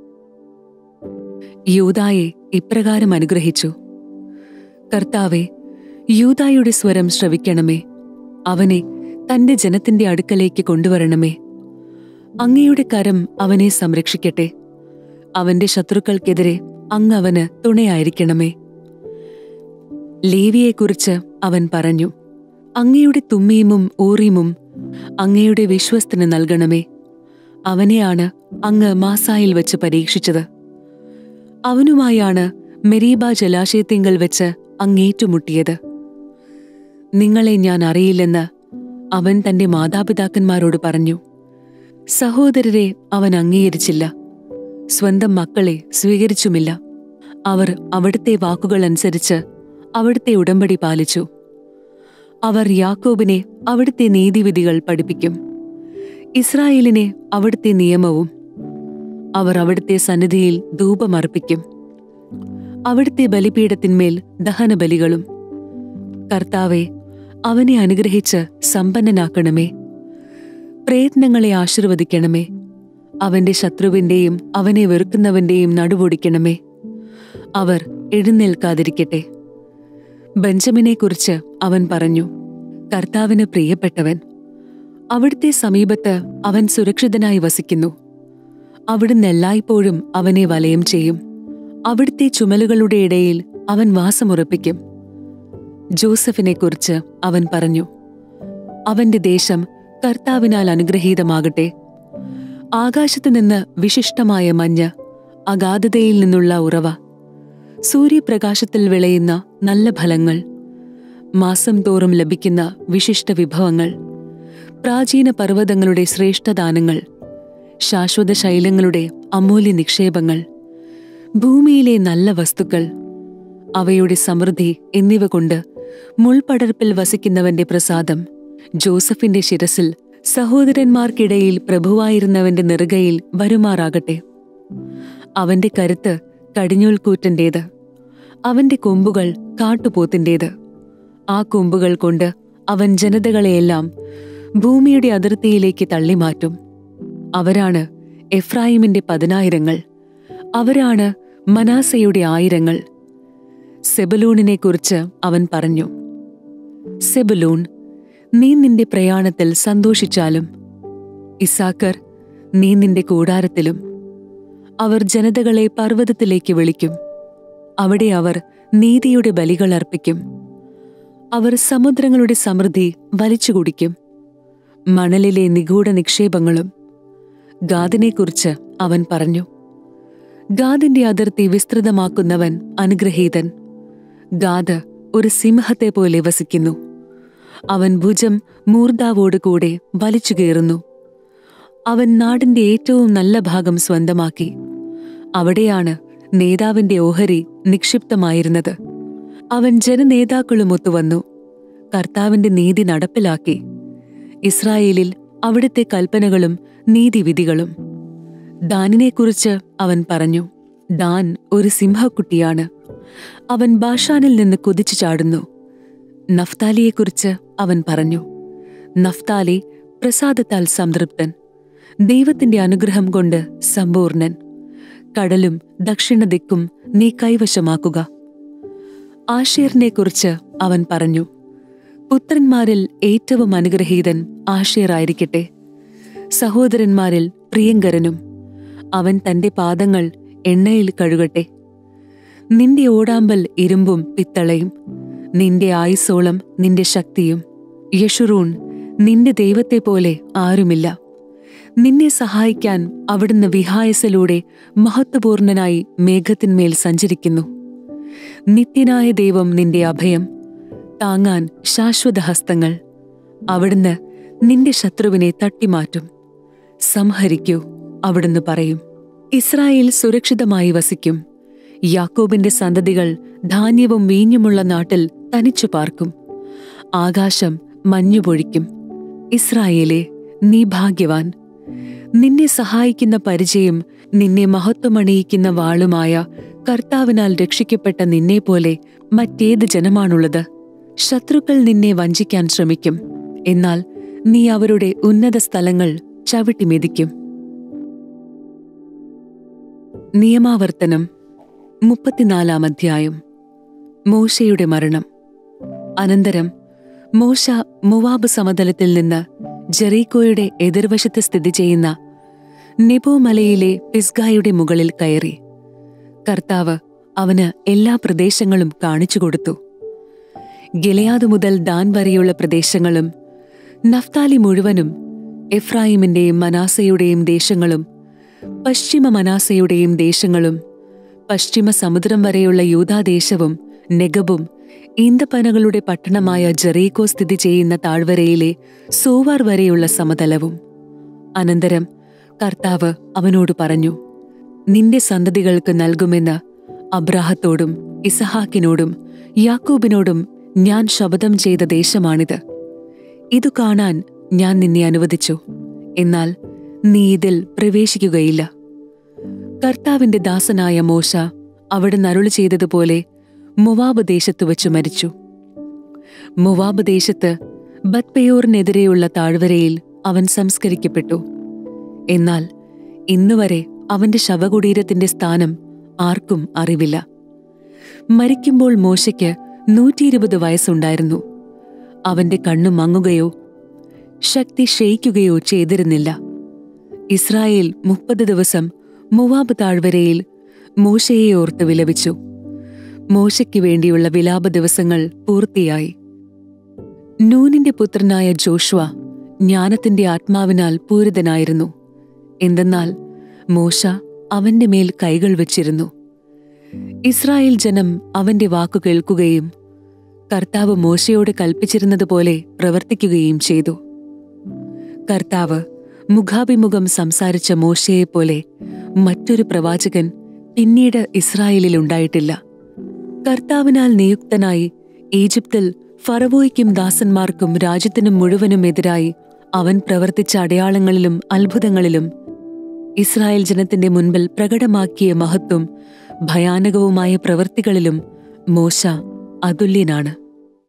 യൂതായെ ഇപ്രകാരം അനുഗ്രഹിച്ചു കർത്താവെ യൂതായുടെ സ്വരം ശ്രവിക്കണമേ അവനെ തന്റെ ജനത്തിന്റെ അടുക്കലേക്ക് കൊണ്ടുവരണമേ അങ്ങയുടെ കരം അവനെ സംരക്ഷിക്കട്ടെ അവന്റെ ശത്രുക്കൾക്കെതിരെ അങ്ങ് അവന് തുണയായിരിക്കണമേ ലേവിയെക്കുറിച്ച് അവൻ പറഞ്ഞു അങ്ങയുടെ തുമ്മീമും ഊറീമും അങ്ങയുടെ വിശ്വസ്തന് നൽകണമേ അവനെയാണ് അങ്ങ് മാസായിൽ വെച്ച് പരീക്ഷിച്ചത് അവനുമായാണ് മെരീബ ജലാശയത്തിങ്കൽ വെച്ച് അങ്ങേറ്റുമുട്ടിയത് നിങ്ങളെ ഞാൻ അറിയില്ലെന്ന് അവൻ തന്റെ മാതാപിതാക്കന്മാരോട് പറഞ്ഞു സഹോദരരെ അവൻ അംഗീകരിച്ചില്ല സ്വന്തം മക്കളെ സ്വീകരിച്ചുമില്ല അവർ അവിടുത്തെ വാക്കുകൾ അനുസരിച്ച് അവിടുത്തെ ഉടമ്പടി പാലിച്ചു അവർ യാക്കോബിനെ അവിടുത്തെ നീതിവിധികൾ പഠിപ്പിക്കും ഇസ്രായേലിനെ അവിടുത്തെ നിയമവും അവർ അവിടുത്തെ സന്നിധിയിൽ ധൂപമർപ്പിക്കും അവിടുത്തെ ബലിപീഠത്തിന്മേൽ ദഹനബലികളും കർത്താവെ അവനെ അനുഗ്രഹിച്ച് സമ്പന്നനാക്കണമേ പ്രയത്നങ്ങളെ ആശീർവദിക്കണമേ അവന്റെ ശത്രുവിന്റെയും അവനെ വെറുക്കുന്നവന്റെയും നടുവൊടിക്കണമേ അവർ എഴുന്നേൽക്കാതിരിക്കട്ടെ ബെഞ്ചമിനെക്കുറിച്ച് അവൻ പറഞ്ഞു കർത്താവിന് പ്രിയപ്പെട്ടവൻ അവിടുത്തെ സമീപത്ത് അവൻ സുരക്ഷിതനായി വസിക്കുന്നു അവിടുന്ന് എല്ലായ്പ്പോഴും അവനെ വലയം ചെയ്യും അവിടുത്തെ ചുമലുകളുടെ ഇടയിൽ അവൻ വാസമുറപ്പിക്കും ജോസഫിനെക്കുറിച്ച് അവൻ പറഞ്ഞു അവന്റെ ദേശം കർത്താവിനാൽ അനുഗ്രഹീതമാകട്ടെ ആകാശത്തു നിന്ന് വിശിഷ്ടമായ മഞ്ഞ് അഗാധതയിൽ നിന്നുള്ള ഉറവ സൂര്യപ്രകാശത്തിൽ വിളയുന്ന നല്ല ഫലങ്ങൾ മാസം തോറും ലഭിക്കുന്ന വിശിഷ്ട വിഭവങ്ങൾ പ്രാചീന പർവ്വതങ്ങളുടെ ശ്രേഷ്ഠദാനങ്ങൾ ശാശ്വത ശൈലങ്ങളുടെ അമൂല്യ നിക്ഷേപങ്ങൾ ഭൂമിയിലെ നല്ല വസ്തുക്കൾ അവയുടെ സമൃദ്ധി എന്നിവ കൊണ്ട് മുൾപടർപ്പിൽ വസിക്കുന്നവന്റെ പ്രസാദം ജോസഫിന്റെ ശിരസിൽ സഹോദരന്മാർക്കിടയിൽ പ്രഭുവായിരുന്നവന്റെ നെറുകയിൽ വരുമാറാകട്ടെ അവന്റെ കരുത്ത് കടിഞ്ഞൂൽക്കൂറ്റന്റേത് അവന്റെ കൊമ്പുകൾ കാട്ടുപോത്തിന്റേത് ആ കൊമ്പുകൾ കൊണ്ട് അവൻ ജനതകളെയെല്ലാം ഭൂമിയുടെ അതിർത്തിയിലേക്ക് തള്ളിമാറ്റും അവരാണ് എഫ്രായിമിന്റെ പതിനായിരങ്ങൾ അവരാണ് മനാസയുടെ ആയിരങ്ങൾ സെബലൂണിനെക്കുറിച്ച് അവൻ പറഞ്ഞു സെബലൂൺ നീ നിന്റെ പ്രയാണത്തിൽ സന്തോഷിച്ചാലും ഇസാക്കർ നീ നിന്റെ കൂടാരത്തിലും അവർ ജനതകളെ പർവ്വതത്തിലേക്ക് വിളിക്കും അവിടെ അവർ നീതിയുടെ ബലികൾ അർപ്പിക്കും അവർ സമുദ്രങ്ങളുടെ സമൃദ്ധി വലിച്ചു കുടിക്കും മണലിലെ നിഗൂഢ നിക്ഷേപങ്ങളും ഗാദിനെക്കുറിച്ച് അവൻ പറഞ്ഞു ഗാദിന്റെ അതിർത്തി വിസ്തൃതമാക്കുന്നവൻ അനുഗ്രഹീതൻ ഗാദ് ഒരു സിംഹത്തെ പോലെ വസിക്കുന്നു അവൻ ഭുജം മൂർദാവോട് കൂടെ വലിച്ചു കയറുന്നു അവൻ നാടിന്റെ ഏറ്റവും നല്ല ഭാഗം സ്വന്തമാക്കി അവിടെയാണ് നേതാവിന്റെ ഓഹരി നിക്ഷിപ്തമായിരുന്നത് അവൻ ജനനേതാക്കളുമൊത്തു വന്നു കർത്താവിന്റെ നീതി നടപ്പിലാക്കി ഇസ്രായേലിൽ അവിടുത്തെ കൽപ്പനകളും നീതിവിധികളും ദാനിനെക്കുറിച്ച് അവൻ പറഞ്ഞു ദാൻ ഒരു സിംഹക്കുട്ടിയാണ് അവൻ ബാഷാനിൽ നിന്ന് കുതിച്ചു ചാടുന്നു നഫ്താലിയെക്കുറിച്ച് അവൻ പറഞ്ഞു നഫ്താലി പ്രസാദത്താൽ സംതൃപ്തൻ ദൈവത്തിന്റെ അനുഗ്രഹം കൊണ്ട് സമ്പൂർണൻ കടലും ദക്ഷിണ ദിക്കും നീ കൈവശമാക്കുക ആഷേറിനെക്കുറിച്ച് അവൻ പറഞ്ഞു പുത്രന്മാരിൽ ഏറ്റവും അനുഗ്രഹീതൻ ആഷേറായിരിക്കട്ടെ സഹോദരന്മാരിൽ പ്രിയങ്കരനും അവൻ തന്റെ പാദങ്ങൾ എണ്ണയിൽ കഴുകട്ടെ നിന്റെ ഓടാമ്പൽ ഇരുമ്പും പിത്തളയും നിന്റെ ആയുസോളം നിന്റെ ശക്തിയും യഷുറൂൺ നിന്റെ ദൈവത്തെ പോലെ ആരുമില്ല നിന്നെ സഹായിക്കാൻ അവിടുന്ന് വിഹായസിലൂടെ മഹത്വപൂർണനായി മേഘത്തിന്മേൽ സഞ്ചരിക്കുന്നു നിത്യനായ ദൈവം നിന്റെ അഭയം താങ്ങാൻ ശാശ്വത ഹസ്തങ്ങൾ അവിടുന്ന് നിന്റെ ശത്രുവിനെ തട്ടിമാറ്റും സംഹരിക്കൂ അവിടുന്ന് പറയും ഇസ്രായേൽ സുരക്ഷിതമായി വസിക്കും യാക്കോബിന്റെ സന്തതികൾ ധാന്യവും വീഞ്ഞുമുള്ള നാട്ടിൽ തനിച്ചു പാർക്കും ആകാശം മഞ്ഞുപൊഴിക്കും ഇസ്രായേലെ നീ ഭാഗ്യവാൻ നിന്നെ സഹായിക്കുന്ന പരിചയം നിന്നെ മഹത്വമണിയിക്കുന്ന വാളുമായ കർത്താവിനാൽ രക്ഷിക്കപ്പെട്ട നിന്നെപ്പോലെ മറ്റേത് ജനമാണുള്ളത് ശത്രുക്കൾ നിന്നെ വഞ്ചിക്കാൻ ശ്രമിക്കും എന്നാൽ നീ അവരുടെ ഉന്നത സ്ഥലങ്ങൾ ചവിട്ടിമെതിക്കും നിയമാവർത്തനം മുപ്പത്തിനാലാം അധ്യായം മോശയുടെ മരണം അനന്തരം മോശ മുവാബ് സമതലത്തിൽ നിന്ന് ജെറീക്കോയുടെ എതിർവശത്ത് സ്ഥിതി ചെയ്യുന്ന നെബോ മലയിലെ പിസ്ഗായുടെ മുകളിൽ കയറി കർത്താവ് അവന് എല്ലാ പ്രദേശങ്ങളും കാണിച്ചുകൊടുത്തു ഗിലയാദ് മുതൽ ദാൻ വരെയുള്ള പ്രദേശങ്ങളും നഫ്താലി മുഴുവനും എഫ്രായിമിന്റെയും മനാസയുടെയും ദേശങ്ങളും പശ്ചിമ മനാസയുടെയും ദേശങ്ങളും പശ്ചിമ സമുദ്രം വരെയുള്ള യൂതാദേശവും നെഗബും ഈന്തപ്പനകളുടെ പട്ടണമായ ജെറീക്കോ സ്ഥിതി ചെയ്യുന്ന താഴ്വരയിലെ സോവാർ വരെയുള്ള സമതലവും അനന്തരം കർത്താവ് അവനോട് പറഞ്ഞു നിന്റെ സന്തതികൾക്ക് നൽകുമെന്ന് അബ്രാഹത്തോടും ഇസഹാക്കിനോടും യാക്കോബിനോടും ഞാൻ ശപഥം ചെയ്ത ദേശമാണിത് ഇതു കാണാൻ ഞാൻ നിന്നെ അനുവദിച്ചു എന്നാൽ നീ ഇതിൽ പ്രവേശിക്കുകയില്ല കർത്താവിന്റെ ദാസനായ മോശ അവിടെ നരുളി ചെയ്തതുപോലെ മുവാബ് ദേശത്ത് വച്ചു മരിച്ചു മുവാബ് ദേശത്ത് ബത്പയോറിനെതിരെയുള്ള താഴ്വരയിൽ അവൻ സംസ്കരിക്കപ്പെട്ടു എന്നാൽ ഇന്നുവരെ അവന്റെ ശവകുടീരത്തിന്റെ സ്ഥാനം ആർക്കും അറിവില്ല മരിക്കുമ്പോൾ മോശയ്ക്ക് നൂറ്റിയിരുപത് വയസ്സുണ്ടായിരുന്നു അവന്റെ കണ്ണു മങ്ങുകയോ ശക്തി ക്ഷയിക്കുകയോ ചെയ്തിരുന്നില്ല ഇസ്രായേൽ മുപ്പത് ദിവസം മുവാബ് താഴ്വരയിൽ മോശയെ ഓർത്ത് വിലപിച്ചു മോശയ്ക്ക് വേണ്ടിയുള്ള വിലാപ ദിവസങ്ങൾ പൂർത്തിയായി നൂനിന്റെ പുത്രനായ ജോഷ്വ ജ്ഞാനത്തിന്റെ ആത്മാവിനാൽ പൂരിതനായിരുന്നു എന്തെന്നാൽ മോശ അവന്റെ മേൽ കൈകൾ വച്ചിരുന്നു ഇസ്രായേൽ ജനം അവന്റെ വാക്കു കേൾക്കുകയും കർത്താവ് മോശയോട് കൽപ്പിച്ചിരുന്നതുപോലെ പ്രവർത്തിക്കുകയും ചെയ്തു കർത്താവ് മുഖാഭിമുഖം സംസാരിച്ച മോശയെപ്പോലെ മറ്റൊരു പ്രവാചകൻ പിന്നീട് ഇസ്രായേലിൽ ഉണ്ടായിട്ടില്ല കർത്താവിനാൽ നിയുക്തനായി ഈജിപ്തിൽ ഫറവോയ്ക്കും ദാസന്മാർക്കും രാജ്യത്തിനും മുഴുവനും എതിരായി അവൻ പ്രവർത്തിച്ച അടയാളങ്ങളിലും അത്ഭുതങ്ങളിലും ഇസ്രായേൽ ജനത്തിന്റെ മുൻപിൽ പ്രകടമാക്കിയ മഹത്വം ഭയാനകവുമായ പ്രവൃത്തികളിലും മോശ അതുല്യനാണ്